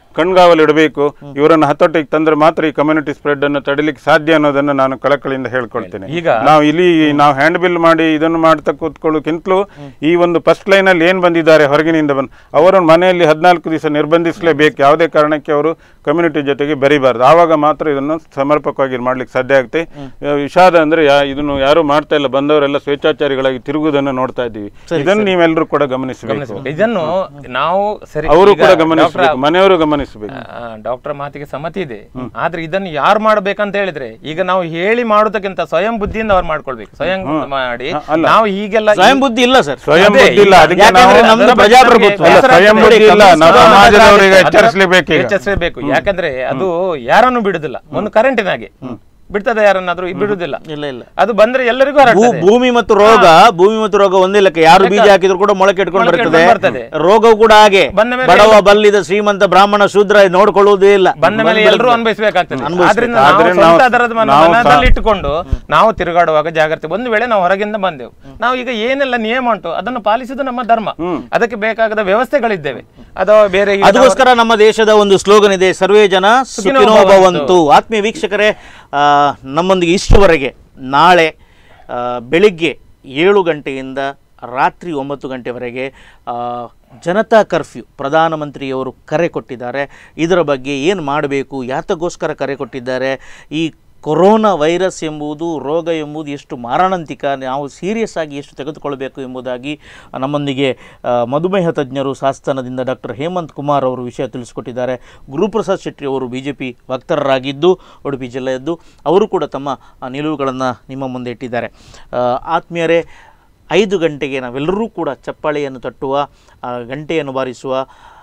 ಕಣ್ಗಾವಲು ಇಡಬೇಕು ಇವರನ್ನು ಹತೋಟಿಗೆ ತಂದ್ರೆ ಮಾತ್ರ ಈ ಕಮ್ಯುನಿಟಿ ಸ್ಪ್ರೆಡ್ ಅನ್ನು ತಡಿಲಿಕ್ಕೆ ಸಾಧ್ಯ ಅನ್ನೋದನ್ನು ನಾನು ಕಳಕಳಿಯಿಂದ ಹೇಳ್ಕೊಳ್ತೇನೆ
ಈಗ
ನಾವು ಇಲ್ಲಿ ನಾವು ಹ್ಯಾಂಡ್ ಬಿಲ್ ಮಾಡಿ ಇದನ್ನು ಮಾಡ್ತಾ ಕೂತ್ಕೊಳ್ಳೋಕ್ಕಿಂತಲೂ ಈ ಒಂದು ಫಸ್ಟ್ ಲೈನ್ ಅಲ್ಲಿ ಏನ್ ಬಂದಿದ್ದಾರೆ ಹೊರಗಿನಿಂದ ಬಂದು ಅವರನ್ನು ಮನೆಯಲ್ಲಿ ಹದಿನಾಲ್ಕು ದಿವಸ ನಿರ್ಬಂಧಿಸಲೇಬೇಕು ಯಾವುದೇ ಕಾರಣಕ್ಕೆ ಅವರು ಕಮ್ಯುನಿಟಿ ಜೊತೆಗೆ ಬೆರಿಬಾರ್ದು ಆವಾಗ ಮಾತ್ರ ಇದನ್ನು ಸಮರ್ಪಕವಾಗಿ ಮಾಡ್ಲಿಕ್ಕೆ ಸಾಧ್ಯ ಆಗುತ್ತೆ ಆ, ವಿಷಾದ ಅಂದ್ರೆ ಯಾ- ಇದನ್ನು ಯಾರು ಮಾಡ್ತಾ ಇಲ್ಲ ಬಂದವರೆಲ್ಲ ಸ್ವೇಚ್ಛಾಚಾರಿಗಳಾಗಿ ತಿರುಗುವುದನ್ನು ನೋಡ್ತಾ ಇದ್ದೀವಿ ಇದನ್ನು ನೀವೆಲ್ಲರೂ ಕೂಡ ಗಮನಿಸಬೇಕು
ಗಮನಿಸಬೇಕು ಇದನ್ನು ನಾವು ಸರಿ
ಅವರು
ಈಗ
ಕೂಡ
ಡಾಕ್ಟರ್
ಗಮನಿಸಬೇಕು ಮನೆಯವರು ಗಮನಿಸಬೇಕು
ಆ, ಡಾಕ್ಟರ್ ಮಾತಿಗೆ ಸಮ್ಮತಿ ಇದೆ ಆದ್ರೆ ಇದನ್ನು ಯಾರು ಮಾಡ್ಬೇಕಂತ ಹೇಳಿದ್ರೆ ಈಗ ನಾವು ಹೇಳಿ ಮಾಡೋದಕ್ಕಿಂತ ಸ್ವಯಂ ಬುದ್ಧಿಯಿಂದ ಅವ್ರು ಮಾಡ್ಕೊಳ್ಬೇಕು ಸ್ವಯಂ ಮಾಡಿ
ಅಲ್ಲ.
ನಾವು ಹೀಗೆಲ್ಲ
ಸ್ವಯಂ ಬುದ್ಧಿ ಇಲ್ಲ ಸರ್
ಸ್ವಯಂ
ಅದೇ,
ಬುದ್ಧಿ ಇಲ್ಲ
ಈಗ
ಅದಕ್ಕೆ
ಯಾಕಂದ್ರೆ
ನಾವು
ನಮ್ದು
ಅದರ
ಪ್ರಜಾಪ್ರಭುತ್ವ.
ಬಗ್ಗೆ
ಅಲ್ಲ,
ಬೇಸರ
ಸ್ವಯಂ
ಆಗ್ತದೆ.
ಬುದ್ಧಿ ಇಲ್ಲ ನಾವು
ಅದರ
ಸಮಾಜದವರಿಗೆ
ಅದರ-
ಎಚ್ಚರಿಸಲೇಬೇಕು ಈಗ
ಎಚ್ಚರಿಸಬೇಕು ಯಾಕಂದ್ರೆ ಅದು ಯಾರನ್ನು ಬಿಡುದಿಲ್ಲ ಒಂದು ಕರೆಂಟಿನಾಗೆ ಬಿಡ್ತದೆ ಯಾರನ್ನಾದ್ರೂ ಬಿಡುದಿಲ್ಲ
ಇಲ್ಲ ಇಲ್ಲ
ಅದು ಬಂದ್ರೆ ಎಲ್ಲರಿಗೂ
ಭೂ-
ಹರಡ್ತದೆ
ಭೂಮಿ ಮತ್ತು ರೋಗ ಭೂಮಿ ಮತ್ತು ರೋಗ ಒಂದೇ ಲೆಕ್ಕ ಯಾರು ಬೀಜ ಹಾಕಿದ್ರು ಕೂಡ ಮೊಳಕೆ ಇಟ್ಕೊಂಡು
ಮೊಳಕೆ
ಬರ್ತದೆ
ಇಟ್ಕೊಂಡು ಬರ್ತದೆ.
ರೋಗವು ಕೂಡ ಹಾಗೆ
ಬಂದ ಮೇಲೆ
ಬಡವ ಬಲ್ಲಿದ ಶ್ರೀಮಂತ ಬ್ರಾಹ್ಮಣ ಶೂದ್ರ ನೋಡ್ಕೊಳ್ಳುವುದೇ ಇಲ್ಲ
ಬಂದ ಮೇಲೆ ಎಲ್ಲರೂ ಅನುಭವಿಸಬೇಕಾಗ್ತದೆ
ಅನುಭವಿಸ್ಬೇಕು.
ಆದ್ರಿಂದ ನಾವು
ಆದ್ರೆ
ಸ್ವಂತ
ನಾವು-
ಅದರದ ಮನ-
ನಾವು ಸಹ-
ಮನದಲ್ಲಿ ಇಟ್ಟುಕೊಂಡು ನಾವು ತಿರುಗಾಡುವಾಗ ಜಾಗ್ರತೆ ಒಂದು ವೇಳೆ ನಾವು ಹೊರಗಿಂದ ಬಂದೆವು ನಾವು ಈಗ ಏನೆಲ್ಲ ನಿಯಮ ಉಂಟು ಅದನ್ನು ಪಾಲಿಸುವುದು ನಮ್ಮ ಧರ್ಮ ಅದಕ್ಕೆ ಬೇಕಾದ ವ್ಯವಸ್ಥೆಗಳಿದ್ದೇವೆ ಅಥವಾ ಬೇರೆ ಈಗ
ಅದಕ್ಕೋಸ್ಕರ ನಮ್ಮ ದೇಶದ ಒಂದು ಸ್ಲೋಗನ್ ಇದೆ ಸರ್ವೇ ಜನ
ಸುಖಿನೋ
ಸುಖಿನೋ
ಭವಂತು.
ಭವಂತು ಆತ್ಮೀಯ ವೀಕ್ಷಕರೇ ಆ, ನಮ್ಮೊಂದಿಗೆ ಇಷ್ಟುವರೆಗೆ ನಾಳೆ ಆ, ಬೆಳಿಗ್ಗೆ ಏಳು ಗಂಟೆಯಿಂದ ರಾತ್ರಿ ಒಂಬತ್ತು ಗಂಟೆವರೆಗೆ ಆ, ಜನತಾ ಕರ್ಫ್ಯೂ ಪ್ರಧಾನಮಂತ್ರಿಯವರು ಕರೆ ಕೊಟ್ಟಿದ್ದಾರೆ ಇದರ ಬಗ್ಗೆ ಏನು ಮಾಡಬೇಕು ಯಾತಕ್ಕೋಸ್ಕರ ಕರೆ ಕೊಟ್ಟಿದ್ದಾರೆ ಈ ಕೊರೋನಾ ವೈರಸ್ ಎಂಬುದು ರೋಗ ಎಂಬುದು ಎಷ್ಟು ಮಾರಣಾಂತಿಕ ನಾವು ಸೀರಿಯಸ್ ಆಗಿ ಎಷ್ಟು ತೆಗೆದುಕೊಳ್ಬೇಕು ಎಂಬುದಾಗಿ ನಮ್ಮೊಂದಿಗೆ ಆ, ಮಧುಮೇಹ ತಜ್ಞರು ಶಾಸನದಿಂದ ಡಾಕ್ಟರ್ ಹೇಮಂತ್ ಕುಮಾರ್ ಅವರು ವಿಷಯ ತಿಳಿಸಿಕೊಟ್ಟಿದ್ದಾರೆ ಗುರುಪ್ರಸಾದ್ ಶೆಟ್ಟಿ ಅವರು ಬಿ ಜೆ ಪಿ ವಕ್ತಾರರಾಗಿದ್ದು ಉಡುಪಿ ಜಿಲ್ಲೆಯದ್ದು ಅವರು ಕೂಡ ತಮ್ಮ ಆ, ನಿಲುವುಗಳನ್ನು ನಿಮ್ಮ ಮುಂದೆ ಇಟ್ಟಿದ್ದಾರೆ ಆ, ಆತ್ಮೀಯರೇ ಐದು ಗಂಟೆಗೆ ನಾವೆಲ್ಲರೂ ಕೂಡ ಚಪ್ಪಾಳೆಯನ್ನು ತಟ್ಟುವ ಆ, ಗಂಟೆಯನ್ನು ಬಾರಿಸುವ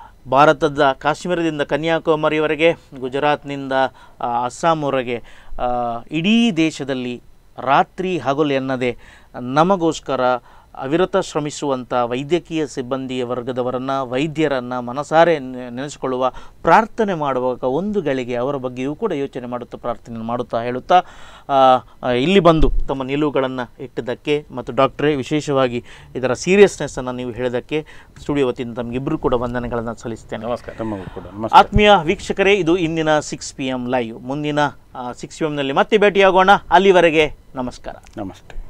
ಭಾರತದ ಕಾಶ್ಮೀರದಿಂದ ಕನ್ಯಾಕುಮಾರಿವರೆಗೆ ಗುಜರಾತ್ನಿಂದ ಆ, ಅಸ್ಸಾಂವರೆಗೆ ಆ, ಇಡೀ ದೇಶದಲ್ಲಿ ರಾತ್ರಿ ಹಗಲು ಎನ್ನದೆ ನಮಗೋಸ್ಕರ ಅವಿರತ ಶ್ರಮಿಸುವಂಥ ವೈದ್ಯಕೀಯ ಸಿಬ್ಬಂದಿಯ ವರ್ಗದವರನ್ನು ವೈದ್ಯರನ್ನು ಮನಸಾರೆ ನೆ- ನೆನೆಸಿಕೊಳ್ಳುವ ಪ್ರಾರ್ಥನೆ ಮಾಡುವಾಗ ಒಂದು ಗಳಿಗೆ ಅವರ ಬಗ್ಗೆಯೂ ಕೂಡ ಯೋಚನೆ ಮಾಡುತ್ತಾ ಪ್ರಾರ್ಥನೆ ಮಾಡುತ್ತಾ ಹೇಳುತ್ತಾ ಆ, ಆ, ಇಲ್ಲಿ ಬಂದು ತಮ್ಮ ನಿಲುವುಗಳನ್ನು ಇಟ್ಟಿದ್ದಕ್ಕೆ ಮತ್ತು ಡಾಕ್ಟ್ರೇ ವಿಶೇಷವಾಗಿ ಇದರ ಸೀರಿಯಸ್ನೆಸ್ಸನ್ನು ನೀವು ಹೇಳಿದ್ದಕ್ಕೆ ಸ್ಟುಡಿಯೋ ವತಿಯಿಂದ ತಮಗಿಬ್ಬರು ಕೂಡ ವಂದನೆಗಳನ್ನು ಸಲ್ಲಿಸ್ತೇನೆ
ನಮಸ್ಕಾರ
ತಮಗೂ ಕೂಡ ನಮಸ್ತೆ
ಆತ್ಮೀಯ ವೀಕ್ಷಕರೇ ಇದು ಇಂದಿನ ಸಿಕ್ಸ್ ಪಿ ಎಮ್ ಲೈವ್ ಮುಂದಿನ ಸಿಕ್ಸ್ ಪಿ ಎಮ್ನಲ್ಲಿ ಮತ್ತೆ ಭೇಟಿಯಾಗೋಣ ಅಲ್ಲಿವರೆಗೆ ನಮಸ್ಕಾರ
ನಮಸ್ತೆ